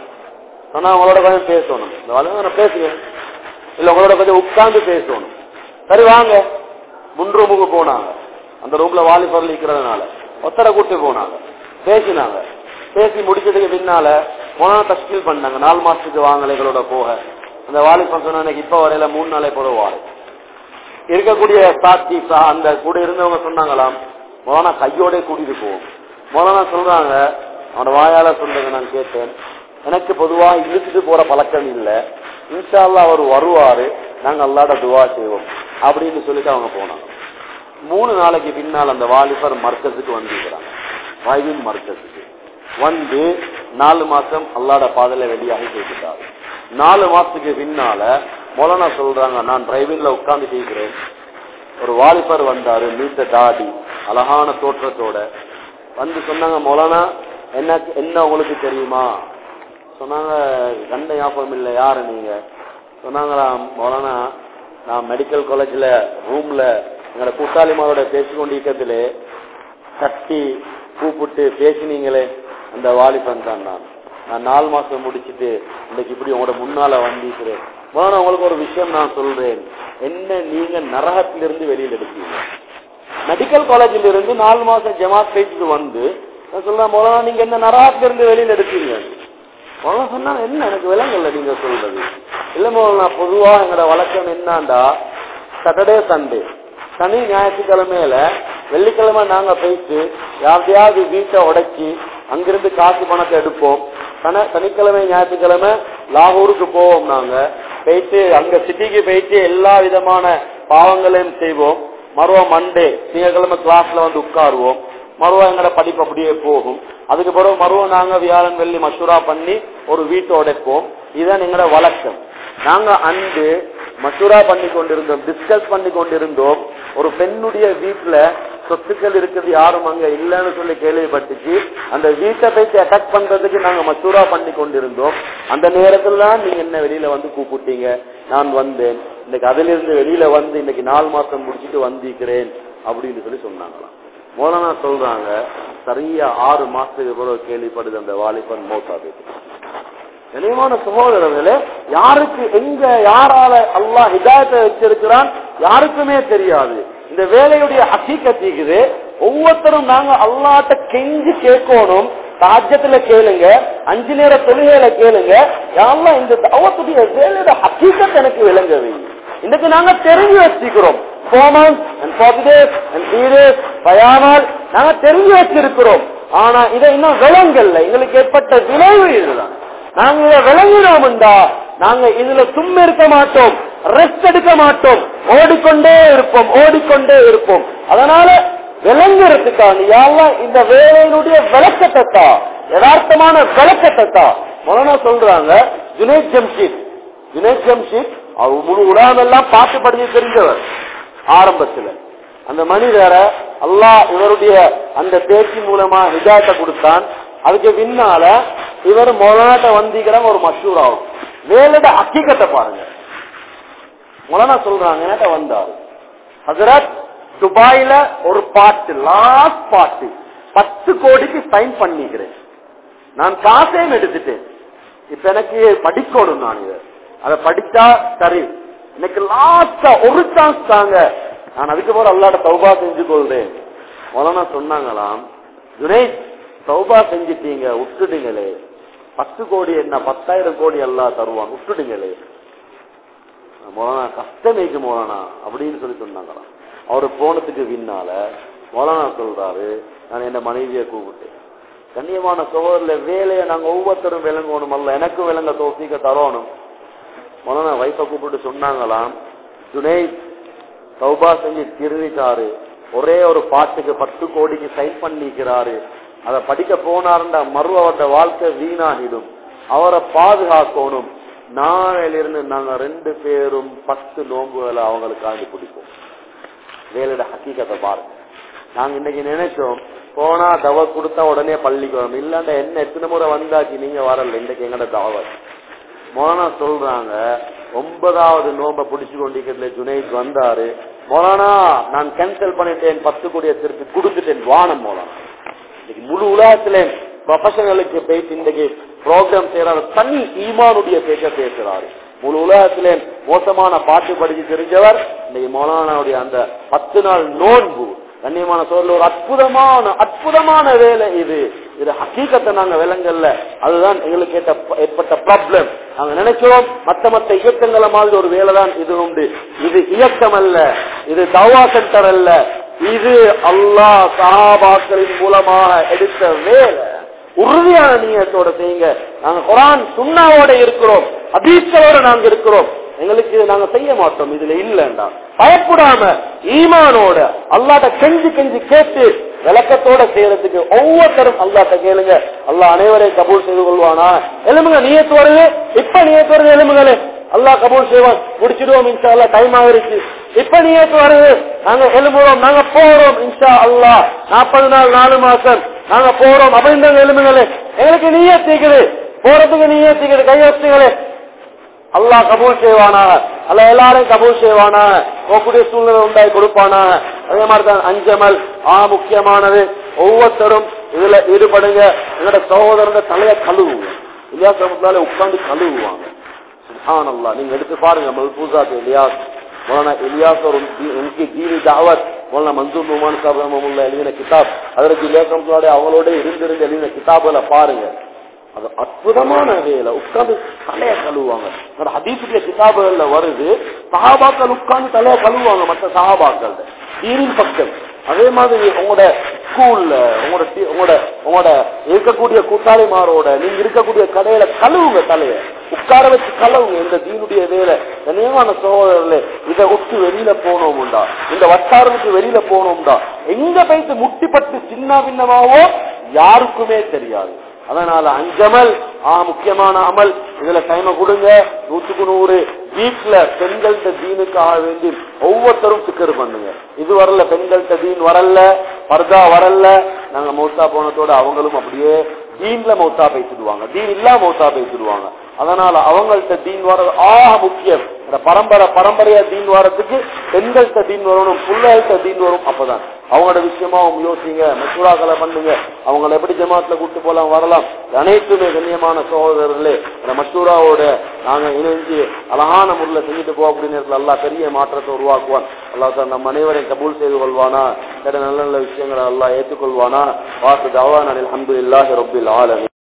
சொன்னா உங்களோட கொஞ்சம் பேசணும் இந்த வாலிபன் பேசுங்க இல்ல உங்களோட கொஞ்சம் உட்கார்ந்து பேசணும் சரி வாங்க முன் ரூமுக்கு போனாங்க அந்த ரூம்ல வாலிபர் இருக்கிறதுனால ஒத்தரை கூட்டு போனாங்க பேசினாங்க பேசி முடிச்சதுக்கு பின்னால போனா தஸ்கீல் பண்ணாங்க நாலு மாசத்துக்கு வாங்கல எங்களோட போக அந்த வாலிபன் சொன்னா எனக்கு இப்ப வரையில மூணு நாளே போற வாழை இருக்கக்கூடிய சாட்சி சா- அந்த கூட இருந்தவங்க சொன்னாங்களாம் மோனா கையோட கூட்டிட்டு போவோம் மோனா சொல்றாங்க அவனோட வாயால சொல்றதை நான் கேட்டேன் எனக்கு பொதுவா இழுத்துட்டு போற பழக்கம் இல்ல இன்ஷால்லா அவர் வருவாரு நாங்க அல்லாட துவா செய்வோம் அப்படின்னு சொல்லிட்டு அவங்க போனாங்க மூணு நாளைக்கு பின்னால் அந்த வாலிபர் மர்க்கஸுக்கு வந்திருக்கிறாங்க வைவின் மர்க்கஸுக்கு வந்து நாலு மாசம் அல்லாட பாதையில வெளியாகி போய்கிட்டாரு நாலு மாசத்துக்கு பின்னால மொலனா சொல்றாங்க நான் டிரைவிங்ல உட்கார்ந்து இருக்கிறேன் ஒரு வாலிபர் வந்தாரு நீட்ட தாடி அழகான தோற்றத்தோட வந்து சொன்னாங்க மொலனா என்ன என்ன உங்களுக்கு தெரியுமா சொன்னாங்க கண்ட ஞாபகம் இல்லை யாரு நீங்க சொன்னாங்களாம் மொலனா நான் மெடிக்கல் காலேஜ்ல ரூம்ல எங்களோட கூட்டாளிமாரோட பேசிக்கொண்டிருக்கிறதுல தட்டி கூப்பிட்டு பேசினீங்களே அந்த வாலிபன் தான் நான் நான் நாலு மாசம் முடிச்சிட்டு இன்னைக்கு இப்படி உங்களோட முன்னால வந்திருக்கிறேன் மோனா உங்களுக்கு ஒரு விஷயம் நான் சொல்றேன் என்ன நீங்க நரகத்திலிருந்து வெளியில் எடுப்பீங்க மெடிக்கல் காலேஜில் இருந்து நாலு மாசம் ஜமாத் பேசிட்டு வந்து நான் சொல்றேன் மோனா நீங்க என்ன நரகத்திலிருந்து வெளியில் எடுப்பீங்க மோனா சொன்னாங்க என்ன எனக்கு விலங்கல்ல நீங்க சொல்றது இல்ல மோனா பொதுவா எங்களோட வழக்கம் என்னண்டா சாட்டர்டே சண்டே சனி ஞாயிற்றுக்கிழமையில வெள்ளிக்கிழமை நாங்க போயிட்டு யார்த்தையாவது வீட்டை உடைச்சி அங்கிருந்து காசு பணத்தை எடுப்போம் சன சனிக்கிழமை ஞாயிற்றுக்கிழமை லாகூருக்கு போவோம் நாங்க போயிட்டு அங்க சிட்டிக்கு போயிட்டு எல்லா விதமான பாவங்களையும் செய்வோம் மறுவா மண்டே திங்கக்கிழமை கிளாஸ்ல வந்து உட்காருவோம் மறுவா எங்கட படிப்பு அப்படியே போகும் அதுக்கு பிறகு மறுவா நாங்க வியாழன் வெள்ளி மசூரா பண்ணி ஒரு வீட்டை உடைப்போம் இதுதான் எங்களோட வழக்கம் நாங்க அன்று மசூரா பண்ணி கொண்டிருந்தோம் டிஸ்கஸ் பண்ணி கொண்டிருந்தோம் ஒரு பெண்ணுடைய வீட்டுல சொத்துக்கள் இருக்குது யாரும் அங்க இல்லைன்னு சொல்லி கேள்விப்பட்டுச்சு அந்த வீட்டை போயிட்டு அட்டாக் பண்றதுக்கு நாங்க மசூரா பண்ணி கொண்டிருந்தோம் அந்த நேரத்துல தான் நீங்க என்ன வெளியில வந்து கூப்பிட்டீங்க நான் வந்தேன் இன்னைக்கு அதுல இருந்து வெளியில வந்து இன்னைக்கு நாலு மாசம் முடிச்சிட்டு வந்திருக்கிறேன் அப்படின்னு சொல்லி சொன்னாங்களாம் மோலானா சொல்றாங்க சரியா ஆறு மாசத்துக்கு பிறகு கேள்விப்படுது அந்த வாலிபன் மோசா போயிட்டு கனியமான சகோதரர்களே யாருக்கு எங்க யாரால அல்லாஹ் ஹிதாயத்தை வச்சிருக்கிறான் யாருக்குமே தெரியாது இந்த வேலையுடைய ஹசீக்கத்தீக்குது ஒவ்வொருத்தரும் நாங்க அல்லாட்ட கெஞ்சி கேட்கணும் தாஜத்துல கேளுங்க அஞ்சு நேர தொழுகையில கேளுங்க யாரெல்லாம் இந்த தவத்துடைய வேலையோட ஹக்கீக்கத் எனக்கு விளங்கவே இன்னைக்கு நாங்க தெரிஞ்சு வச்சுக்கிறோம் four months and forty days and three days பயானால் நாங்க தெரிஞ்சு வச்சிருக்கிறோம் ஆனா இதை இன்னும் விளங்கல்ல எங்களுக்கு ஏற்பட்ட விளைவு இதுதான் நாங்க இதை விளங்கினோம்டா நாங்க இதுல சும்மா இருக்க மாட்டோம் ரெஸ்ட் எடுக்க மாட்டோம் ஓடிக்கொண்டே இருப்போம் ஓடிக்கொண்டே இருப்போம் அதனால விளங்குறதுக்காக யாரெல்லாம் இந்த வேலையினுடைய விளக்கத்தை தான் யதார்த்தமான விளக்கத்தை தான் முதல்ல சொல்றாங்க ஜுனேத் ஜம்ஷித் ஜுனேத் ஜம்ஷித் அவர் முழு உலகமெல்லாம் பாட்டு படிக்க தெரிஞ்சவர் ஆரம்பத்துல அந்த மனிதரை அல்லாஹ் இவருடைய அந்த பேச்சு மூலமா ஹிதாயத்தை கொடுத்தான் அதுக்கு பின்னால இவர் மொலாட்ட வந்திக்கிற ஒரு மஷூர் ஆகும் வேலோட அக்கிகத்தை பாருங்க மொலானா சொல்றாங்க என்கிட்ட வந்தாரு ஹசரத் துபாயில ஒரு பாட்டு லாஸ்ட் பாட்டு பத்து கோடிக்கு சைன் பண்ணிக்கிறேன் நான் காசையும் எடுத்துட்டேன் இப்ப எனக்கு படிக்கணும் நான் இதை அதை படிச்சா சரி இன்னைக்கு லாஸ்டா ஒரு சான்ஸ் தாங்க நான் அதுக்கு போற அல்லாட தௌபா செஞ்சு கொள்றேன் முதல்ல சொன்னாங்களாம் ஜுனைத் தௌபா செஞ்சிட்டீங்க விட்டுடுங்களே பத்து கோடி என்ன பத்தாயிரம் கோடி எல்லாம் தருவான் விட்டுடுங்களே மோலானா கஷ்டமேக்கு மோலானா அப்படின்னு சொல்லி சொன்னாங்களாம் அவரு போனதுக்கு பின்னால மோலானா சொல்றாரு நான் என்ன மனைவியை கூப்பிட்டேன் கண்ணியமான சோதரில் வேலையை நாங்க ஒவ்வொருத்தரும் விளங்கணும் அல்ல எனக்கும் விளங்க தோசிக்க தரணும் மோலானா வைப்பை கூப்பிட்டு சொன்னாங்களாம் துணை சௌபா செஞ்சு திருவிட்டாரு ஒரே ஒரு பாட்டுக்கு பத்து கோடிக்கு சைன் பண்ணிக்கிறாரு அதை படிக்க போனாருண்டா மறு அவரோட வாழ்க்கை வீணாகிடும் அவரை பாதுகாக்கணும் நாளையிலிருந்து நாங்க ரெண்டு பேரும் பத்து நோம்புகளை அவங்களுக்காண்டி பிடிப்போம் வேலையோட ஹக்கீக்கத்தை பாருங்க நாங்க இன்னைக்கு நினைச்சோம் போனா தவ கொடுத்தா உடனே பள்ளிக்கு வரும் இல்லாண்ட என்ன எத்தனை முறை வந்தாச்சு நீங்க வரல இன்னைக்கு எங்கட தவ மோனா சொல்றாங்க ஒன்பதாவது நோம்ப பிடிச்சு கொண்டிருக்கிறதுல ஜுனைத் வந்தாரு மோலானா நான் கேன்சல் பண்ணிட்டேன் பத்து கோடியை திருப்பி கொடுத்துட்டேன் வானம் மோலானா இன்னைக்கு முழு உலகத்திலே ப்ரொஃபஷனலுக்கு போயிட்டு இன்றைக்கு ப்ரோக்ராம் செய்யறாரு தனி ஈமானுடைய பேச்ச பேசுறாரு முழு உலகத்திலே மோசமான பாட்டு படிச்சு தெரிஞ்சவர் இன்னைக்கு மௌலானாவுடைய அந்த பத்து நாள் நோன்பு கண்ணியமான சோழல ஒரு அற்புதமான அற்புதமான வேலை இது இது ஹக்கீக்கத்தை நாங்க விலங்கல்ல அதுதான் எங்களுக்கு ஏற்ற ஏற்பட்ட ப்ராப்ளம் நாங்க நினைக்கிறோம் மத்த மத்த இயக்கங்களை மாதிரி ஒரு வேலை தான் இது உண்டு இது இயக்கம் அல்ல இது தவா சென்டர் அல்ல இது அல்லாஹ் சஹாபாக்களின் மூலமாக எடுத்த வேலை உறுதியான நீயத்தோட செய்யுங்க நாங்க குரான் சுண்ணாவோட இருக்கிறோம் அதீசோட நாங்க இருக்கிறோம் எங்களுக்கு இது நாங்க செய்ய மாட்டோம் இதுல இல்லண்டா பயப்படாம ஈமானோட அல்லாட்ட கெஞ்சி கெஞ்சி கேட்டு விளக்கத்தோட செய்யறதுக்கு ஒவ்வொருத்தரும் அல்லாட்ட கேளுங்க அல்லா அனைவரையும் கபூல் செய்து கொள்வானா எலும்புங்க நீயத்து வருது இப்ப நீயத்து வருது எலும்புகளே அல்லாஹ் கபூல் செய்வான் முடிச்சிடுவோம் இன்ஷா அல்லா டைம் ஆகிருச்சு இப்ப நீயத்து வருது நாங்க எழும்புறோம் நாங்க போறோம் இன்ஷா அல்லா நாற்பது நாள் நாலு மாசம் நாங்க போறோம் அப்படின்ற எலும்புகளே எங்களுக்கு நீயத்திக்குது போறதுக்கு நீயத்திக்குது கையெழுத்துகளே அல்லாஹ் கபூல் செய்வானாக அல்ல எல்லாரையும் கபூல் செய்வானாக போகக்கூடிய சூழ்நிலை உண்டாய் கொடுப்பானாக அதே மாதிரி தான் அஞ்சமல் ஆ முக்கியமானது ஒவ்வொருத்தரும் இதுல ஈடுபடுங்க எங்களோட சகோதரங்க தலையை கழுவுங்க இல்லையா சமூகத்தால உட்கார்ந்து கழுவுவாங்க சுஹான் அல்லா நீங்க எடுத்து பாருங்க மல்பூசாத் இலியாஸ் மௌலானா இலியாஸ் ஒரு உனக்கு தீனி தாவத் மௌலானா மன்சூர் நுமான் சாப் ரஹமுல்லா எழுதின கிதாப் அதற்கு இலியாஸ் அவங்களோட இருந்திருந்து எழுதின கிதாபுகளை பாருங்க அது அற்புதமான வேலை உட்கார்ந்து தலைய கழுவுவாங்க ஹதீசுடைய கிதாபுகள்ல வருது சஹாபாக்கள் உட்கார்ந்து தலைய கழுவுவாங்க மற்ற சஹாபாக்கள் தீரின் பக்கம் அதே மாதிரி உங்களோட ஸ்கூல்ல உங்களோட உங்களோட உங்களோட இருக்கக்கூடிய கூட்டாளிமாரோட நீங்க இருக்கக்கூடிய கடையில கழுவுங்க தலைய உட்கார வச்சு கழுவுங்க இந்த தீனுடைய வேலை கனியமான சகோதரர்களே இதை விட்டு வெளியில போனோம்டா இந்த வட்டாரத்துக்கு வெளியில போனோம்டா எங்க போயிட்டு முட்டிப்பட்டு சின்ன பின்னமாவோ யாருக்குமே தெரியாது அதனால அஞ்சமல் ஆ முக்கியமான அமல் இதுல டைம கொடுங்க நூற்றுக்கு நூறு வீட்டுல பெண்கள்கிட்ட தீனுக்காக வேண்டி ஒவ்வொருத்தரும் சிக்கர் பண்ணுங்க இது வரல பெண்கள்கிட்ட தீன் வரல பர்தா வரல நாங்க மௌத்தா போனதோட அவங்களும் அப்படியே தீன்ல மௌத்தா பேசிடுவாங்க தீன் இல்லா மௌத்தா பேசிடுவாங்க அதனால அவங்கள்ட்ட தீன் வர ஆக முக்கியம் இந்த பரம்பரை பரம்பரையா தீன் வரத்துக்கு பெண்கள்கிட்ட தீன் வரணும் பிள்ளைகள்கிட்ட தீன் வரும் அப்பதான் அவங்களோட விஷயமா அவங்க யோசிங்க மெச்சுராக்களை பண்ணுங்க அவங்கள எப்படி ஜமாத்துல கூட்டு போலாம் வரலாம் அனைத்துமே கண்ணியமான சகோதரர்களே இந்த மசூராவோட நாங்க இணைஞ்சு அழகான முறையில் செஞ்சுட்டு போக அப்படின்னு அல்லா பெரிய மாற்றத்தை உருவாக்குவான் அல்லா தான் நம் அனைவரையும் கபூல் செய்து கொள்வானா கேட்ட நல்ல நல்ல விஷயங்களை எல்லாம் ஏற்றுக்கொள்வானா வாக்கு தவான் அலமதுல்லாஹி ரபில் ஆலமி